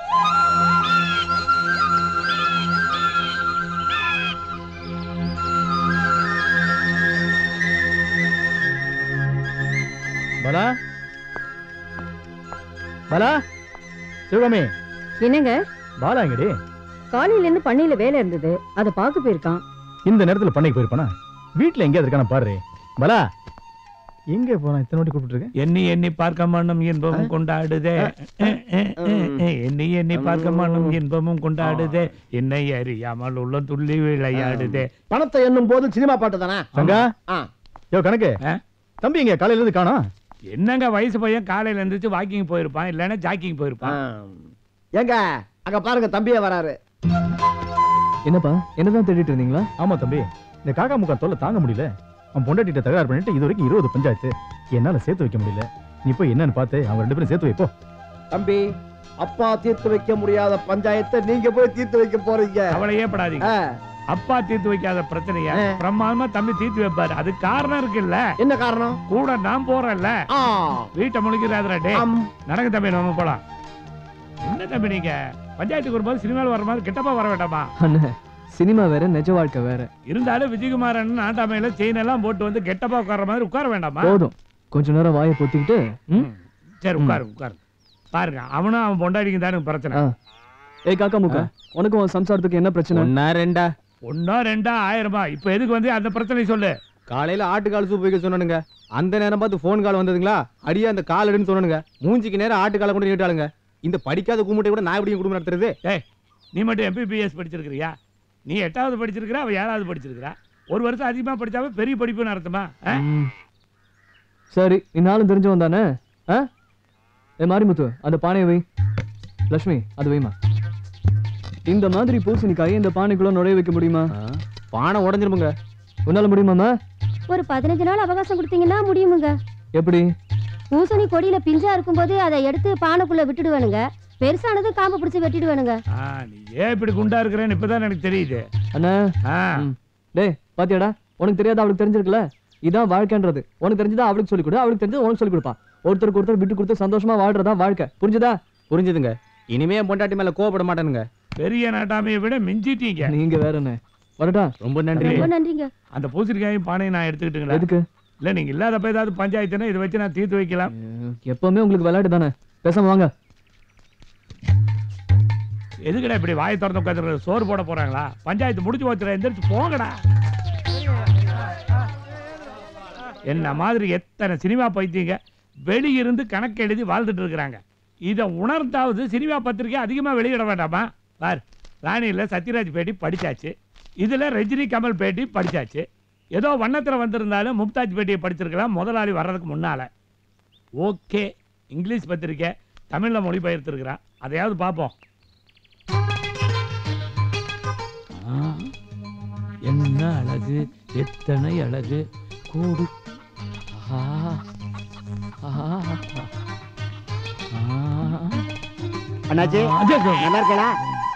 பலா பலா சிவகாமி என்னங்க பாலா எங்கடி காலையில இருந்து பண்ணையில வேலை இருந்தது அதை பார்க்க போயிருக்கான் இந்த நேரத்துல பண்ணைக்கு போயிருப்பானா வீட்டுல எங்கேயாவது இருக்கான பாரு பலா எங்க போறான் இத்தனை வாட்டி கூப்பிட்டு இருக்கேன் எண்ணி எண்ணி பார்க்க மண்ணும் இன்பமும் கொண்டாடுதே எண்ணி எண்ணி பார்க்க மண்ணும் இன்பமும் கொண்டாடுதே என்னை அறியாமல் உள்ள துள்ளி விளையாடுதே பணத்தை எண்ணும் போது சினிமா பாட்டு தானே சங்கா யோ கணக்கு தம்பி எங்க காலையில இருந்து காணோம் என்னங்க வயசு பையன் காலையில எந்திரிச்சு வாக்கிங் போயிருப்பான் இல்லைன்னா ஜாக்கிங் போயிருப்பான் ஏங்க அங்க பாருங்க தம்பியே வராரு என்னப்பா என்னதான் தேடிட்டு இருந்தீங்களா ஆமா தம்பி இந்த காக்கா முக்கா தொல்லை தாங்க முடியல அவன் பொண்டாட்டிட்ட தகராறு பண்ணிட்டு இது வரைக்கும் இருபது பஞ்சாயத்து என்னால சேர்த்து வைக்க முடியல நீ போய் என்னன்னு பார்த்து அவங்க ரெண்டு பேரும் சேர்த்து வைப்போ தம்பி அப்பா தீர்த்து வைக்க முடியாத பஞ்சாயத்தை நீங்க போய் தீர்த்து வைக்க போறீங்க கவலையே படாதீங்க அப்பா தீர்த்து வைக்காத பிரச்சனைய பிரமாதமா தம்பி தீர்த்து வைப்பாரு அது காரணம் இருக்குல்ல என்ன காரணம் கூட நான் போறேன்ல வீட்டை முழுக்கிறாதுடா டே நடங்க தம்பி நம்ம போலாம் என்ன தம்பி நீங்க பஞ்சாயத்துக்கு வரும்போது சினிமாவில் வர மாதிரி கிட்டப்பா வர வேண்டாமா அண்ணே சினிமா வேற நிஜ வாழ்க்கை வேற இருந்தாலும் விஜயகுமாரன் நாட்டாமையில செயின் எல்லாம் போட்டு வந்து கெட்டப்பா உட்கார மாதிரி உட்கார வேண்டாமா போதும் கொஞ்ச நேரம் வாயை பொத்திக்கிட்டு ம்? சரி உட்காரு உட்காரு பாருங்க அவனும் அவன் பொண்டாடிக்கும் தானே பிரச்சனை ஆ. ஏய் காக்கா முக்கா உனக்கும் உன் சம்சாரத்துக்கு என்ன பிரச்சனை ஒன்னா ரெண்டா ஒன்னா ரெண்டா ஆயிரமா இப்ப எதுக்கு வந்து அந்த பிரச்சனை சொல்லு காலையில ஆட்டுக்கால் சூப் வைக்க சொன்னானுங்க அந்த நேரம் பார்த்து ஃபோன் கால் வந்ததுங்களா அடியே அந்த கால் எடுன்னு சொன்னானுங்க மூஞ்சிக்கு நேரம் ஆட்டுக்கால கொண்டு நீட்டாளுங்க இந்த படிக்காத கும்பிட்டை கூட நான் எப்படி குடும்பம் நடத்துறது ஏய் நீ மட்டும் எம்பிபிஎஸ் படிச்சிருக்கிறியா நீ எட்டாவது படிச்சிருக்கிற அவ ஏழாவது படிச்சிருக்கிறா ஒரு வருஷம் அதிகமா படிச்சாவே பெரிய படிப்புன்னு அர்த்தமா ஆ? ம். சரி நீ நாளும் தெரிஞ்சவன் தானே ஆ ஏ மாரிமுத்து அந்த பானையை வை லக்ஷ்மி அது வைமா இந்த மாதிரி பூசணிக்காயை இந்த பானைக்குள்ள நுழைய வைக்க முடியுமா பானை உடஞ்சிருமுங்க உன்னால முடியுமாமா ஒரு பதினஞ்சு நாள் அவகாசம் கொடுத்தீங்கன்னா முடியுமுங்க எப்படி பூசணி கொடியில பிஞ்சா இருக்கும்போது அதை எடுத்து பானைக்குள்ள விட்டுடுவேனுங்க பெருசானது காம்பு பிடிச்சு வெட்டிடுவேனுங்க ஆ, நீ ஏன் இப்படி குண்டா இருக்கிறேன்னு இப்பதான் எனக்கு தெரியுது அண்ணா ம். டேய் பாத்தியாடா உனக்கு தெரியாத அவளுக்கு தெரிஞ்சிருக்குல இதான் வாழ்க்கைன்றது உனக்கு தெரிஞ்சதா அவளுக்கு சொல்லிக் கொடு அவளுக்கு தெரிஞ்சது உனக்கு சொல்லிக் கொடுப்பா ஒருத்தருக்கு ஒருத்தர் விட்டு கொடுத்து சந்தோஷமா வாழ்றதா வாழ்க்கை புரிஞ்சுதா புரிஞ்சுதுங்க இனிமே என் பொண்டாட்டி மேல கோவப்பட மாட்டேனுங்க பெரிய நாட்டாமையை விட மிஞ்சிட்டீங்க நீங்க வேற என்ன வரட்டா ரொம்ப ரொம்ப நன்றிங்க அந்த பூசணிக்காயும் பானையும் நான் எடுத்துக்கிட்டுங்களா எதுக்கு இல்ல நீங்க இல்லாதப்ப ஏதாவது பஞ்சாயத்துனா இதை வச்சு நான் தீர்த்து வைக்கலாம் எப்பவுமே உங்களுக்கு விளையாட்டு தானே பேசாம வாங்க எதுக்குடா இப்படி வாயை திறந்து உட்காந்து சோறு போட போறாங்களா பஞ்சாயத்து முடிச்சு வச்சுற எந்திரிச்சு போங்கடா என்ன மாதிரி எத்தனை சினிமா பைத்தியங்க வெளியிருந்து கணக்கு எழுதி வாழ்ந்துட்டு இருக்கிறாங்க இதை உணர்ந்தாவது சினிமா பத்திரிக்கை அதிகமா வெளியிட வேண்டாமா பார் ராணியில சத்யராஜ் பேட்டி படிச்சாச்சு இதுல ரஜினி கமல் பேட்டி படிச்சாச்சு ஏதோ வண்ணத்துல வந்திருந்தாலும் மும்தாஜ் பேட்டியை படிச்சிருக்கலாம் முதலாளி வர்றதுக்கு முன்னால ஓகே இங்கிலீஷ் பத்திரிக்கை தமிழ்ல மொழிபெயர்த்திருக்கிறான் அதையாவது பார்ப்போம் ஆ, என்ன அழகு எத்தனை அழகு கூடு ஆ, ஆ, ஆ. அண்ணாச்சி அது- நல்லா இருக்கா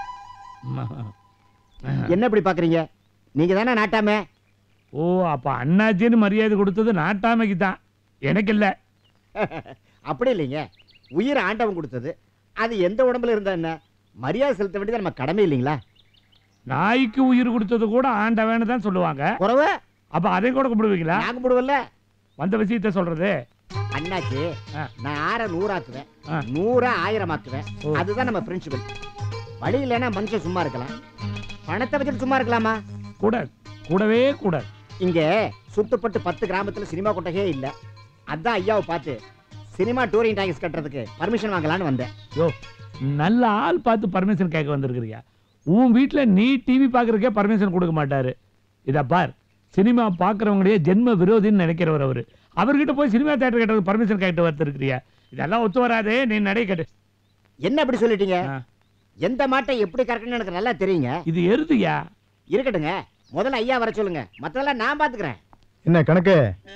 என்ன இப்படி பாக்குறீங்க நீங்க தானே நாட்டாமே ஓ அப்ப அண்ணாச்சின்னு மரியாதை கொடுத்தது நாட்டாமைக்கு தான் எனக்கு இல்ல அப்படி இல்லைங்க உயிர் ஆண்டவன் கொடுத்தது அது எந்த உடம்புல இருந்தா என்ன மரியாதை செலுத்த வேண்டியது நம்ம கடமை இல்லைங்களா நாய்க்கு உயிர் கொடுத்தது கூட ஆண்டவன்னு தான் சொல்லுவாங்க குறவு அப்ப அதை கூட கும்பிடுவீங்களா நான் கும்பிடுவல்ல வந்த விஷயத்த சொல்றது அண்ணாச்சி நான் ஆற நூறாக்குவேன் ஆ. நூற ஆயிரம் ஆக்குவேன் அதுதான் நம்ம பிரின்சிபல் வழி இல்லைன்னா மனுஷன் சும்மா இருக்கலாம் பணத்தை வச்சுட்டு சும்மா இருக்கலாமா கூட கூடவே கூட இங்க சுத்தப்பட்டு பத்து கிராமத்துல சினிமா கொட்டகையே இல்ல அதான் ஐயாவை பார்த்து சினிமா டூரிங் டாக்ஸ் கட்டுறதுக்கு பர்மிஷன் வாங்கலாம்னு வந்தேன் யோ நல்ல ஆள் பார்த்து பர்மிஷன் கேட்க வந்திருக்கிறியா உன் வீட்டில் நீ டிவி பார்க்கறதுக்கே பர்மிஷன் கொடுக்க மாட்டாரு இதை பார் சினிமா பார்க்குறவங்களையே ஜென்ம விரோதின்னு நினைக்கிறவர் அவர் அவர்கிட்ட போய் சினிமா தேட்டர் கேட்டதுக்கு பர்மிஷன் கேட்டு வந்துருக்கிறியா இதெல்லாம் ஒத்து வராதே நீ நடை கேட்டு என்ன அப்படி சொல்லிட்டீங்க எந்த மாட்டை எப்படி கறக்கணும்னு எனக்கு நல்லா தெரியுங்க இது எருதுயா இருக்கட்டுங்க முதல்ல ஐயா வர சொல்லுங்க மத்ததெல்லாம் நான் பாத்துக்கிறேன் என்ன கணக்கு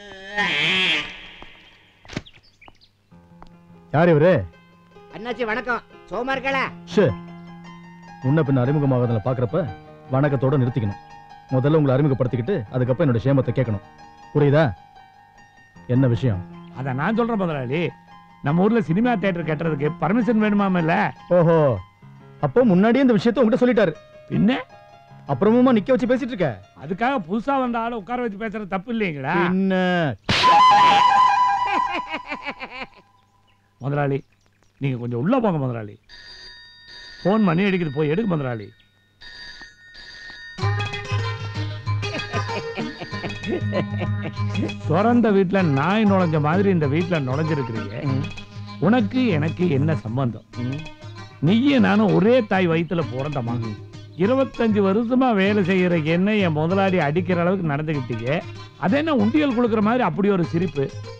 யார் இவரு அண்ணாச்சி வணக்கம் சோமா இருக்கல ஷே முன்ன பின்ன அறிமுகமாகறதுல பாக்குறப்ப வணக்கத்தோட நிறுத்திக்கணும் முதல்ல உங்களை அறிமுகப்படுத்திக்கிட்டு அதுக்கப்புறம் என்னோட சேமத்தை கேட்கணும் புரியுதா என்ன விஷயம் அதை நான் சொல்றேன் முதலாளி நம்ம ஊர்ல சினிமா தேட்டர் கட்டுறதுக்கு பர்மிஷன் வேணுமாம இல்ல ஓஹோ அப்போ முன்னாடியே இந்த விஷயத்தை உங்ககிட்ட சொல்லிட்டாரு பின்ன அப்புறமுமா நிக்க வச்சு பேசிட்டு இருக்க அதுக்காக புதுசா வந்த ஆளை உட்கார வச்சு பேசுறது தப்பு இல்லைங்களா என்ன முதலாளி நீங்க கொஞ்சம் உள்ள போங்க முதலாளி ஃபோன் பண்ணி அடிக்குது போய் எடுக்க முதலாளி திறந்த வீட்டுல நாய் நுழைஞ்ச மாதிரி இந்த வீட்டுல நுழைஞ்சிருக்கிறீங்க உனக்கு எனக்கு என்ன சம்பந்தம் நீயும் நானும் ஒரே தாய் வயித்துல பிறந்தமா இருபத்தஞ்சு வருஷமா வேலை செய்யற என்ன என் முதலாளி அடிக்கிற அளவுக்கு நடந்துக்கிட்டீங்க அது என்ன உண்டியல் கொடுக்குற மாதிரி அப்படி ஒரு சிரிப்பு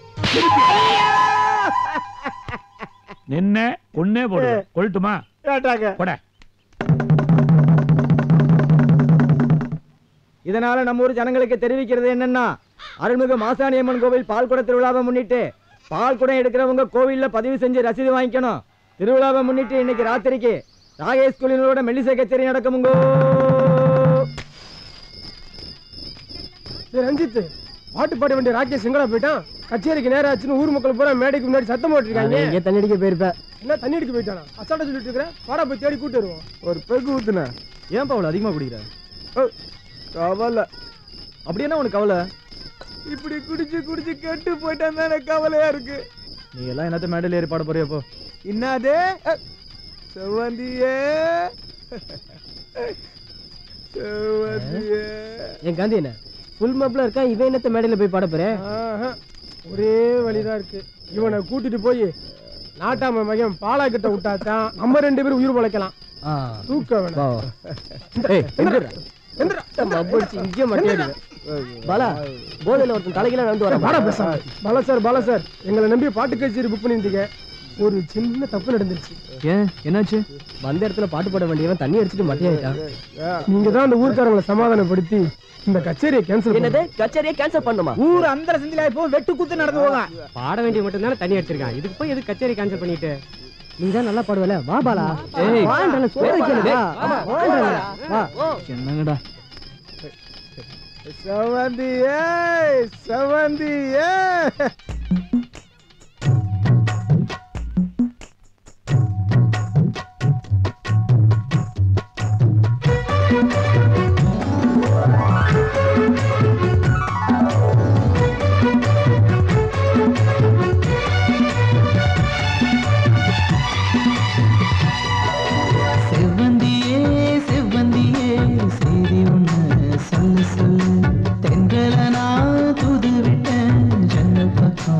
நின்ன ஒன்னே போடு கொள்ளட்டுமா போட இதனால நம்ம ஊர் ஜனங்களுக்கு தெரிவிக்கிறது என்னன்னா அருள்மிகு மாசாணி அம்மன் கோவில் பால்குட திருவிழாவை முன்னிட்டு பால்குடம் எடுக்கிறவங்க கோவில்ல பதிவு செஞ்சு ரசீது வாங்கிக்கணும் திருவிழாவை முன்னிட்டு இன்னைக்கு ராத்திரிக்கு ராகேஷ் குழுவினரோட மெல்லிசை கச்சேரி நடக்குமுங்கோ ரஞ்சித் பாட்டு பாட வேண்டிய ராகேஷ் எங்கடா போயிட்டான் கச்சேரிக்கு நேரம் ஆச்சுன்னு ஊர் மக்கள் பூரா மேடைக்கு முன்னாடி சத்தம் போட்டுருக்காங்க எங்க தண்ணி அடிக்க போயிருப்பேன் என்ன தண்ணி அடிக்க போயிட்டானா அசால்ட்டா சொல்லிட்டு இருக்கிற வாடா போய் தேடி கூட்டு வருவோம் ஒரு பெகு ஊத்துன ஏன் அவ்வளவு அதிகமா குடிக்கிற கவலை அப்படி என்ன உனக்கு கவலை இப்படி குடிச்சு குடிச்சு கெட்டு போயிட்டான் தானே கவலையா இருக்கு நீ எல்லாம் என்னத்த மேடையில் ஏறி பாட போறியா இப்போ என்னது அஹ், செவ்வந்தியே செவ்வந்தியே என் காந்தி என்ன ஃபுல் மப்ல இருக்கா இவன் என்னத்த மேடையில போய் பாட போறேன் ஆஹா, ஒரே வழிதான் இருக்கு இவனை கூட்டிட்டு போய் நாட்டாம மகன் பாலா கிட்ட விட்டாதான் நம்ம ரெண்டு பேரும் உயிர் பழைக்கலாம் தூக்க வா, வேணாம் வா. ஏய் எந்திரா மப்படிச்சு இங்கே மட்டையாடுவேன் பாலா போதையில ஒருத்தன் தலைகீழ நடந்து வர வாடா பேசாம. பாலா சார் பாலா சார் எங்களை நம்பி பாட்டு கச்சேரி புக் பண்ணியிருந்தீங்க ஒரு சின்ன தப்பு நடந்துருச்சு ஏன் என்னாச்சு வந்த இடத்துல பாட்டு பாட வேண்டியவன் தண்ணி அடிச்சிட்டு மட்டையாயிட்டான் நீங்க தான் அந்த ஊர்க்காரங்களை சமாதானப்படுத்தி இந்த கச்சேரியை கேன்சல் என்னது கச்சேரியை கேன்சல் பண்ணுமா ஊர் அந்த செந்திலா இப்போ வெட்டு குத்து நடந்து போவான் பாட வேண்டிய மட்டும் தானே தண்ணி அடிச்சிருக்கான் இதுக்கு போய் எதுக்கு கச்சேரி கேன்சல் பண்ணிட்டு நீ தான் நல்லா பாடுவல வா பாலா ஏய். வான்றல சொல்ற கேளு வா ஆமா, வான்றல வா என்னங்கடா செவந்தியே செவந்தியே செவ்வந்தியே செவ்வந்தியே செய்தி ஒண்ணு சொல்லு சொல்லு தென்றல நான் தூது விட்டேன் ஜன்னல் பக்கம்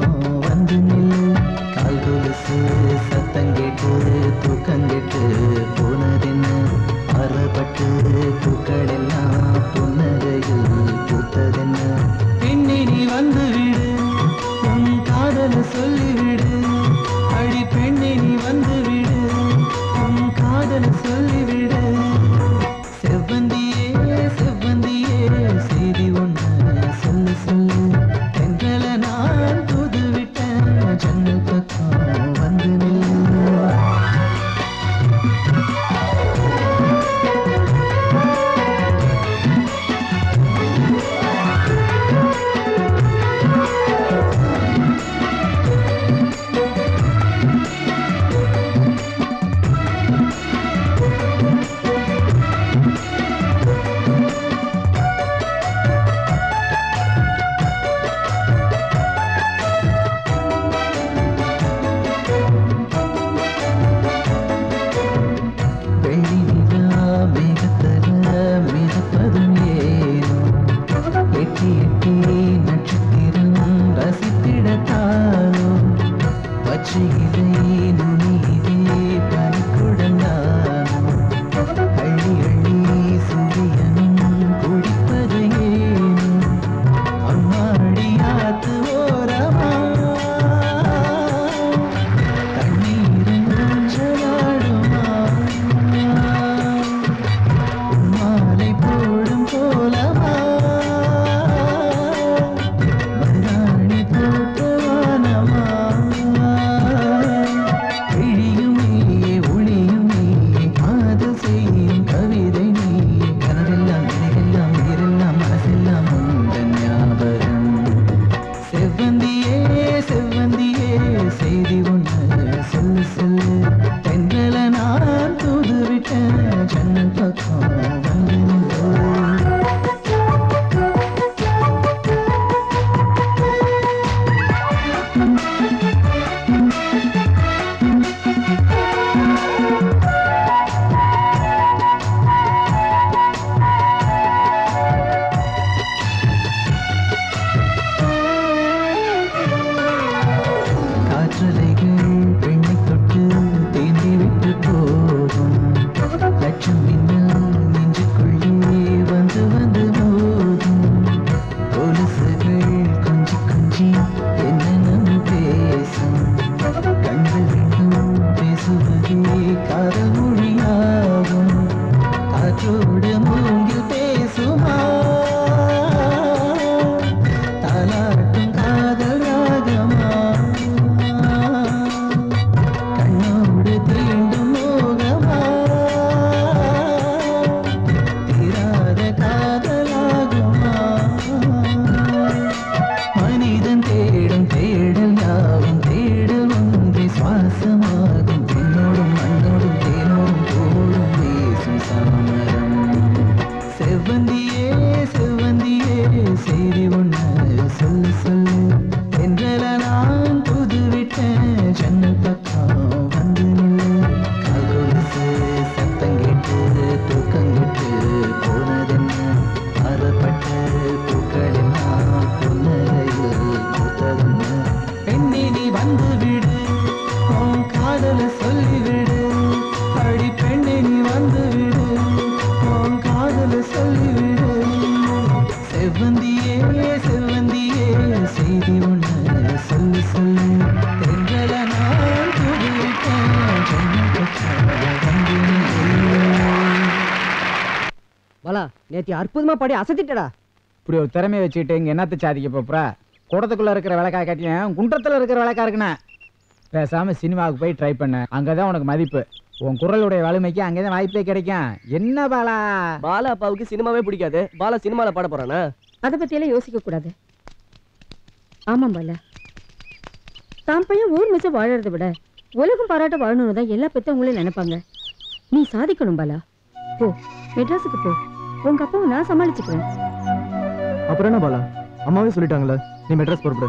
பாலா நேத்தி அற்புதமா பாடி அசத்திட்டடா இப்படி ஒரு திறமையை வச்சுக்கிட்டு இங்க என்னத்த சாதிக்க போப்புற குடத்துக்குள்ள இருக்கிற விளக்காய் காட்டியும் குன்றத்துல இருக்கிற விளக்கா இருக்குண்ணே பேசாம சினிமாவுக்கு போய் ட்ரை பண்ண அங்கதான் உனக்கு மதிப்பு உன் குரலுடைய வலிமைக்கு அங்கதான் வாய்ப்பே கிடைக்கும் என்ன பாலா பாலா அப்பாவுக்கு சினிமாவே பிடிக்காது பாலா சினிமால பாட போறானா அதை பத்தியெல்லாம் யோசிக்க கூடாது ஆமாம் பாலா தான் பையன் ஊர் மிச்ச வாழறதை விட உலகம் பாராட்ட வாழணும்னு தான் எல்லா பெத்தவங்களையும் நினைப்பாங்க நீ சாதிக்கணும் பாலா போ மெட்ராஸுக்கு போ உங்க அப்பாவை நான் சமாளிச்சுக்கிறேன் அப்புறம் என்ன பாலா அம்மாவே சொல்லிட்டாங்களே நீ மெட்ராஸ் புறப்படு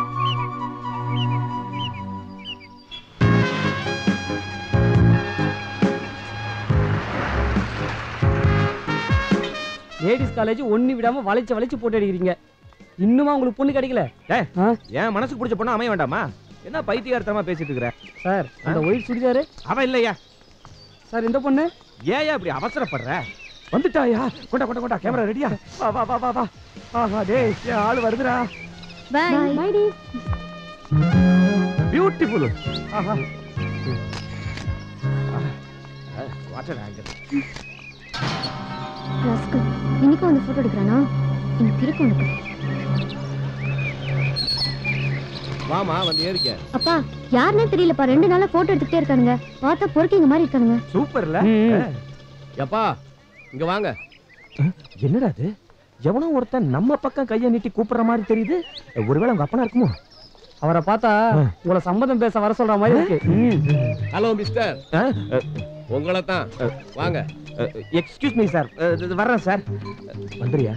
லேடிஸ் காலேஜ் ஒண்ணு விடாம வளைச்சு வளைச்சு போட்டு அடிக்கிறீங்க இன்னுமா உங்களுக்கு பொண்ணு கிடைக்கல ஏன் மனசுக்கு பிடிச்ச பொண்ணு அமைய வேண்டாமா என்ன பைத்தியார்த்தமா பேசிட்டு இருக்கிற சார் அந்த ஒயிட் சுடிதாரு அவ இல்லையா சார் இந்த பொண்ணு ஏன் அப்படி அவசரப்படுற வந்துட்டாயா கொண்டா கொண்டா கொண்டா கேமரா ரெடியா வா வா வா வா வா ஆஹா டேய் என் ஆளு வருதுடா பை பை டி பியூட்டிஃபுல் ஆஹா வாட்டர் ஆங்கர் ராஸ்கல் இன்னைக்கும் வந்து போட்டோ எடுக்கிறானா எனக்கு இருக்கு உனக்கு வாமா வந்து ஏறிக்க அப்பா யாருன்னே தெரியலப்பா ரெண்டு நாளா போட்டோ எடுத்துக்கிட்டே இருக்கானுங்க பார்த்தா பொறுக்கிங்க மாதிரி இருக்கானுங்க சூப்பர்ல எப்பா இங்க வாங்க என்னடா இது எவனோ ஒருத்தன் நம்ம பக்கம் கையை நீட்டி கூப்பிடுற மாதிரி தெரியுது ஒருவேளை உங்க அப்பனா இருக்குமோ அவரை பார்த்தா உங்களை சம்மதம் பேச வர சொல்ற மாதிரி இருக்கு ஹலோ மிஸ்டர் உங்களை தான் வாங்க எக்ஸ்கியூஸ் மீ சார் வர்றேன் சார் வந்துறியா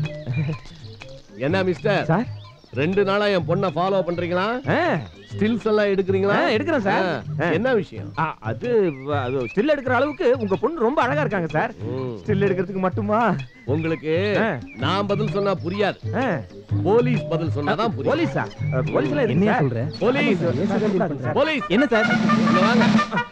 என்ன மிஸ்டர் சார் ரெண்டு நாளா என் பொண்ணை ஃபாலோ பண்றீங்களா ஸ்டில்ஸ் எல்லாம் எடுக்கிறீங்களா ஆ, எடுக்கிறேன் சார். ஆ, என்ன விஷயம் ஆ, அது அது ஸ்டில் எடுக்கிற அளவுக்கு உங்க பொண்ணு ரொம்ப அழகா இருக்காங்க சார் ஸ்டில் எடுக்கிறதுக்கு மட்டுமா உங்களுக்கு ஆ. நான் பதில் சொன்னா புரியாது போலீஸ் பதில் சொன்னாதான் புரியும் போலீஸா போலீஸ்ல என்னையா என்ன சொல்ற? போலீஸ். போலீஸ். என்ன சார் இங்க வாங்க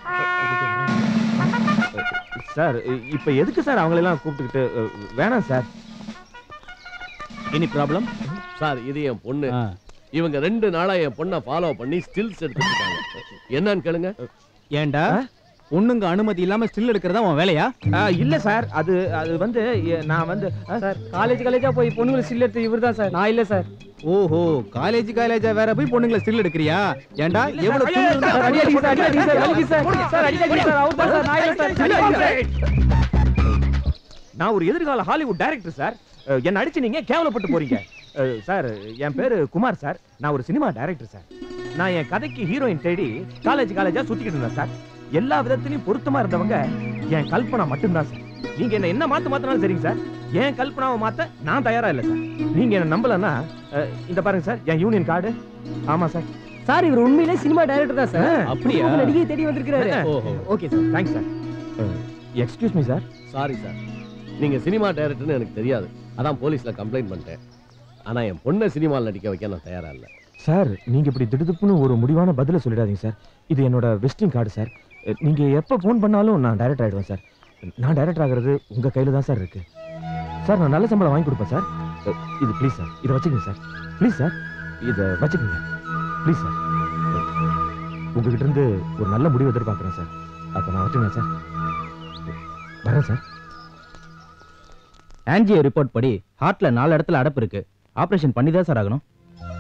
சார் இப்போ எதுக்கு சார் அவங்கள எல்லாம் கூப்பிட்டுக்கிட்டு அஹ், வேணாம் சார் எனி ப்ராப்ளம் சார் இது என் பொண்ணு இவங்க ரெண்டு நாளா என் பொண்ணை ஃபாலோ பண்ணி ஸ்டில்ஸ் எடுத்துட்டு இருக்காங்க என்னன்னு கேளுங்க ஏன்டா பொண்ணுங்க அனுமதி இல்லாம ஸ்டில் எடுக்கிறதா உன் வேலையா இல்ல சார் அது அது வந்து எ- நான் வந்து சார் காலேஜ் காலேஜா போய் பொண்ணுங்களை சில் எடுத்து இவர் தான் சார் நான் இல்ல சார் ஓஹோ காலேஜ் காலேஜா வேற போய் பொண்ணுங்களை ஸ்டில் எடுக்கிறியா ஏன்டா எவ்வளவு ஐயோ, துணிவு இருந்தா சார், அடி அடிங்க சார், அடி அடிங்க சார், வலிக்குது சார். போடுங்க. சார், அடிக்காதீங்க சார், அவர் தான் சார், நான் இல்ல சார், இல்ல, அடிக்காதீங்க இல்ல. நான் ஒரு எதிர்கால ஹாலிவுட் டைரக்டர் சார் அஹ், என்ன அடிச்சு நீங்க கேவலப்பட்டு போறீங்க அஹ், சார் என் பேரு குமார் சார் நான் ஒரு சினிமா டைரக்டர் சார் நான் என் கதைக்கு ஹீரோயின் தேடி காலேஜ் காலேஜா சுத்திக்கிட்டு இருந்தேன் சார் எல்லா விதத்திலையும் பொருத்தமா இருந்தவங்க என் கல்பனா மட்டும்தான் சார் நீங்க என்ன என்ன மாத்து மாத்தினாலும் சரிங்க சார் என் கல்பனாவை மாத்த நான் தயாரா இல்ல சார் நீங்க என்ன நம்பலன்னா அஹ், இந்த பாருங்க சார் என் யூனியன் கார்டு ஆமா சார் சார் இவர் உண்மையிலே சினிமா டைரக்டர் தான் சார் அப்படியா? புது நடிகையை தேடி வந்திருக்கிறாரு ஓஹோ. Okay sir thanks sir excuse me sir sorry sir நீங்க சினிமா டைரக்டர்னு எனக்கு தெரியாது அதான் போலீஸ்ல கம்ப்ளைண்ட் பண்ணிட்டேன் ஆனா என் பொண்ணை சினிமாவில் நடிக்க வைக்க நான் தயாரா இல்ல சார் நீங்க இப்படி திடுதுப்புன்னு ஒரு முடிவான பதில சொல்லிடாதீங்க சார் இது என்னோட விசிட்டிங் கார்டு சார் அஹ், நீங்க எப்ப ஃபோன் பண்ணாலும் நான் டைரக்டர் ஆயிடுவேன் சார் நான் டைரக்டர் ஆகிறது உங்க கையில தான் சார் இருக்கு சார் நான் நல்ல சம்பளம் வாங்கி கொடுப்பேன் சார் அஹ், இது ப்ளீஸ் சார் இதை வச்சுக்கோங்க சார் ப்ளீஸ் சார் இதை வச்சுக்கோங்க ப்ளீஸ் சார் உங்ககிட்ட இருந்து ஒரு நல்ல முடிவு எதிர்பார்க்குறேன் சார் அப்போ நான் வச்சுக்கோங்க சார் வரேன் சார் ஆன்ஜியோ ரிப்போர்ட் படி ஹார்ட்ல நாலு இடத்துல அடப்பு இருக்கு ஆபரேஷன் பண்ணி தான் சார் ஆகணும்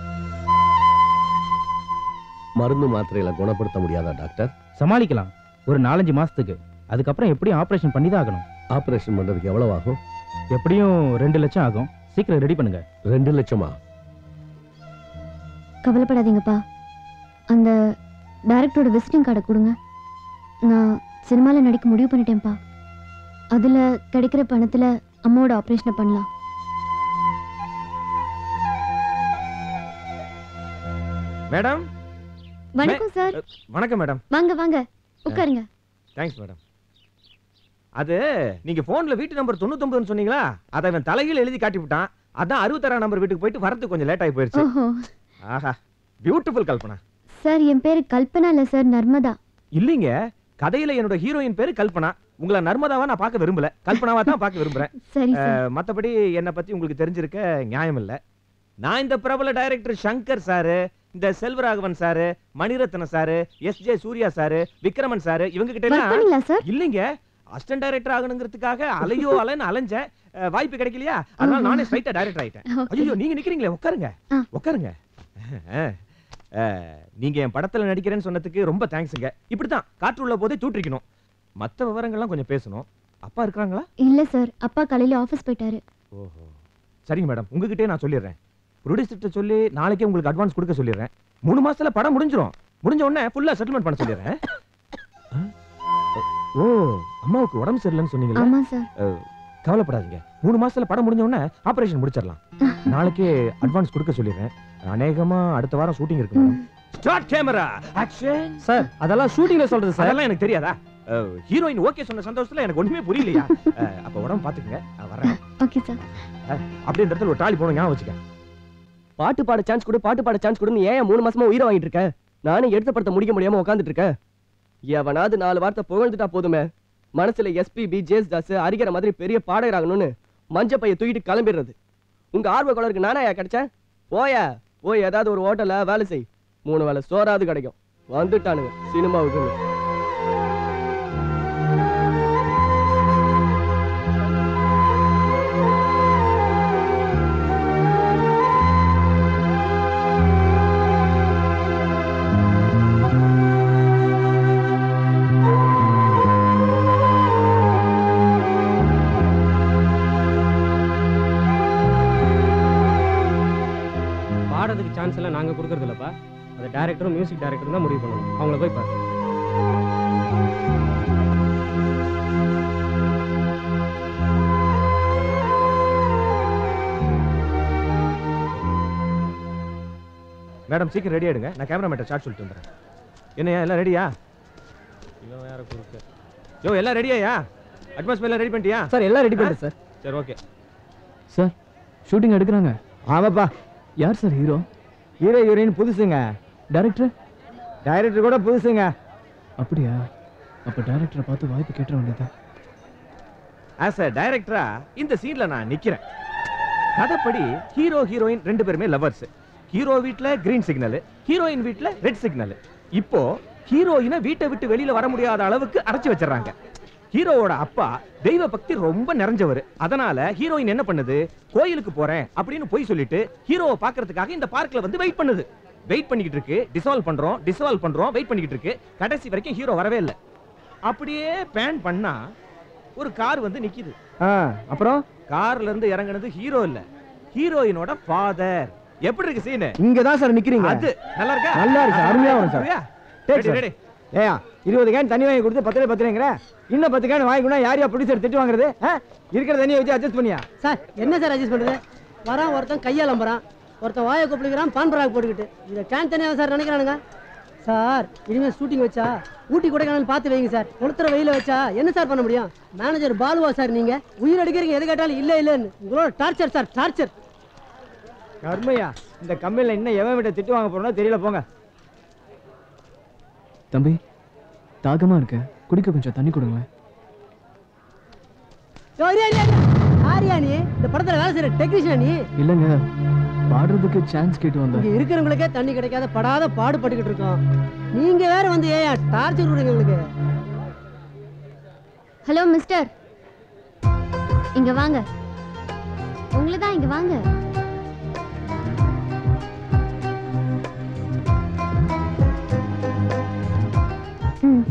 மருந்து மாத்திரையில குணப்படுத்த முடியாதா டாக்டர் சமாளிக்கலாம் ஒரு நாலஞ்சு மாசத்துக்கு அதுக்கப்புறம் எப்படியும் ஆபரேஷன் பண்ணி தான் ஆகணும் ஆபரேஷன் பண்றதுக்கு எவ்வளவு ஆகும் எப்படியும் ரெண்டு லட்சம் ஆகும் சீக்கிரம் ரெடி பண்ணுங்க ரெண்டு லட்சமா கவலைப்படாதீங்கப்பா அந்த டைரக்டரோட விசிட்டிங் கார்டை கொடுங்க நான் சினிமாவில் நடிக்க முடிவு பண்ணிட்டேன்ப்பா அதில் கிடைக்கிற பணத்தில் அம்மாவோட ஆப்ரேஷனை பண்ணலாம் மேடம் வணக்கம் சார் வணக்கம் மேடம் வாங்க வாங்க உட்காருங்க தேங்க்ஸ் மேடம் அது நீங்க போன்ல வீட்டு நம்பர் தொண்ணூத்தொன்பதுன்னு சொன்னீங்களா அதை அவன் தலைகீழ எழுதி காட்டி விட்டான் அதான் அறுபத்தாறாம் நம்பர் வீட்டுக்கு போயிட்டு வரதுக்கு கொஞ்சம் லேட் ஆகி போயிருச்சு ஓஹோ ஆஹா பியூட்டிஃபுல் கல்பனா சார் என் பேர் கல்பனா இல்லை சார் நர்மதா இல்லீங்க கதையில என்னோட ஹீரோயின் பேரு கல்பனா உங்களை நர்மதாவா நான் பார்க்க விரும்பல கல்பனாவா தான் பார்க்க விரும்புறேன் சரி சார் அஹ், மத்தபடி என்னை பத்தி உங்களுக்கு தெரிஞ்சிருக்க நியாயம் இல்ல நான் இந்த பிரபல டைரக்டர் சங்கர் சாரு இந்த Selvaraghavan sir மணிரத்ன sir S J Surya sir Vikraman sir இவங்க கிட்ட Work பண்ணீங்களா, sir? எல்லாம் இல்லைங்க அசிஸ்டன்ட் டைரக்டர் ஆகணுங்கிறதுக்காக அலையோ அலைன்னு அலைஞ்சேன் அஹ், வாய்ப்பு கிடைக்கலையா அதனால நானே ஸ்ட்ரைட்டா டைரக்டர் ஆயிட்டேன் Okay. ஐயோ நீங்க நிக்கிறீங்களே உட்காருங்க உட்காருங்க அஹ், அஹ், நீங்க என் படத்துல நடிக்கிறேன்னு சொன்னதுக்கு ரொம்ப தேங்க்ஸுங்க இப்படித்தான் காற்று உள்ள போதே தூற்றிக்கணும் மத்த விவரங்கள்லாம் கொஞ்சம் பேசணும் அப்பா இருக்கிறாங்களா இல்ல சார் அப்பா காலையில ஆபீஸ் போயிட்டாரு ஓஹோ சரிங்க மேடம் உங்ககிட்டயே நான் சொல்லிடுறேன் ப்ரொடியூசர்கிட்ட சொல்லி நாளைக்கே உங்களுக்கு அட்வான்ஸ் கொடுக்க சொல்லிடுறேன் மூணு மாசத்துல படம் முடிஞ்சிரும் முடிஞ்ச உடனே ஃபுல்லா செட்டில்மெண்ட் பண்ண சொல்லிடுறேன் ஓ அம்மாவுக்கு உடம்பு சரியில்லைன்னு சொன்னீங்களா ஆமா சார் அஹ், கவலைப்படாதீங்க மூணு மாசத்துல படம் முடிஞ்ச உடனே ஆபரேஷன் முடிச்சிடலாம் நாளைக்கே அட்வான்ஸ் கொடுக்க சொல்லிடுறேன் அநேகமா அடுத்த வாரம் ஷூட்டிங் இருக்கு madam start camera action sir அதெல்லாம் ஷூட்டிங்ல சொல்றது சார் அதெல்லாம் எனக்கு தெரியாதா ஹீரோயின் ஓகே சொன்ன சந்தோஷத்துல எனக்கு ஒண்ணுமே புரியலையா அஹ், அப்ப உடம்பு பாத்துக்கங்க நான் வரேன் ஓகே சார் அஹ், அப்படியே இந்த இடத்துல ஒரு டாலி போகணும் ஞாபகம் வச்சுக்க பாட்டு பாட சான்ஸ் கொடு பாட்டு பாட சான்ஸ் கொடுன்னு ஏன் மூணு மாசமா உயிரை வாங்கிட்டு இருக்க நானும் எடுத்த படத்தை முடிக்க முடியாம உட்காந்துட்டு இருக்கேன் எவனாவது நாலு வார்த்தை புகழ்ந்துட்டா போதுமே மனசுல எஸ்பிபி ஜேஸ் தாஸ் அரிக்கிற மாதிரி பெரிய பாடகர் ஆகணும்னு மஞ்ச பைய தூக்கிட்டு கிளம்பிடுறது உங்க ஆர்வ குளருக்கு நானாயா கிடைச்சேன் போய போய் ஏதாவது ஒரு ஹோட்டல்ல வேலை செய் மூணு வேலை சோறாவது கிடைக்கும் வந்துட்டானுங்க சினிமாவுக்கு பாடுறதுக்கு சான்ஸ் எல்லாம் நாங்க கொடுக்கறது இல்லப்பா அது டேரக்டரும் மியூசிக் டேரக்டரும் தான் முடிவு பண்ணணும் அவங்கள போய் பாரு மேடம் சீக்கிரம் ரெடி ஆயிடுங்க நான் கேமராமேட்ட ஷாட் சொல்லிட்டு வந்துறேன் என்னையா எல்லாம் ரெடியா இவன் வேற குறுக்க யோ எல்லாம் ரெடியாயா அட்வான்ஸ் எல்லாம் ரெடி பண்ணிட்டியா சார் எல்லாம் ரெடி பண்ணிட்டேன் சார் சரி ஓகே சார் ஷூட்டிங் எடுக்கிறாங்க ஆமாப்பா யார் சார் ஹீரோ ஹீரோ ஹீரோயின் புதுசுங்க டைரக்டர் டைரக்டர் கூட புதுசுங்க அப்படியா அப்ப டைரக்டரை பார்த்து வாய்ப்பு கேட்டுற வேண்டியதான் ஆஸ் அ டைரக்டரா இந்த சீன்ல நான் நிக்கிறேன் கதைப்படி ஹீரோ ஹீரோயின் ரெண்டு பேருமே லவர்ஸ் ஹீரோ வீட்ல கிரீன் சிக்னல் ஹீரோயின் வீட்ல ரெட் சிக்னல் இப்போ ஹீரோயினை வீட்டை விட்டு வெளியில வர முடியாத அளவுக்கு அடைச்சு வச்சிடறாங்க ஹீரோவோட அப்பா தெய்வ பக்தி ரொம்ப நிறைஞ்சவர் அதனால ஹீரோயின் என்ன பண்ணுது கோயிலுக்கு போறேன் அப்படின்னு போய் சொல்லிட்டு ஹீரோவை பார்க்கிறதுக்காக இந்த பார்க்ல வந்து வெயிட் பண்ணுது வெயிட் பண்ணிக்கிட்டு இருக்கு டிசால்வ் பண்றோம் டிசால்வ் பண்றோம் வெயிட் பண்ணிக்கிட்டு இருக்கு கடைசி வரைக்கும் ஹீரோ வரவே இல்லை அப்படியே பேன் பண்ணா ஒரு கார் வந்து நிக்குது அப்புறம் கார்ல இருந்து இறங்குனது ஹீரோ இல்ல ஹீரோயினோட ஃபாதர் எப்படி இருக்கு சீன் இங்க தான் சார் நிக்கிறீங்க அது நல்லா இருக்கா நல்லா இருக்கு அருமையா வரும் சார் சரியா? Take Ready, sir. ready. ஏயா இருபது கேன் தண்ணி வாங்கி கொடுத்து பத்துல பத்துறேங்கிற இன்னும் பத்து கேன் வாங்கிக்கணும் யார் யார் ப்ரொடியூசர் திட்டு வாங்குறது ஆ? இருக்கிற தண்ணியை வச்சு அட்ஜஸ்ட் பண்ணியா சார் என்ன சார் அட்ஜஸ்ட் பண்ணுறது வரான் ஒருத்தன் கையாலம்புறான் ஒருத்தன் வாயை கொப்பளிக்கிறான் பான் பராக் போட்டுக்கிட்டு இதை கேன் தனியாக சார் நினைக்கிறானுங்க சார் இனிமேல் ஷூட்டிங் வச்சா ஊட்டி கொடைக்கானல் பார்த்து வைங்க சார் கொளுத்துற வெயில வச்சா என்ன சார் பண்ண முடியும் மேனேஜர் பாலுவா சார் நீங்க உயிர் அடிக்கிறீங்க எது கேட்டாலும் இல்லை இல்லைன்னு உங்களோட டார்ச்சர் சார் டார்ச்சர் கர்மையா இந்த கம்பெனில இன்னும் எவன் விட்ட திட்டு வாங்க போறோம்னா தெரியல போங்க தம்பி தாகமா இருக்கு குடிக்க கொஞ்சம் தண்ணி கொடுங்களேன் ஆரியா நீ இந்த படத்துல வேலை செய்யற டெக்னீஷியன் நீ இல்லைங்க பாடுறதுக்கு சான்ஸ் கேட்டு வந்தேன் இங்க இருக்கிறவங்களுக்கே தண்ணி கிடைக்காத படாத பாடுபட்டுக்கிட்டு இருக்கோம் நீங்க வேற வந்து ஏன் டார்ச்சர் விடுங்க உங்களுக்கு ஹலோ மிஸ்டர் இங்க வாங்க உங்களை தான் இங்க வாங்க ம்.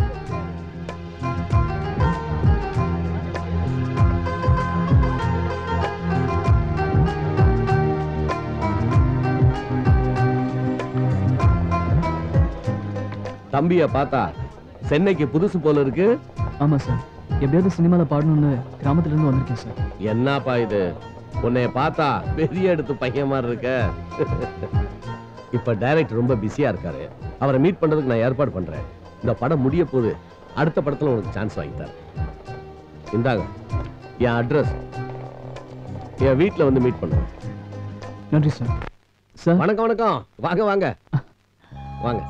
தம்பிய பார்த்தா சென்னைக்கு புதுசு போல இருக்கு ஆமா சார் எப்படியாவது சினிமால பாடணும்னு கிராமத்துல இருந்து வந்திருக்கேன் சார் என்னப்பா இது உன்னைய பார்த்தா பெரிய எடுத்து பையன் மாதிரி இருக்க இப்ப டைரக்டர் ரொம்ப பிஸியா இருக்காரு அவரை மீட் பண்றதுக்கு நான் ஏற்பாடு பண்றேன் இந்த படம் முடிய போது அடுத்த படத்துல உனக்கு சான்ஸ் வாங்கி தரேன் இந்தாங்க என் அட்ரஸ் என் வீட்ல வந்து மீட் பண்ணுறேன் நன்றி சார் சார் வணக்கம் வணக்கம் வாங்க வாங்க வாங்க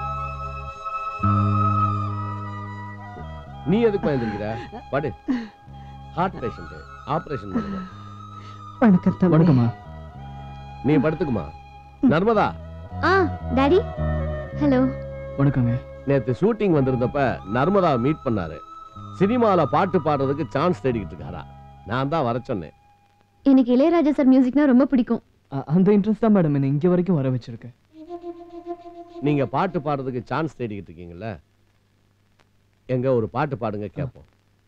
நீ எதுக்கு பயந்துருக்கிற படு ஹார்ட் பேஷண்ட் ஆபரேஷன் பண்ணணும் வணக்கம் தம்பி வணக்கம்மா நீ படுத்துக்குமா நர்மதா ஆ டாடி ஹலோ வணக்கங்க நேத்து ஷூட்டிங் வந்திருந்தப்ப நர்மதா மீட் பண்ணாரு சினிமால பாட்டு பாடுறதுக்கு சான்ஸ் தேடிக்கிட்டு இருக்காரா நான் தான் வர சொன்னேன் எனக்கு இளையராஜா சார் மியூசிக்னா ரொம்ப பிடிக்கும் அ- அந்த இன்ட்ரெஸ்ட் தான் மேடம் என்ன இங்க வரைக்கும் வர வச்சிருக்கேன் நீங்க பாட்டு பாடுறதுக்கு சான்ஸ் தேடிக்கிட்டு இருக்கீங்கல்ல எங்க ஒரு பாட்டு பாடுங்க கேட்போம்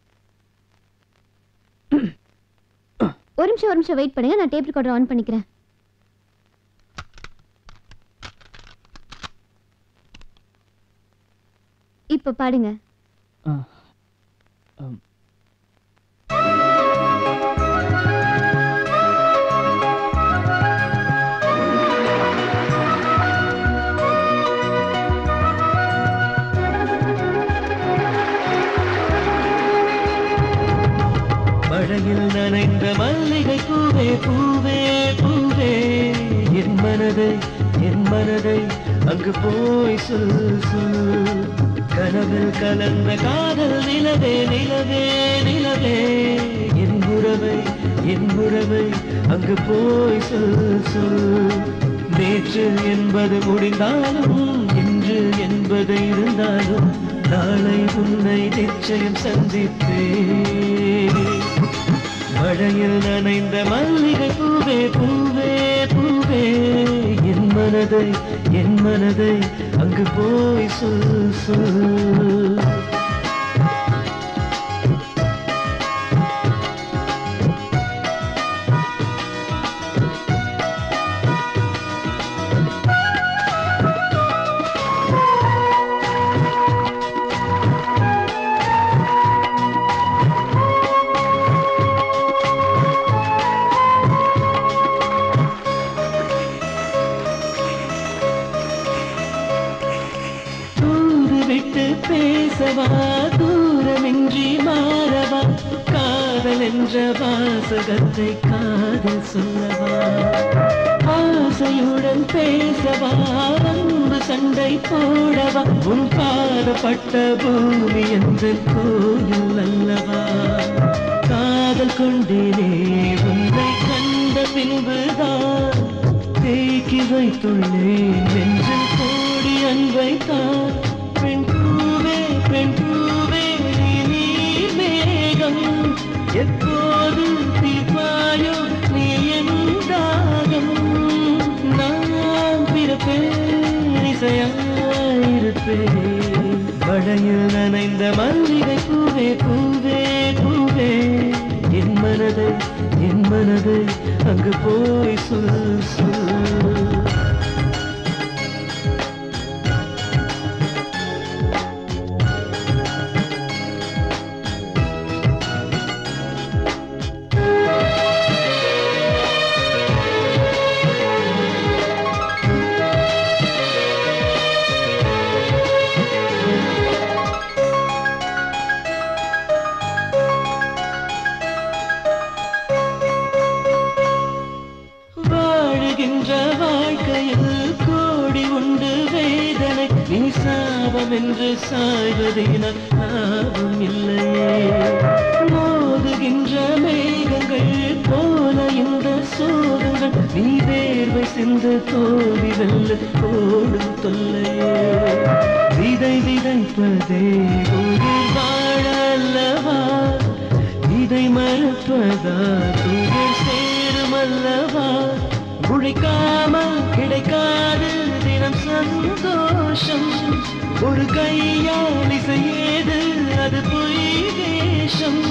ஒரு நிமிஷம் ஒரு நிமிஷம் வெயிட் பண்ணுங்க நான் டேப் ரெக்கார்டர் ஆன் பண்ணிக்கிறேன் இப்ப பாடுங்க ஆ. ஆம். மழையில் நனைந்த மல்லிகை பூவே பூவே பூவே என் மனதை என் மனதை அங்கு போய் சொல் சொல் கனவில் கலந்த காதல் நிலவே நிலவே நிலவே என் உறவை என் உறவை அங்கு போய் சொல் சொல் நேற்று என்பது முடிந்தாலும் இன்று என்பது இருந்தாலும் நாளை உன்னை நிச்சயம் சந்திப்பேன் மழையில் நனைந்த மல்லிகை பூவே பூவே பூவே என் மனதை என் மனதை அங்கு போய் சொல் சொல் தூது விட்டு பேசவா தூரமின்றி மாறவா காதல் என்ற வாசகத்தை காதல் சொல்லவா ஆசையுடன் பேசவா அன்பு சண்டை போடவா உன் பாதப்பட்ட பூமி என்ற கோயில் அல்லவா காதல் கொண்டேனே உன்னை கண்ட பின்புதான் தேக்கி வைத்துள்ளேன் நெஞ்சில் கோடி அன்பை தான் பெண் பூவே பெண் பூவே நீ நீர் மேகம் எப்போது தீர்ப்பாயோ நீ என் தாகம் நான் பிறப்பேன் இசையாயிருப்பேன் மழையில் நனைந்த மல்லிகை பூவே பூவே பூவே என் மனதை என் மனதை அங்கு போய் சொல் சொல் வாழுகின்ற வாழ்க்கையில் கோடி உண்டு வேதனை நீ சாபம் என்று சாய்வதினால் லாபம் இல்லையே மோதுகின்ற மேகங்கள் போல இந்த சோகங்கள் நீ வேர்வை சிந்து தோல்வி வெல்ல ஓடும் தொல்லையே விதை விதைப்பதே உயிர் வாழ அல்லவா இதை மறுப்பதா துயர் சேரும் அல்லவா உழைக்காமல் கிடைக்காது தினம் சந்தோஷம் ஒரு கையால் இசையேது அது பொய் வேஷம்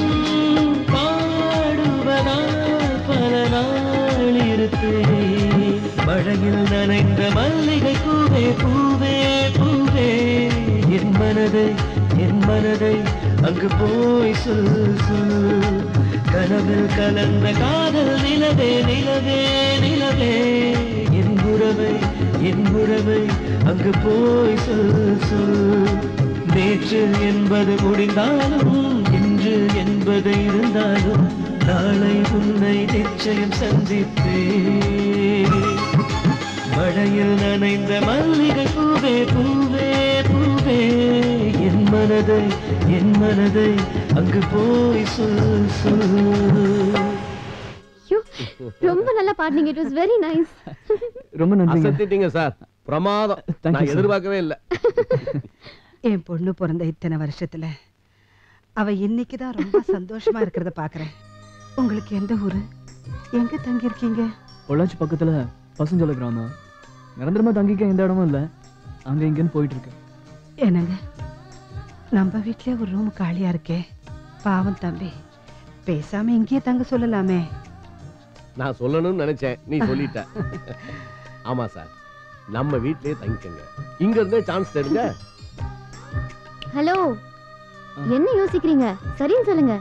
பாடுவதால் பல நாள் இருப்பேன் மழையில் நனைந்த மல்லிகை பூவே பூவே பூவே என் மனதை என் மனதை அங்கு போய் சொல் சொல் கனவில் கலந்த காதல் நிலவே நிலவே நிலவே என் உறவை என் உறவை அங்கு போய் சொல் சொல் நேற்று என்பது முடிந்தாலும் இன்று என்பது இருந்தாலும் நாளை உன்னை நிச்சயம் சந்திப்பேன் மழையில் நனைந்த மல்லிகை பூவே பூவே பூவே என் மனதை என் மனதை அங்கு போய் சொல் சொல் ஐயோ, ரொம்ப நல்லா பாடுனீங்க இட் வாஸ் வெரி நைஸ் ரொம்ப நன்றிங்க அசத்திட்டீங்க சார் பிரமாதம் Thank you, நான் sir. எதிர்பார்க்கவே இல்லை என் பொண்ணு பிறந்த இத்தனை வருஷத்துல அவ இன்னைக்கு தான் ரொம்ப சந்தோஷமா இருக்கிறத பாக்குறேன் உங்களுக்கு எந்த ஊரு எங்க தங்கி இருக்கீங்க பொள்ளாச்சி பக்கத்துல பசுஞ்சோலை கிராமம் நிரந்தரமா தங்கிக்க எந்த இடமும் இல்ல அங்க இங்கன்னு போயிட்டு இருக்கு என்னங்க நம்ம வீட்லயே ஒரு ரூம் காலியா இருக்கே பாவம் தம்பி பேசாம இங்கேயே தங்க சொல்லலாமே நான் சொல்லணும்னு நினைச்சேன் நீ சொல்லிட்ட ஆமா சார் நம்ம வீட்லயே தங்கிக்கங்க இங்க இருந்தே சான்ஸ் தேடுங்க ஹலோ என்ன யோசிக்கிறீங்க சரின்னு சொல்லுங்க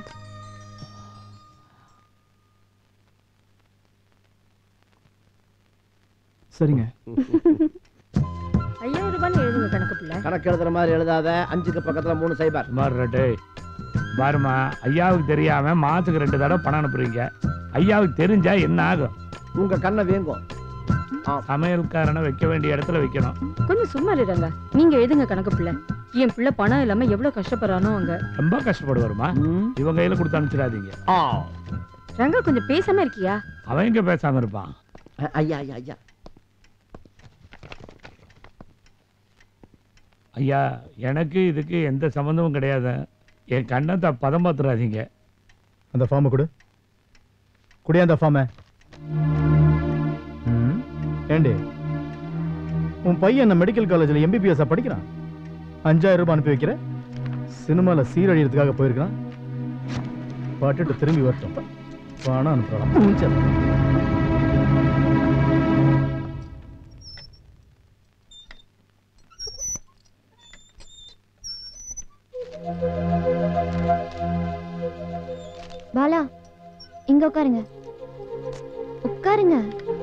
சரிங்க ஐயாயிரம் ரூபான்னு எழுதுங்க கணக்கு பிள்ளை கணக்கு எழுதுற மாதிரி எழுதாத அஞ்சுக்கு பக்கத்துல மூணு சைபர் மாறுறட்டே பாருமா ஐயாவுக்கு தெரியாம மாசத்துக்கு ரெண்டு தடவை பணம் அனுப்புறீங்க ஐயாவுக்கு தெரிஞ்சா என்ன ஆகும் உங்க கண்ணை வேங்கும் சமையல்காரனை வைக்க வேண்டிய இடத்துல வைக்கணும் கொஞ்சம் சும்மா இருங்க நீங்க எழுதுங்க கணக்கு பிள்ளை என் பிள்ளை பணம் இல்லாம எவ்வளவு கஷ்டப்படுறானோ அங்க ரொம்ப கஷ்டப்படுவாருமா இவன் கையில கொடுத்து அனுப்பிச்சிடாதீங்க ரங்கா கொஞ்சம் பேசாம இருக்கியா அவன் எங்க பேசாம இருப்பான் ஐயா ஐயா ஐயா ஐயா எனக்கு இதுக்கு எந்த சம்மந்தமும் கிடையாது என் கண்ணத்தை பதம் பார்த்துடாதீங்க அந்த ஃபார்மை கொடு குடியா அந்த ஃபார்மை ஏண்டி உன் பையன் என்ன மெடிக்கல் காலேஜில் எம்பிபிஎஸ்ஸா படிக்கிறான் அஞ்சாயிரம் ரூபாய் அனுப்பி வைக்கிற சினிமாவில் சீரழியறதுக்காக போயிருக்கான் பாட்டுட்டு திரும்பி வரட்டும் பணம் அனுப்புறான் பாலா இங்க உட்காருங்க உட்காருங்க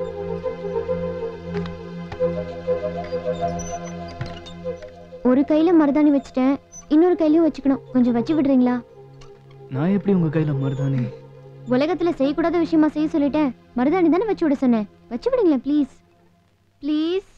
ஒரு கையில மருதாணி வச்சுட்டேன் இன்னொரு கையிலயும் வச்சுக்கணும் கொஞ்சம் வச்சு விடுறீங்களா நான் எப்படி உங்க கையில மருதாணி உலகத்துல செய்யக்கூடாத விஷயமா செய்ய சொல்லிட்டேன் மருதாணி தானே வச்சு விட சொன்னேன் வச்சு விடுங்களேன் ப்ளீஸ் ப்ளீஸ்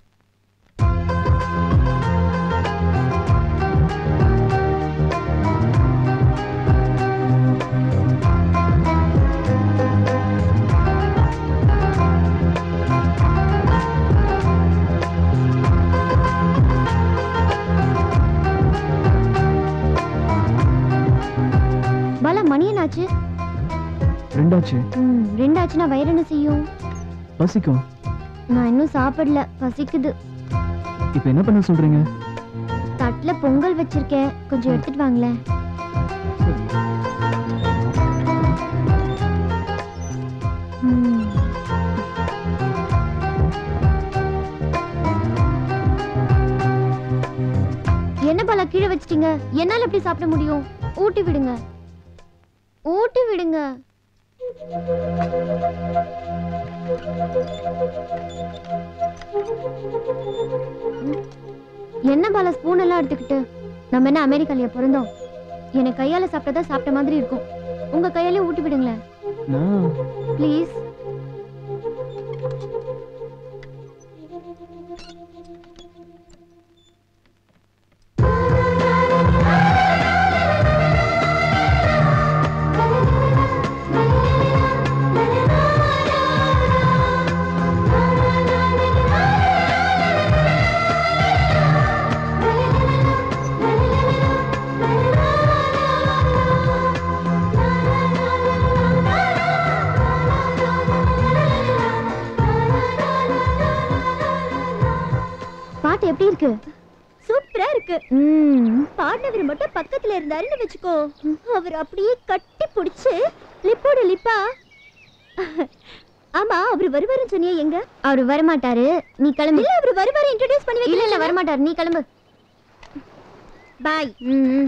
பாலா மணி என்னாச்சு ரெண்டாச்சு ம், ரெண்டாச்சுன்னா வயிறு என்ன செய்யும் பசிக்கும் நான் இன்னும் சாப்பிடல பசிக்குது இப்போ என்ன பண்ண சொல்றீங்க தட்டுல பொங்கல் வச்சிருக்கேன் கொஞ்சம் எடுத்துட்டு வாங்களேன் ம். என்ன பாலா கீழே வச்சிட்டீங்க என்னால எப்படி சாப்பிட முடியும் ஊட்டி விடுங்க ஊட்டி விடுங்க என்ன பாலா ஸ்பூன் எல்லாம் எடுத்துக்கிட்டு நம்ம என்ன அமெரிக்காலயா பிறந்தோம் எனக்கு கையால சாப்பிட்டதா சாப்பிட்ட மாதிரி இருக்கும் உங்க கையாலே ஊட்டி விடுங்களேன் நான் ப்ளீஸ் பாட்டு எப்படி இருக்கு சூப்பரா இருக்கு ம் பாடினவர் மட்டும் பக்கத்துல இருந்தாருன்னு வச்சுக்கோ அவர் அப்படியே கட்டி பிடிச்சு லிப்போட லிப்பா ஆமா அவர் வருவாருன்னு சொன்னியா எங்க அவர் வரமாட்டாரு நீ கிளம்பு இல்ல அவர் வருவாரு இன்ட்ரோடியூஸ் பண்ணி இல்ல இல்ல வைக்கல வரமாட்டாரு நீ கிளம்பு பாய் ம்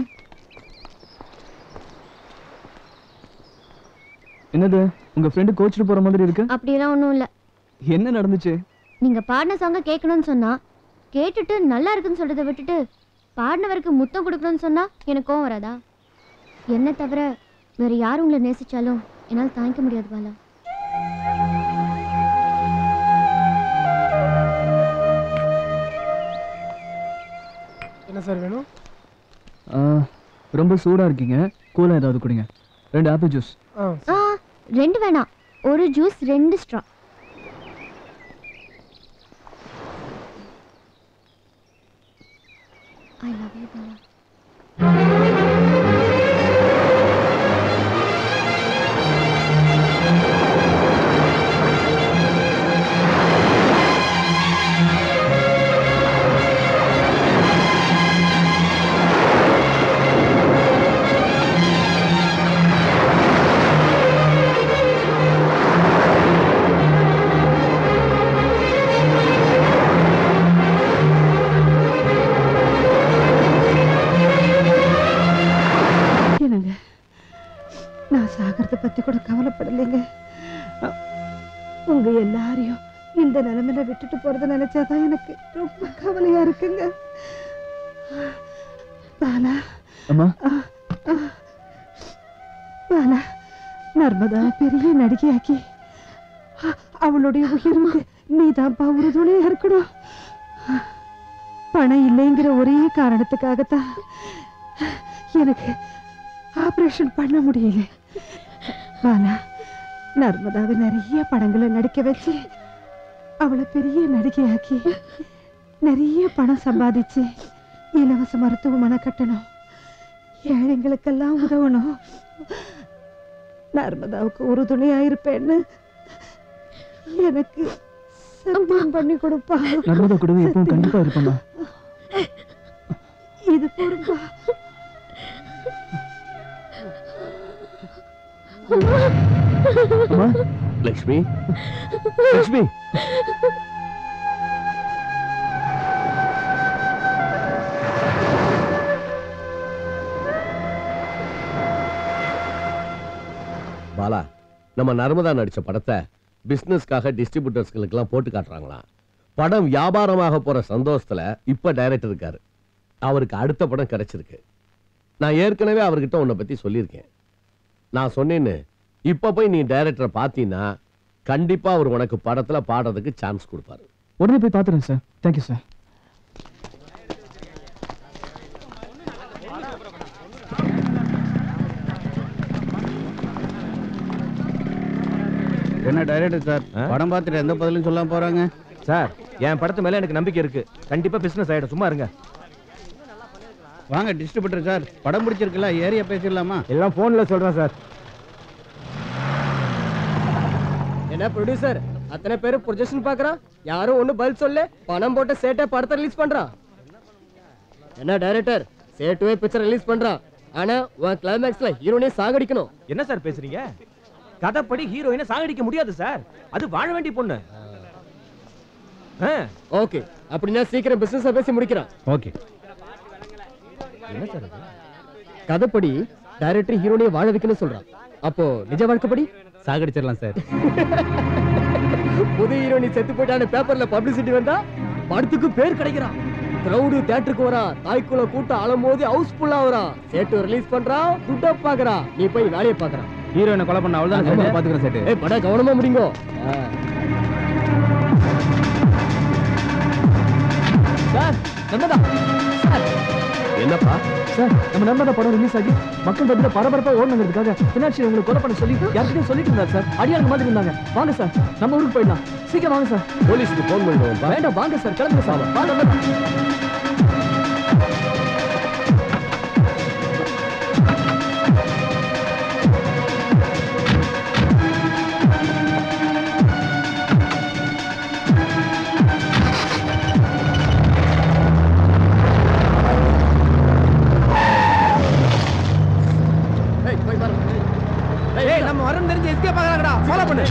என்னது உங்க ஃப்ரெண்டு கோச்சிட்டு போற மாதிரி இருக்கு அப்படியெல்லாம் ஒண்ணும் இல்ல என்ன நடந்துச்சு நீங்க பாடின சாங்க கேட்கணும்னு சொன்னா கேட்டுட்டு நல்லா இருக்குன்னு சொல்றதை விட்டுட்டு பாடினவருக்கு முத்தம் கொடுக்கணும்னு சொன்னா எனக்கு கோவம் வராதா என்ன தவிர வேற யார் உங்களை நேசிச்சாலும் என்னால் தாங்கிக்க முடியாது பாலா என்ன சார் வேணும் ஆ, ரொம்ப சூடா இருக்கீங்க கூலா ஏதாவது குடிங்க ரெண்டு ஆப்பிள் ஜூஸ் ஆ ஆ ரெண்டு வேணாம் ஒரு ஜூஸ் ரெண்டு straw I love you Bala என்னங்க நான் சாகிறத பத்தி கூட கவலைப்படலைங்க அ- உங்க எல்லாரையும் இந்த நிலைமையில விட்டுட்டு போறத நினைச்சாதான் எனக்கு ரொம்ப கவலையா இருக்குங்க பாலா அம்மா ஆ, ஆ. பாலா நர்மதா பெரிய நடிகையாக்கி அ- அவளுடைய உயிருக்கு நீதான்ப்பா உறுதுணையா இருக்கணும் பணம் இல்லைங்கிற ஒரே காரணத்துக்காகத்தான் எனக்கு ஆபரேஷன் பண்ண முடியல பாலா நர்மதாவை நிறைய படங்களை நடிக்க வச்சு அவளை பெரிய நடிகையாக்கி நிறைய பணம் சம்பாதிச்சு இலவச மருத்துவமனை கட்டணும் ஏழைங்களுக்கெல்லாம் உதவணும் நர்மதாவுக்கு ஒரு துணையா இருப்பேன்னு எனக்கு சத்தியம் பண்ணி கொடுப்பா நர்மதா கூடவே எப்பவும் கண்டிப்பா இருப்பேம்மா இது போடுப்பா அம்மா லக்ஷ்மி லக்ஷ்மி பாலா நம்ம நர்மதா நடிச்ச படத்தை பிசினஸ்க்காக டிஸ்ட்ரிபியூட்டர்ஸ்களுக்கெல்லாம் போட்டு காட்டுறாங்களாம் படம் வியாபாரமாக போற சந்தோஷத்துல இப்ப டைரக்டர் இருக்காரு அவருக்கு அடுத்த படம் கிடைச்சிருக்கு நான் ஏற்கனவே அவர்கிட்ட உன்னை பத்தி சொல்லியிருக்கேன் நான் சொன்னேன்னு இப்ப போய் நீ டைரக்டரை பார்த்தீங்கன்னா கண்டிப்பா அவர் உனக்கு படத்துல பாடுறதுக்கு சான்ஸ் கொடுப்பாரு உடனே போய் பார்த்துறேன் சார் தேங்க்யூ சார் என்ன டைரக்டர் சார் படம் பார்த்துட்டு எந்த பதிலும் சொல்லாம போறாங்க சார் என் படத்து மேல எனக்கு நம்பிக்கை இருக்கு கண்டிப்பா பிசினஸ் ஆயிடும் சும்மா இருங்க வாங்க டிஸ்ட்ரிபியூட்டர் சார் படம் பிடிச்சிருக்குல்ல ஏரியா பேசிடலாமா எல்லாம் போன்ல சொல்றேன் சார் என்ன ப்ரொடியூசர் அத்தனை பேரு ப்ரொஜெக்ஷன் பார்க்கறான் யாரும் ஒண்ணு பதில் சொல்ல பணம் போட்டு சேட்டை படத்தை ரிலீஸ் பண்றான் என்ன டைரக்டர் சேட்டுவே பிக்சர் ரிலீஸ் பண்றான் ஆனா உன் கிளைமேக்ஸ்ல ஹீரோனே சாகடிக்கணும் என்ன சார் பேசுறீங்க கதைப்படி ஹீரோயினை சாகடிக்க முடியாது சார் அது வாழ வேண்டிய பொண்ணு ஓகே அப்படின்னா சீக்கிரம் பிசினஸ் பேசி முடிக்கிறான் ஓகே என்ன சார் கதைப்படி டைரக்டர் ஹீரோனே வாழ வைக்கணும்னு சொல்றான் அப்போ நிஜ வாழ்க்கைப்படி சாகடிச்சிடலாம் சார் புது ஹீரோனி செத்து போயிட்டான பேப்பர்ல பப்ளிசிட்டி வந்தா படத்துக்கு பேர் கிடைக்கிறான் கிரௌடு தியேட்டருக்கு வரா தாய்க்குள்ள கூட்டம் அலமோதி ஹவுஸ்ஃபுல்லா வரா சேட்டு ரிலீஸ் பண்றான் துட்ட பாக்குறா நீ போய் வேலையை பாக்குறான் ஹீரோயினை கொலை பண்ண அவள் தான் பாத்துக்கிறேன் சேட்டு ஏய் பட கவனமா முடிங்கோ சார் நர்மதா என்னப்பா சார் நம்ம நர்மதா படம் ரிலீஸ் ஆகி மக்கள் மத்தியில பரபரப்பா ஓடணுங்கிறதுக்காக பினாட்சி உங்களுக்கு கொலை பண்ண சொல்லி யார்கிட்டயும் சொல்லிட்டு இருந்தார் சார் அடியாளுங்க மாதிரி இருந்தாங்க வாங்க சார் நம்ம ஊருக்கு போயிடலாம் சீக்கிரம் வாங்க சார் போலீஸுக்கு போன் பண்ணுவோம் வேண்டாம் வாங்க சார் கிளம்புங்க சார் வா நர்மதா ஏய் நம்ம வரம் தெரிஞ்சு எஸ்கேப் ஆகலாம்டா ஃபாலோ பண்ணு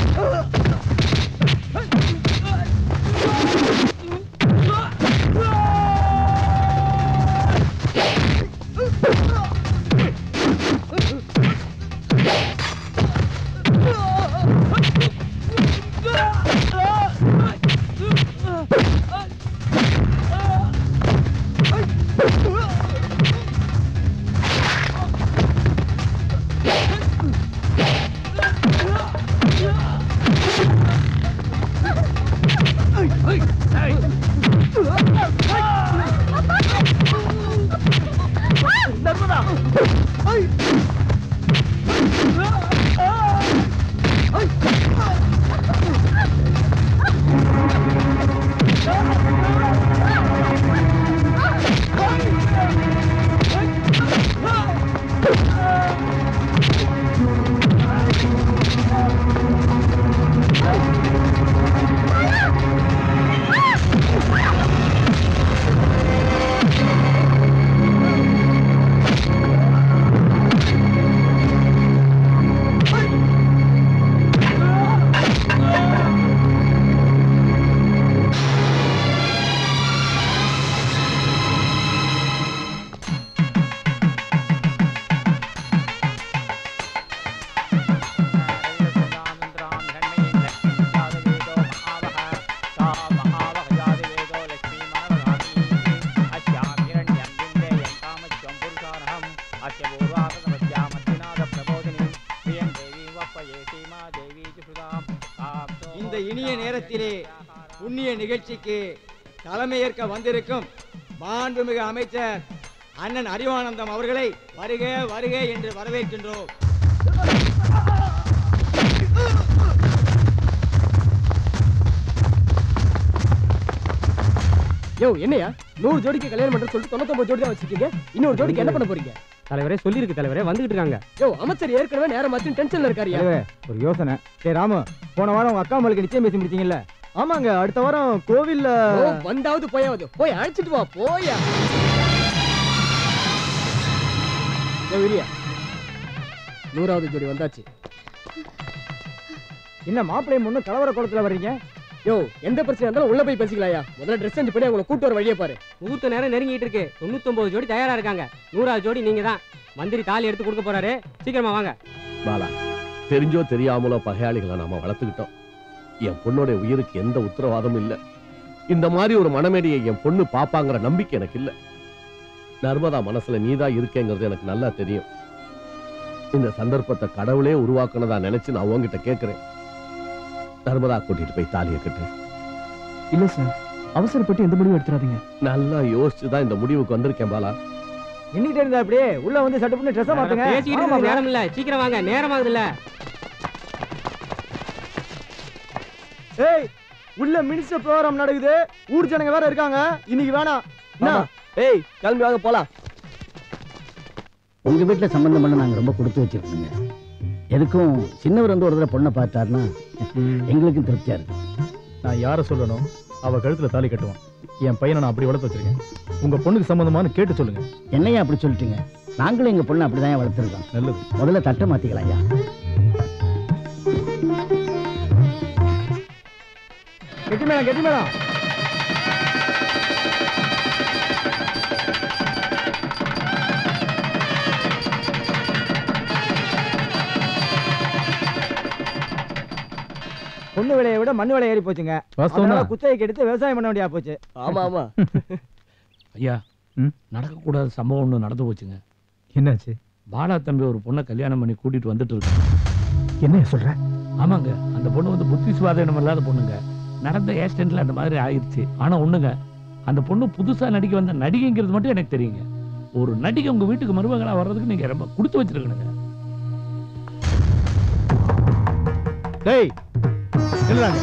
இந்த இனிய நேரத்திலே புண்ணிய நிகழ்ச்சிக்கு தலைமையேற்க வந்திருக்கும் மாண்புமிகு அமைச்சர் அண்ணன் அறிவானந்தம் அவர்களை வருக வருக என்று வரவேற்கின்றோம் யோ என்னையா நூறு ஜோடிக்கு கல்யாணம் பண்ற சொல்லிட்டு தொண்ணூத்தொன்பது ஜோடி தான் வச்சிருக்கீங்க இன்னொரு ஜோடிக்கு என்ன பண்ண போறீங்க தலைவரே சொல்லியிருக்கு தலைவரே வந்துகிட்டு இருக்காங்க யோ அமைச்சர் ஏற்கனவே நேரம் ஆச்சு டென்ஷன்ல இருக்காருயா தலைவரே, ஒரு யோசனை சரி ராமு போன வாரம் உங்க அக்கா மகளுக்கு நிச்சயம் பேசி முடிச்சீங்கல்ல ஆமாங்க அடுத்த வாரம் கோவில்ல ஓ, வந்தாவது போயாவது போய் அழைச்சிட்டு வா போயா யோ விரியா நூறாவது ஜோடி வந்தாச்சு என்ன மாப்பிள்ளையும் முன்னும் கலவர குளத்துல வர்றீங்க யோ எந்த பிரச்சனை இருந்தாலும் உள்ள போய் பேசிக்கலாம்யா முதல்ல ட்ரெஸ் சேஞ்ச் பண்ணி அவங்களை கூட்டு வர வழியே பாரு முகூர்த்த நேரம் நெருங்கிட்டு இருக்கு தொண்ணூத்தொன்பது ஜோடி தயாரா இருக்காங்க நூறாவது ஜோடி நீங்க தான் மந்திரி தாலி எடுத்து கொடுக்க போறாரு சீக்கிரமா வாங்க பாலா தெரிஞ்சோ தெரியாமலோ பகையாளிகளை நாம வளர்த்துக்கிட்டோம் என் பொண்ணோட உயிருக்கு எந்த உத்தரவாதமும் இல்ல இந்த மாதிரி ஒரு மனமேடியை என் பொண்ணு பாப்பாங்கிற நம்பிக்கை எனக்கு இல்ல நர்மதா மனசுல நீதான் இருக்கேங்கிறது எனக்கு நல்லா தெரியும் இந்த சந்தர்ப்பத்தை கடவுளே உருவாக்குனதா நினைச்சு நான் உன்கிட்ட கேட்கிறேன் நர்மதா கூட்டிட்டு போய் தாலியை கட்டு இல்ல சார் அவசரப்பட்டு எந்த முடிவும் எடுத்துறாதீங்க நல்லா யோசிச்சு தான் இந்த முடிவுக்கு வந்திருக்கேன் பாலா நின்னுட்டே இருந்தா அப்படியே உள்ள வந்து சட்டு பண்ணி ட்ரெஸ் மாத்துங்க பேசிக்கிட்டு ஆமா, இருக்க நேரம் இல்ல சீக்கிரம் வாங்க நேரம் ஆகுதுல்ல ஏய் உள்ள மினிஸ்டர் ப்ரோகிராம் நடக்குது ஊர் ஜனங்க வேற இருக்காங்க இன்னைக்கு வேணாம் என்ன ஏய் கிளம்பி வாங்க போலாம் உங்க வீட்டுல சம்பந்தம் பண்ண நாங்க ரொம்ப கொடுத்து வச்சிருக்கோங்க எதுக்கும் சின்னவர் வந்து ஒரு தடவை பொண்ணை பார்த்தாருன்னா எங்களுக்கும் திருப்தியா இருக்கு நான் யாரை சொல்லணும் அவ கழுத்துல தாலி கட்டுவான் என் பையனை நான் அப்படி வளர்த்து வச்சிருக்கேன் உங்க பொண்ணுக்கு சம்பந்தமானு கேட்டு சொல்லுங்க என்னையா அப்படி சொல்லிட்டீங்க நாங்களும் எங்க பொண்ணை அப்படிதான் வளர்த்துருக்கோம் நல்லது முதல்ல தட்டை மாத்திக்கலாம் ஐயா கெட்டி மேளம் கெட்டி மேளம் பொண்ணு விலையை விட மண்ணு விலை ஏறி போச்சுங்க வாஸ்தவம் அதனால தான். குத்தகைக்கு எடுத்து விவசாயம் பண்ண வேண்டியா போச்சு ஆமா ஆமா ஐயா நடக்கக்கூடாத சம்பவம் ஒன்று நடந்து போச்சுங்க என்னாச்சு பாலா தம்பி ஒரு பொண்ணை கல்யாணம் பண்ணி கூட்டிட்டு வந்துட்டு இருக்கு என்ன சொல்ற ஆமாங்க அந்த பொண்ணு வந்து புத்தி சுவாதீனம் இல்லாத பொண்ணுங்க நடந்த ஆக்சிடென்ட்ல அந்த மாதிரி ஆயிடுச்சு ஆனா ஒண்ணுங்க அந்த பொண்ணு புதுசா நடிக்க வந்த நடிகைங்கிறது மட்டும் எனக்கு தெரியுங்க ஒரு நடிகை உங்க வீட்டுக்கு மருமகளா வர்றதுக்கு நீங்க ரொம்ப கொடுத்து வச்சிருக்கணுங்க டேய் நில்லுடாங்க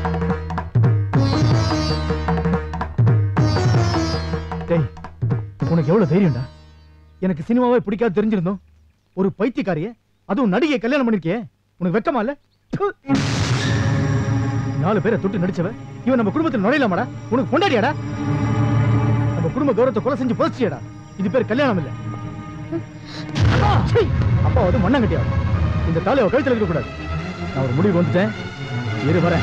டேய் உனக்கு எவ்வளவு தைரியம்டா எனக்கு சினிமாவே பிடிக்காது தெரிஞ்சிருந்தோம் ஒரு பைத்தியக்காரிய அதுவும் நடிகை கல்யாணம் பண்ணிருக்கியே உனக்கு வெக்கமா இல்ல ப்பு. நாலு பேரை தொட்டு நடிச்சவ இவன் நம்ம குடும்பத்தில் நுழையலாமாடா உனக்கு பொண்டாடியாடா நம்ம குடும்ப கௌரவத்தை கொலை செஞ்சு புதைச்சியடா இது பேர் கல்யாணம் இல்ல அப்பா வந்து மண்ணங்கட்டியா இந்த தாலி அவ கழுத்துல இருக்க கூடாது நான் ஒரு முடிவு வந்துட்டேன் இரு வரேன்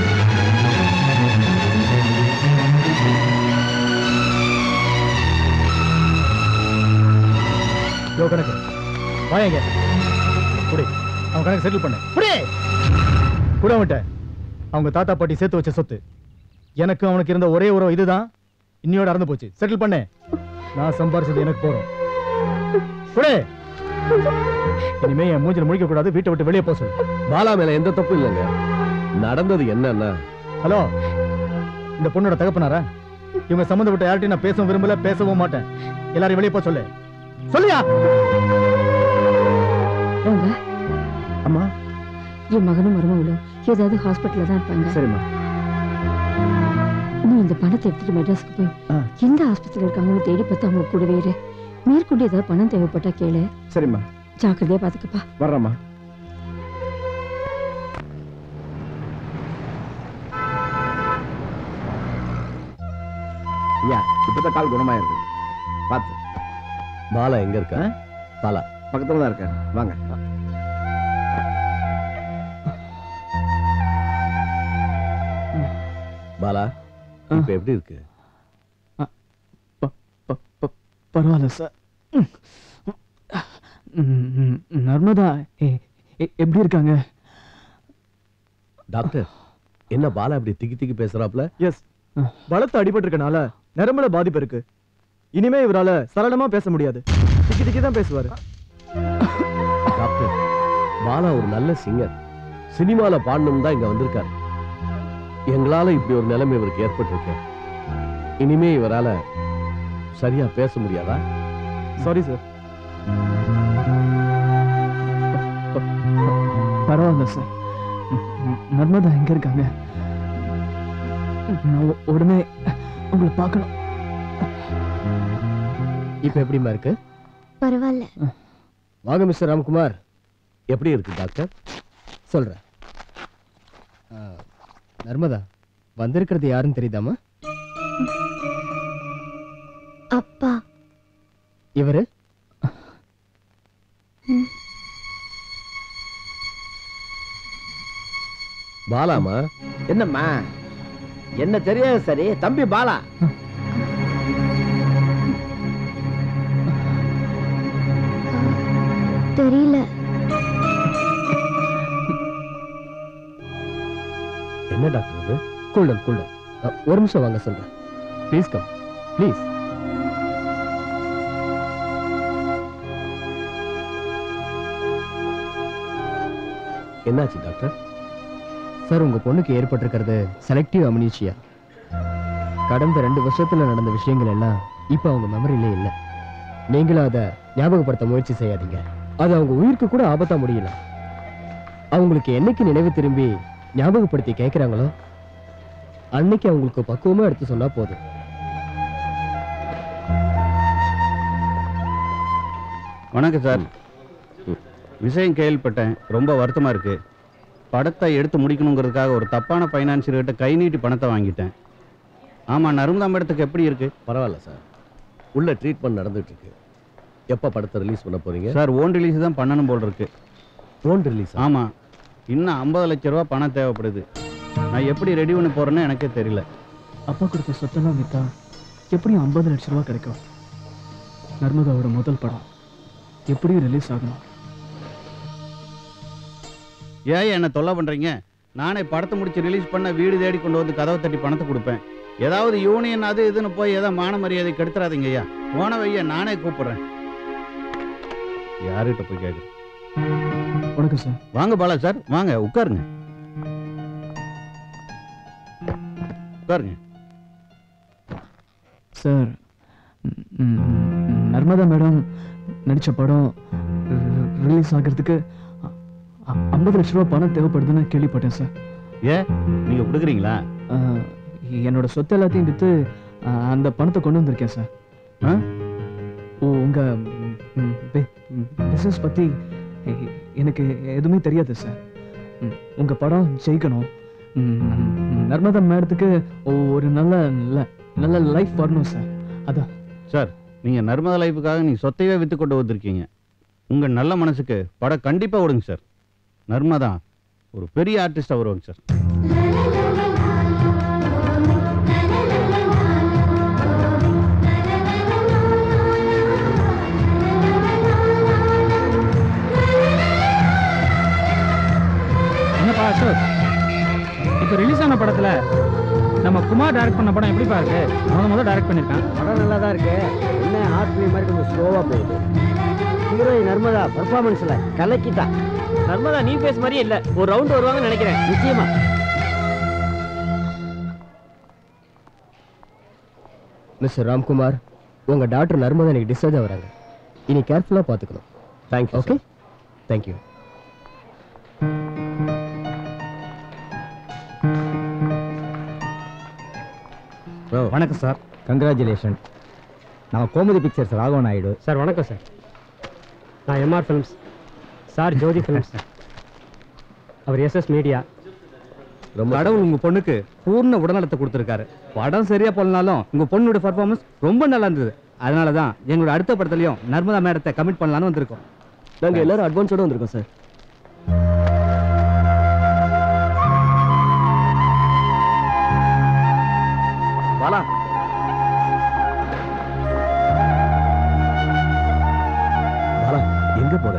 யோ கணக்கு வாயங்க குடி அவன் கணக்கு செட்டில் பண்ணு குடி கூட அவன்கிட்ட அவங்க தாத்தா பாட்டி சேர்த்து வச்ச சொத்து எனக்கு அவனுக்கு இருந்த ஒரே உறவு இதுதான் இன்னியோட அறந்து போச்சு செட்டில் பண்ணு நான் சம்பாரிச்சது எனக்கு போறோம் குடு இனிமே என் மூஞ்சில முழிக்க கூடாது வீட்டை விட்டு வெளியே போக சொல்லு பாலா மேல எந்த தப்பும் இல்லைங்க நடந்தது என்னன்னா ஹலோ இந்த பொண்ணோட தகப்பனாரா இவங்க சம்மந்தப்பட்ட யார்ட்டையும் நான் பேசவும் விரும்பல பேசவும் மாட்டேன் எல்லாரையும் வெளியே போக சொல்லு சொல்லியா வாங்க அம்மா என் மகனும் மருமகளும் ஏதாவது ஹாஸ்பிட்டல்ல தான் இருப்பாங்க சரிம்மா நீ இந்த பணத்தை எடுத்துட்டு மெட்ராஸ்க்கு போய் எந்த ஆஸ்பத்திரியில் இருக்காங்கன்னு தேடி பார்த்து அவங்க கூடவே இரு மேற்கொண்டு ஏதாவது பணம் தேவைப்பட்டா கேளு சரிம்மா ஜாக்கிரதையா பாத்துக்கப்பா வர்றேம்மா ஐயா இப்பதான் கால் குணமாயிருக்கு பார்த்து பாலா எங்க இருக்கா பாலா பக்கத்துல தான் இருக்காரு வாங்க பாலா இப்ப எப்படி இருக்கு பரவாயில்ல சார் ம், ம், நர்மதா எ- எ- எப்படி இருக்காங்க டாக்டர் என்ன பாலா இப்படி திக்கி திக்கி பேசுறாப்ல எஸ் பலத்த அடிபட்டிருக்கனால நரம்புல பாதிப்பு இருக்கு இனிமே இவரால சரளமா பேச முடியாது திக்கி திக்கி தான் பேசுவாரு டாக்டர் பாலா ஒரு நல்ல சிங்கர் சினிமால பாடணும் தான் இங்க வந்திருக்காரு எங்களால இப்படி ஒரு நிலைமை இவருக்கு ஏற்பட்டிருக்கு இனிமே இவரால சரியா பேச முடியாதா சாரி சார் பரவாயில்ல சார் ம், ம், நர்மதா எங்க இருக்காங்க நான் உ- உடனே உங்களை பார்க்கணும் இப்ப எப்படிம்மா இருக்கு பரவாயில்ல வாங்க மிஸ்டர் ராம்குமார் எப்படி இருக்கு டாக்டர் சொல்றேன் ஆ, நர்மதா வந்திருக்கிறது யாருன்னு தெரியுதாமா அப்பா இவரு பாலாமா என்னம்மா என்ன தெரியாது சரி தம்பி பாலா தெரியல என்ன டாக்டர் இது கூல்டன் கூல்டன் ஒரு நிமிஷம் வாங்க சொல்றேன் ப்ளீஸ் கம் ப்ளீஸ் என்னாச்சு டாக்டர் சார் உங்க பொண்ணுக்கு ஏற்பட்டிருக்கிறது செலக்டிவ் அம்னீஷியா கடந்த ரெண்டு வருஷத்துல நடந்த விஷயங்கள் எல்லாம் இப்ப அவங்க மெமரியிலே இல்ல நீங்களும் அதை ஞாபகப்படுத்த முயற்சி செய்யாதீங்க அது அவங்க உயிருக்கு கூட ஆபத்தா முடியல அவங்களுக்கு என்னைக்கு நினைவு திரும்பி ஞாபகப்படுத்தி கேட்கறாங்களோ அன்னைக்கு அவங்களுக்கு பக்குவமா எடுத்து சொன்னா போதும் வணக்கம் சார் விஷயம் கேள்விப்பட்டேன் ரொம்ப வருத்தமா இருக்கு படத்தை எடுத்து முடிக்கணுங்கிறதுக்காக ஒரு தப்பான ஃபைனான்சியர்கிட்ட கை நீட்டி பணத்தை வாங்கிட்டேன் ஆமா நருந்தா மேடத்துக்கு எப்படி இருக்கு பரவாயில்ல சார் உள்ள ட்ரீட்மெண்ட் நடந்துட்டு இருக்கு எப்ப படத்தை ரிலீஸ் பண்ண போறீங்க சார் ஓன் ரிலீஸ் தான் பண்ணணும் போல் இருக்கு ஓன் ரிலீஸ் ஆமா இன்னும் ஐம்பது லட்ச ரூபா பணம் தேவைப்படுது நான் எப்படி ரெடி பண்ணி போறேன்னு எனக்கே தெரியல அப்பா கொடுத்த சொத்தெல்லாம் வித்தா எப்படியும் ஐம்பது லட்ச ரூபா கிடைக்கும் நர்மதாவோட முதல் படம் எப்படியும் ரிலீஸ் ஆகணும் ஏன் என்ன தொல்லை பண்றீங்க நானே படத்தை முடிச்சு ரிலீஸ் பண்ண வீடு தேடி கொண்டு வந்து கதவை தட்டி பணத்தை கொடுப்பேன் ஏதாவது யூனியன் அது இதுன்னு போய் ஏதோ மான மரியாதை கெடுத்துறாதீங்க ஐயா போன வைய நானே கூப்பிடுறேன் யார்கிட்ட போய் கேட்குறேன் வணக்கம் சார் வாங்க பாலா சார் வாங்க உட்காருங்க உட்காருங்க சார் ம், ம், நர்மதா மேடம் நடித்த படம் ரிலீஸ் ஆகிறதுக்கு ஐம்பது லட்ச ரூபா பணம் தேவைப்படுதுன்னு கேள்விப்பட்டேன் சார் ஏன் நீங்க கொடுக்குறீங்களா அஹ், என்னோட சொத்து எல்லாத்தையும் விற்று அந்த பணத்தை கொண்டு வந்திருக்கேன் சார் ஓ உங்க பிஸ்னஸ் பற்றி எனக்கு எதுவுமே தெரியாது சார் ம், உங்க படம் ஜெயிக்கணும் ம், ம், நர்மதா மேடத்துக்கு ஒரு நல்ல நல்ல- நல்ல லைஃப் வரணும் சார் அதான் சார் நீங்க நர்மதா லைஃபுக்காக நீங்க சொத்தையே வித்து கொண்டு வந்திருக்கீங்க உங்க நல்ல மனசுக்கு படம் கண்டிப்பா ஓடுங்க சார் நர்மதா ஒரு பெரிய ஆர்டிஸ்டாக வருவாங்க சார் என்னப்பா அசோக் இப்போ ரிலீஸ் ஆன படத்துல நம்ம குமார் டைரக்ட் பண்ண படம் எப்படிப்பா இருக்கு முத முத டைரக்ட் பண்ணியிருக்கான் படம் நல்லா தான் இருக்கு என்ன ஆர்ட் ஃபிலிம் மாதிரி கொஞ்சம் ஸ்லோவாக போகுது ஹீரோயின் நர்மதா பர்ஃபார்மன்ஸில் கலக்கிட்டா நர்மதா நீ பேச மாதிரியே இல்ல ஒரு ரவுண்ட் வருவாங்கன்னு நினைக்கிறேன் நிச்சயமா மிஸ்டர் ராம்குமார் உங்க டாக்டர் நர்மதா எனக்கு டிஸ்சார்ஜ் ஆகுறாங்க இனி கேர்ஃபுல்லா பாத்துக்கணும் தேங்க்யூ ஓகே தேங்க்யூ வணக்கம் சார் கங்க்ராச்சுலேஷன் நான் கோமதி பிக்சர்ஸ் ராகவ நாயுடு சார் வணக்கம் சார் நான் MR films sir Jothi films அவர் எஸ்எஸ் மீடியா கடவுள் உங்க பொண்ணுக்கு பூர்ண உடல்நலத்தை கொடுத்துருக்காரு படம் சரியா போலனாலும் உங்க பொண்ணோட பர்ஃபார்மன்ஸ் ரொம்ப நல்லா இருந்தது அதனால தான் எங்களோட அடுத்த படத்துலயும் நர்மதா மேடத்தை கமிட் பண்ணலாம்னு வந்திருக்கோம் நாங்க எல்லாரும் அட்வான்ஸோட வந்திருக்கோம் சார் பாலா பாலா எங்க போற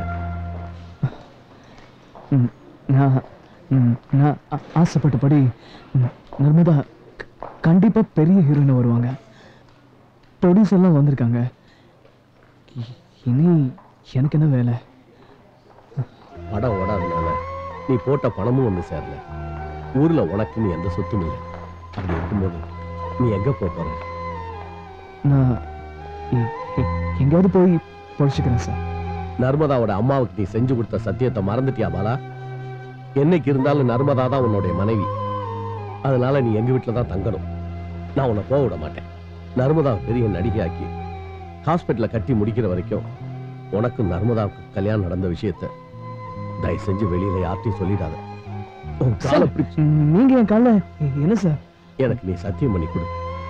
ம், நான் ம், நான் ஆ- ஆசைப்பட்டபடி ம், நர்மதா க- கண்டிப்பா பெரிய ஹீரோயின் வருவாங்க ப்ரொடியூஸ் எல்லாம் வந்திருக்காங்க இ- இனி எனக்கு என்ன வேலை படம் ஓடாதனால நீ போட்ட பணமும் வந்து சேரல ஊர்ல உனக்கு நீ எந்த சொத்தும் இல்லை அப்படி இருக்கும்போது நீ எங்க போக போற நான் எ- எ- எங்கேயாவது போய் பொழைச்சிக்கிறேன் சார் நர்மதாவோட அம்மாவுக்கு நீ செஞ்சு கொடுத்த சத்தியத்தை மறந்துட்டியா பாலா என்னைக்கு இருந்தாலும் நர்மதா தான் உன்னுடைய மனைவி அதனால நீ எங்க வீட்டில் தான் தங்கணும் நான் உன்னை போக விட மாட்டேன் நர்மதா பெரிய நடிகையாக்கி ஹாஸ்பிட்டல்ல கட்டி முடிக்கிற வரைக்கும் உனக்கும் நர்மதாவுக்கு கல்யாணம் நடந்த விஷயத்த தயவு செஞ்சு வெளியில யார்ட்டையும் சொல்லிடாத உன் காலை பிடிச்சு நீங்க என் கால என்ன சார் எனக்கு நீ சத்தியம் பண்ணி கொடு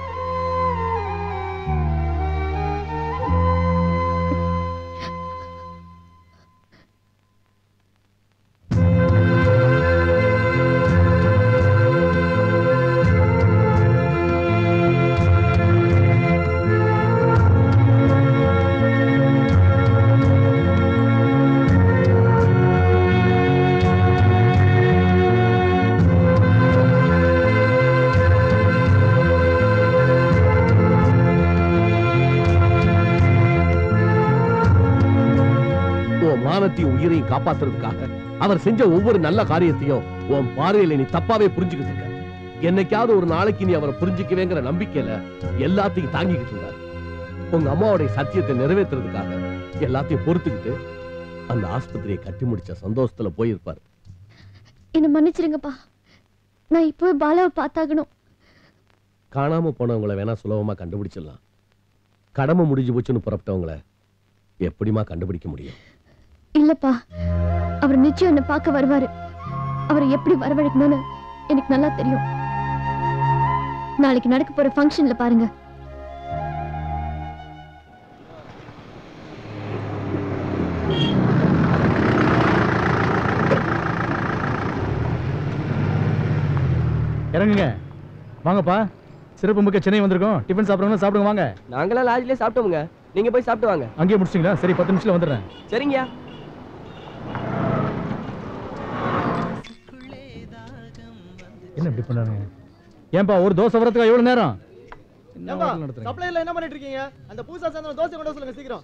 உன் மானத்தையும் உயிரையும் காப்பாத்துறதுக்காக அவர் செஞ்ச ஒவ்வொரு நல்ல காரியத்தையும் உன் பார்வையில நீ தப்பாவே புரிஞ்சுக்கிட்டு இருக்க என்னைக்காவது ஒரு நாளைக்கு நீ அவரை புரிஞ்சுக்கவேங்கிற நம்பிக்கையில எல்லாத்தையும் தாங்கிக்கிட்டு இருந்தாரு உங்க அம்மாவுடைய சத்தியத்தை நிறைவேற்றுறதுக்காக எல்லாத்தையும் பொறுத்துக்கிட்டு அந்த ஆஸ்பத்திரியை கட்டி முடிச்ச சந்தோஷத்துல போயிருப்பாரு என்ன மன்னிச்சிருங்கப்பா நான் இப்போ பாலாவை பார்த்தாகணும் காணாம போனவங்கள வேணா சுலபமா கண்டுபிடிச்சிடலாம் கடமை முடிஞ்சு போச்சுன்னு புறப்பட்டவங்கள எப்படிமா கண்டுபிடிக்க முடியும் இல்லப்பா அவர் நிச்சயம் என்ன பார்க்க வருவாரு அவரை எப்படி வரவழைக்கணும்னு எனக்கு நல்லா தெரியும் நாளைக்கு நடக்க போற ஃபங்க்ஷன்ல பாருங்க இறங்குங்க வாங்கப்பா சிறப்பு மிக்க சென்னை வந்திருக்கோம் டிஃபன் சாப்பிடுறவங்க சாப்பிடுங்க வாங்க நாங்களாம் லாட்ஜ்லயே சாப்பிட்டோமுங்க நீங்க போய் சாப்பிட்டு வாங்க அங்கேயே முடிச்சிங்களா சரி பத்து நிமிஷத்துல வந்துடுறேன் சரிங்கயா என்ன இப்படி பண்ணாங்க ஏன்பா ஒரு தோசை வரதுக்கா எவ்வளவு நேரம் என்ன ஏம்பா, hotel நடத்துறீங்க? சப்ளைல என்ன பண்ணிட்டு இருக்கீங்க அந்த பூசா சேர்ந்த தோசை கொண்டு வர சொல்லுங்க சீக்கிரம்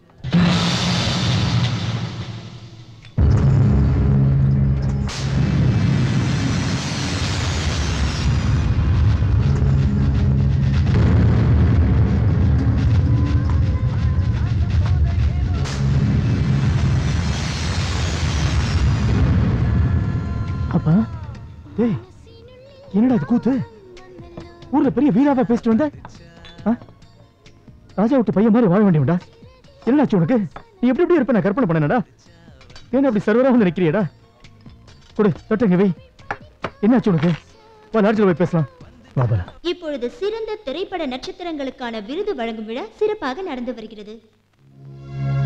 அப்பா டேய் என்னடா இது கூத்து ஊர்ல பெரிய வீராவா பேசிட்டு வந்த ஆ? ராஜா விட்டு பையன் மாதிரி வாழ வேண்டியவன்டா என்னடாச்சு உனக்கு நீ எப்படி எப்படி இருப்ப நான் கற்பனை பண்ணனடா ஏன் அப்படி சர்வரா வந்து நிக்கிறியடா கொடு தொட்டங்க வை என்னாச்சு உனக்கு வா லாட்ஜில் போய் பேசலாம் வா பாலா இப்பொழுது சிறந்த திரைப்பட நட்சத்திரங்களுக்கான விருது வழங்கும் விழா சிறப்பாக நடந்து வருகிறது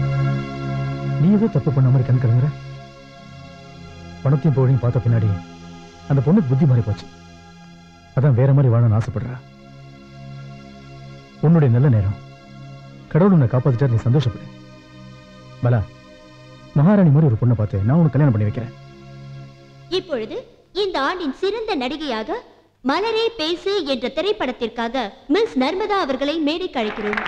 நீ ஏதோ தப்பு பண்ண மாதிரி கண் கலங்குற பணத்தையும் புகழையும் பார்த்த பின்னாடி அந்த பொண்ணுக்கு புத்தி மாறி போச்சு அதான் வேற மாதிரி வாழணும்னு ஆசைப்படுறா உன்னுடைய நல்ல நேரம் கடவுள் உன்னை காப்பாத்திட்டா நீ சந்தோஷப்படு பலா மகாராணி மாதிரி ஒரு பொண்ணை பார்த்து நான் உனக்கு கல்யாணம் பண்ணி வைக்கிறேன் இப்பொழுது இந்த ஆண்டின் சிறந்த நடிகையாக மலரே பேசு என்ற திரைப்படத்திற்காக மிஸ் நர்மதா அவர்களை மேடைக்கு அழைக்கிறோம்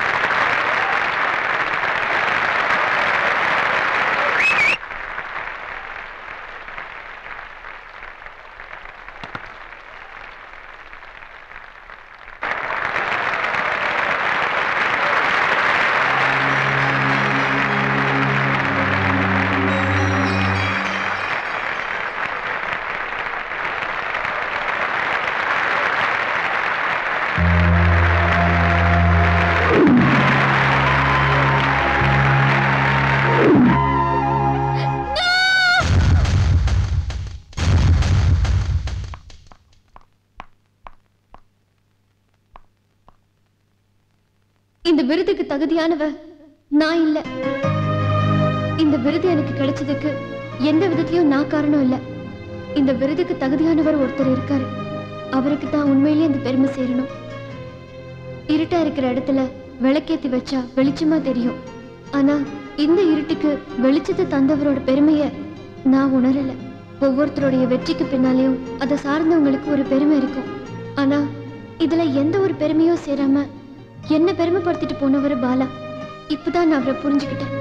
இந்த விருதுக்கு தகுதியானவ நான் இல்ல இந்த விருது எனக்கு கிடைச்சதுக்கு எந்த விதத்திலயும் நான் காரணம் இல்ல இந்த விருதுக்கு தகுதியானவர் ஒருத்தர் இருக்காரு அவருக்கு தான் உண்மையிலேயே இந்த பெருமை சேரணும் இருட்டா இருக்கிற இடத்துல விளக்கேத்தி வச்சா வெளிச்சமா தெரியும் ஆனா இந்த இருட்டுக்கு வெளிச்சத்தை தந்தவரோட பெருமைய நான் உணரல ஒவ்வொருத்தருடைய வெற்றிக்கு பின்னாலேயும் அதை சார்ந்தவங்களுக்கு ஒரு பெருமை இருக்கும் ஆனா இதுல எந்த ஒரு பெருமையும் சேராம என்ன பெருமைப்படுத்திட்டு போனவர் பாலா இப்பதான் நான் அவரை புரிஞ்சுக்கிட்டேன்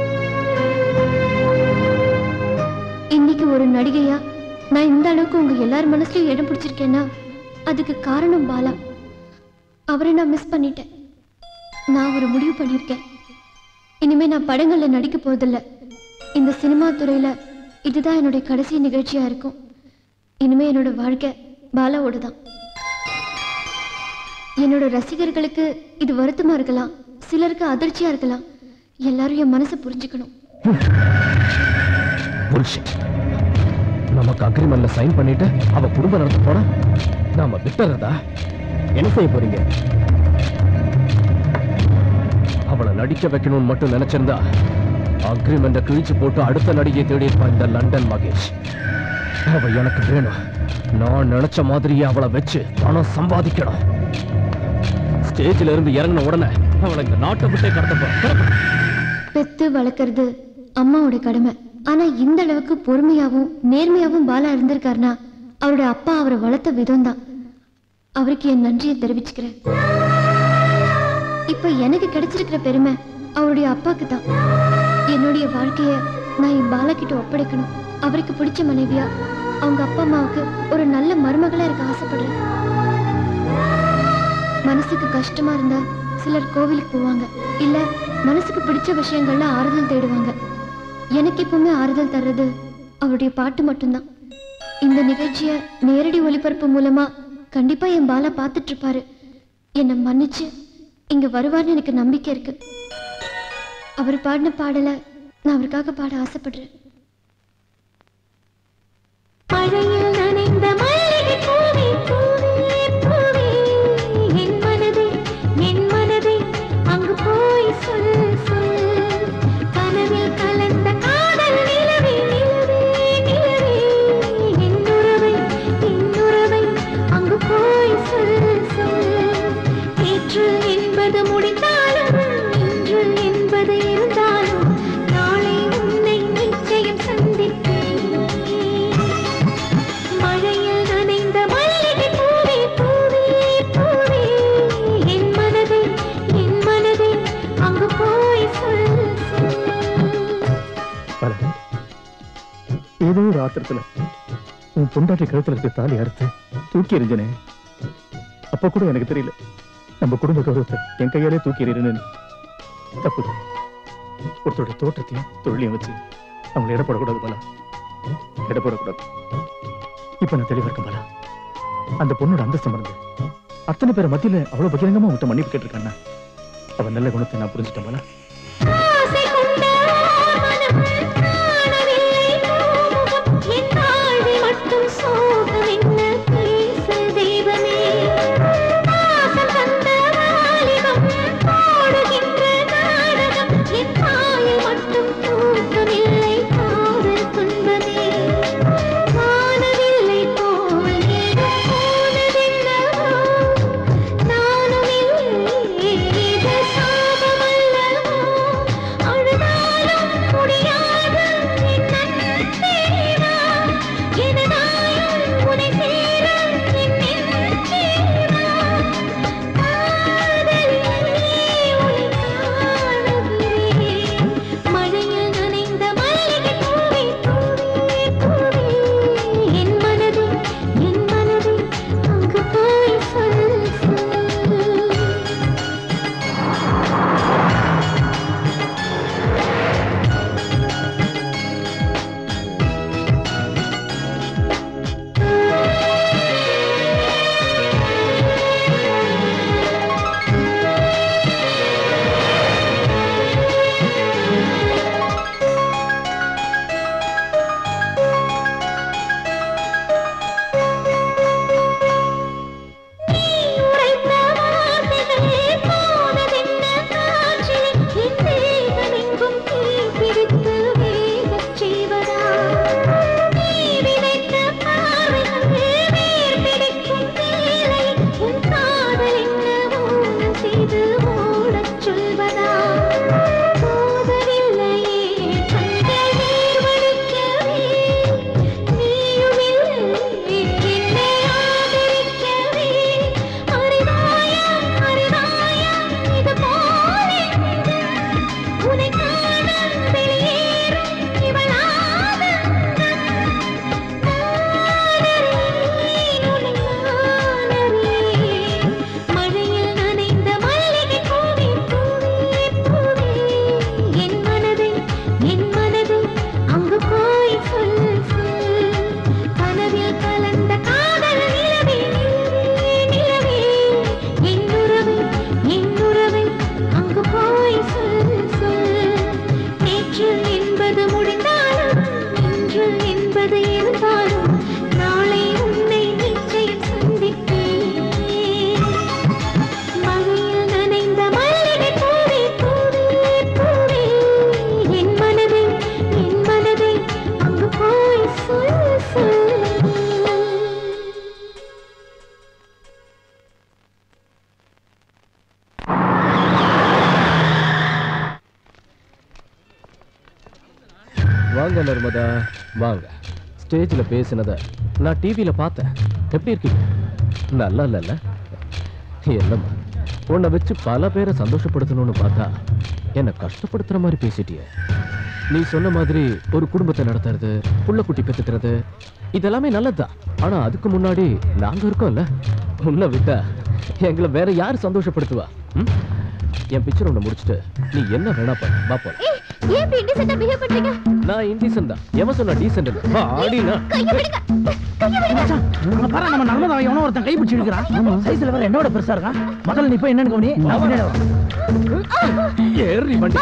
இன்னைக்கு ஒரு நடிகையா நான் இந்த அளவுக்கு உங்க எல்லார் மனசுலயும் இடம் பிடிச்சிருக்கேன்னா அதுக்கு காரணம் பாலா அவரை நான் மிஸ் பண்ணிட்டேன் நான் ஒரு முடிவு பண்ணியிருக்கேன் இனிமே நான் படங்கள்ல நடிக்க போறதில்ல இந்த சினிமா துறையில இதுதான் என்னுடைய கடைசி நிகழ்ச்சியா இருக்கும் இனிமே என்னோட வாழ்க்கை பாலாவோட தான் என்னோட ரசிகர்களுக்கு இது வருத்தமா இருக்கலாம் சிலருக்கு அதிர்ச்சியா இருக்கலாம் எல்லாரும் என் மனசை புரிஞ்சுக்கணும் bullshit. நமக்கு அக்ரிமெண்ட்ல சைன் பண்ணிட்டு அவ குடும்பம் நடத்த போனா நாம விட்டுறதா என்ன செய்ய போறீங்க அவளை நடிக்க வைக்கணும்னு மட்டும் நினைச்சிருந்தா அக்ரிமெண்ட கிழிச்சு போட்டு அடுத்த நடிகை தேடி இருப்பான் இந்த லண்டன் மகேஷ் அவ எனக்கு வேணும் நான் நினைச்ச மாதிரியே அவளை வச்சு பணம் சம்பாதிக்கணும் ஸ்டேஜ்ல இருந்து இறங்கின உடனே அவளை இந்த நாட்டை விட்டே கடத்த பெத்து வளர்க்கறது அம்மாவோட கடமை ஆனா இந்த அளவுக்கு பொறுமையாவும் நேர்மையாவும் பாலா இருந்திருக்காருன்னா அவரோட அப்பா அவரை வளர்த்த விதம் தான் அவருக்கு என் நன்றியை தெரிவிச்சுக்கிறேன் இப்ப எனக்கு கிடைச்சிருக்கிற பெருமை அவருடைய அப்பாக்கு தான் என்னுடைய வாழ்க்கைய நான் என் பாலா கிட்ட ஒப்படைக்கணும் அவருக்கு பிடிச்ச மனைவியா அவங்க அப்பா அம்மாவுக்கு ஒரு நல்ல மருமகளா இருக்க ஆசைப்படுறேன் மனசுக்கு கஷ்டமா இருந்தா சிலர் கோவிலுக்கு போவாங்க இல்ல மனசுக்கு பிடிச்ச விஷயங்கள்ல ஆறுதல் தேடுவாங்க எனக்கு எப்பவுமே ஆறுதல் தர்றது அவருடைய பாட்டு மட்டும்தான் இந்த நிகழ்ச்சிய நேரடி ஒளிபரப்பு மூலமா கண்டிப்பா என் பாலா பார்த்துட்டு இருப்பாரு என்னை மன்னிச்சு இங்க வருவார்னு எனக்கு நம்பிக்கை இருக்கு அவர் பாடின பாடல நான் அவருக்காக பாட ஆசைப்படுறேன் மழையில் நனைந்த மல்லிகை பூவே பூவே பூவே என் மனதே என் மனதே அங்கு போய் சொல் சொல் கனவில் கலந்த காதல் நிலவே நிலவே நிலவே என் உறவை என் உறவை அங்கு போய் சொல் சொல் நேற்று என்பது முடிந்தாலும் இன்று என்பது இருந்தாலும் நாளை உன்னை நிச்சயம் சந்திப்பேன் மழையில் நனைந்த மல்லிகை பூவே பூவே பூவே என் மனதே என் மனதே அங்கு போய் சொல் பல ஏதோ ஒரு ஆத்திரத்துல உன் பொண்டாட்டி கழுத்துல இருக்க தாலி அறுத்து தூக்கி எறிஞ்சனே அப்ப கூட எனக்கு தெரியல நம்ம குடும்ப கௌரவத்தை என் கையாலே தூக்கி எறிறேன்னு தப்பு ஒருத்தரோட தோற்றத்தையும் தொழிலையும் வச்சு அவங்களை இடப்படக்கூடாது பலா இடப்படக்கூடாது இப்ப நான் தெளிவா இருக்கேன் பலா அந்த பொண்ணோட அந்தஸ்து மறந்து அத்தனை பேரை மத்தியில அவ்வளவு பகிரங்கமா உன்கிட்ட மன்னிப்பு கேட்டிருக்கான்னா அவன் நல்ல குணத்தை நான் புரிஞ்சுட்டேன் பலா ஆசை கொண்ட மனம் காணவில்லை பூமுகம் என் வாழ்வில் மட்டும் சோகம் என்ன பேச தெய்வமே பாசம் தந்த வாலிபம் போடுகின்ற நாடகம் என் தாயில் மட்டும் தூக்கமில்லை காதல் துன்பமே காணவில்லை வாங்க நர்மதா வாங்க ஸ்டேஜில் பேசினத நான் டிவியில் பார்த்தேன் எப்படி இருக்கீங்க நல்லா இல்லைல்ல என்னம்மா உன்னை வச்சு பல பேரை சந்தோஷப்படுத்தணும்னு பார்த்தா என்னை கஷ்டப்படுத்துற மாதிரி பேசிட்டியே நீ சொன்ன மாதிரி ஒரு குடும்பத்தை நடத்துறது புள்ள குட்டி பெத்துக்கிறது இதெல்லாமே நல்லதுதான் ஆனா அதுக்கு முன்னாடி நாங்க இருக்கோம்ல உன்னை விட்டா எங்களை வேற யார் சந்தோஷப்படுத்துவா ம்? என் பிக்சர் ஒன்று முடிச்சுட்டு நீ என்ன வேணா பண்ணு வா போலாம் ஏய் ஏன் இப்படி indecent-ஆ behave பண்றீங்க நான் இன்டீசன் தான் எவன் சொன்னா டீசென்ட் வா ஆடினா அங்க பாரு நம்ம நர்மதா எவனோ ஒருத்தன் கை பிடிச்சி இருக்கிறான் சைஸ்ல வேற என்னோட பெருசா இருக்கான் முதல்ல நீ போய் என்னன்னு கவனி நான் பின்னாடி வரேன். ஏறி வண்டி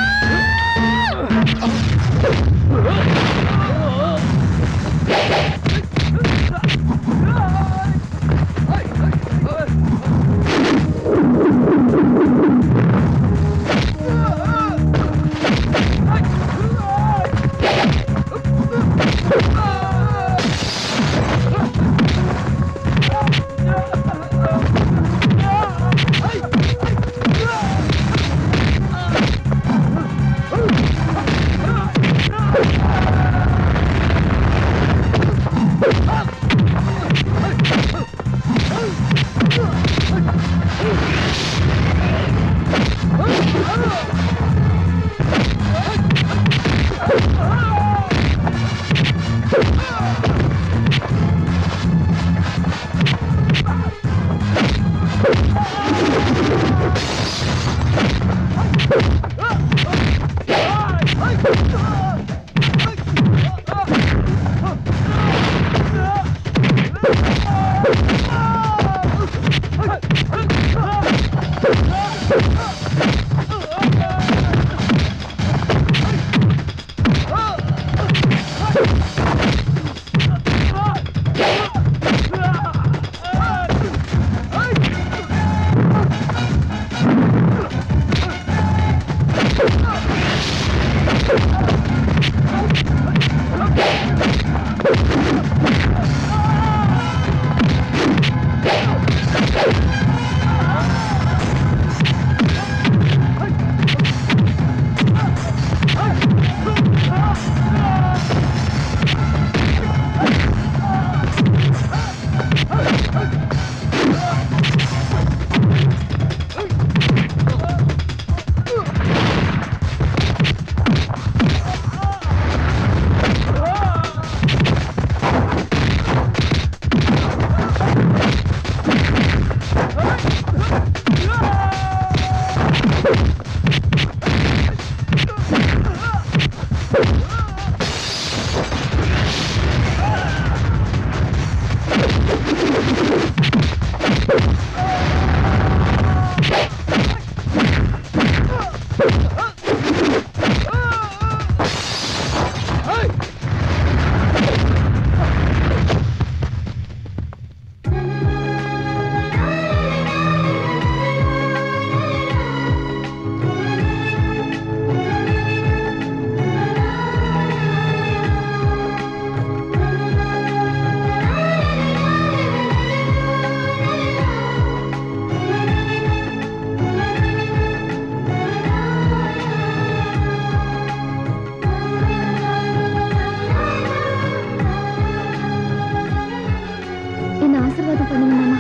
என்ன ஆசீர்வாதம் பண்ணுங்க மாமா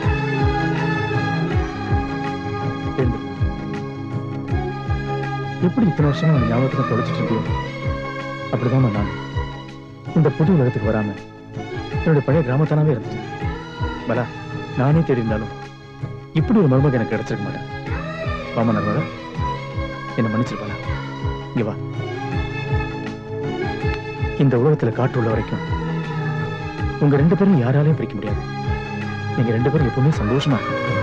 எப்படி இத்தனை வருஷமா உன் ஞாபகத்துல தொலைச்சிட்டு இருக்கியோ அப்படிதான் நான் இந்த புது உலகத்துக்கு வராம என்னுடைய பழைய கிராமத்தானாவே இருந்துச்சு பலா நானே தேடி இருந்தாலும் இப்படி ஒரு மருமக எனக்கு கிடைச்சிருக்க மாட்டேன் வாமா நர்மதா என்னை மன்னிச்சிருப்பாளா இங்க வா இந்த உலகத்துல காற்று உள்ள வரைக்கும் உங்க ரெண்டு பேரும் யாராலையும் பிரிக்க முடியாது நீங்க ரெண்டு பேரும் எப்பவுமே சந்தோஷமா இருக்கணும்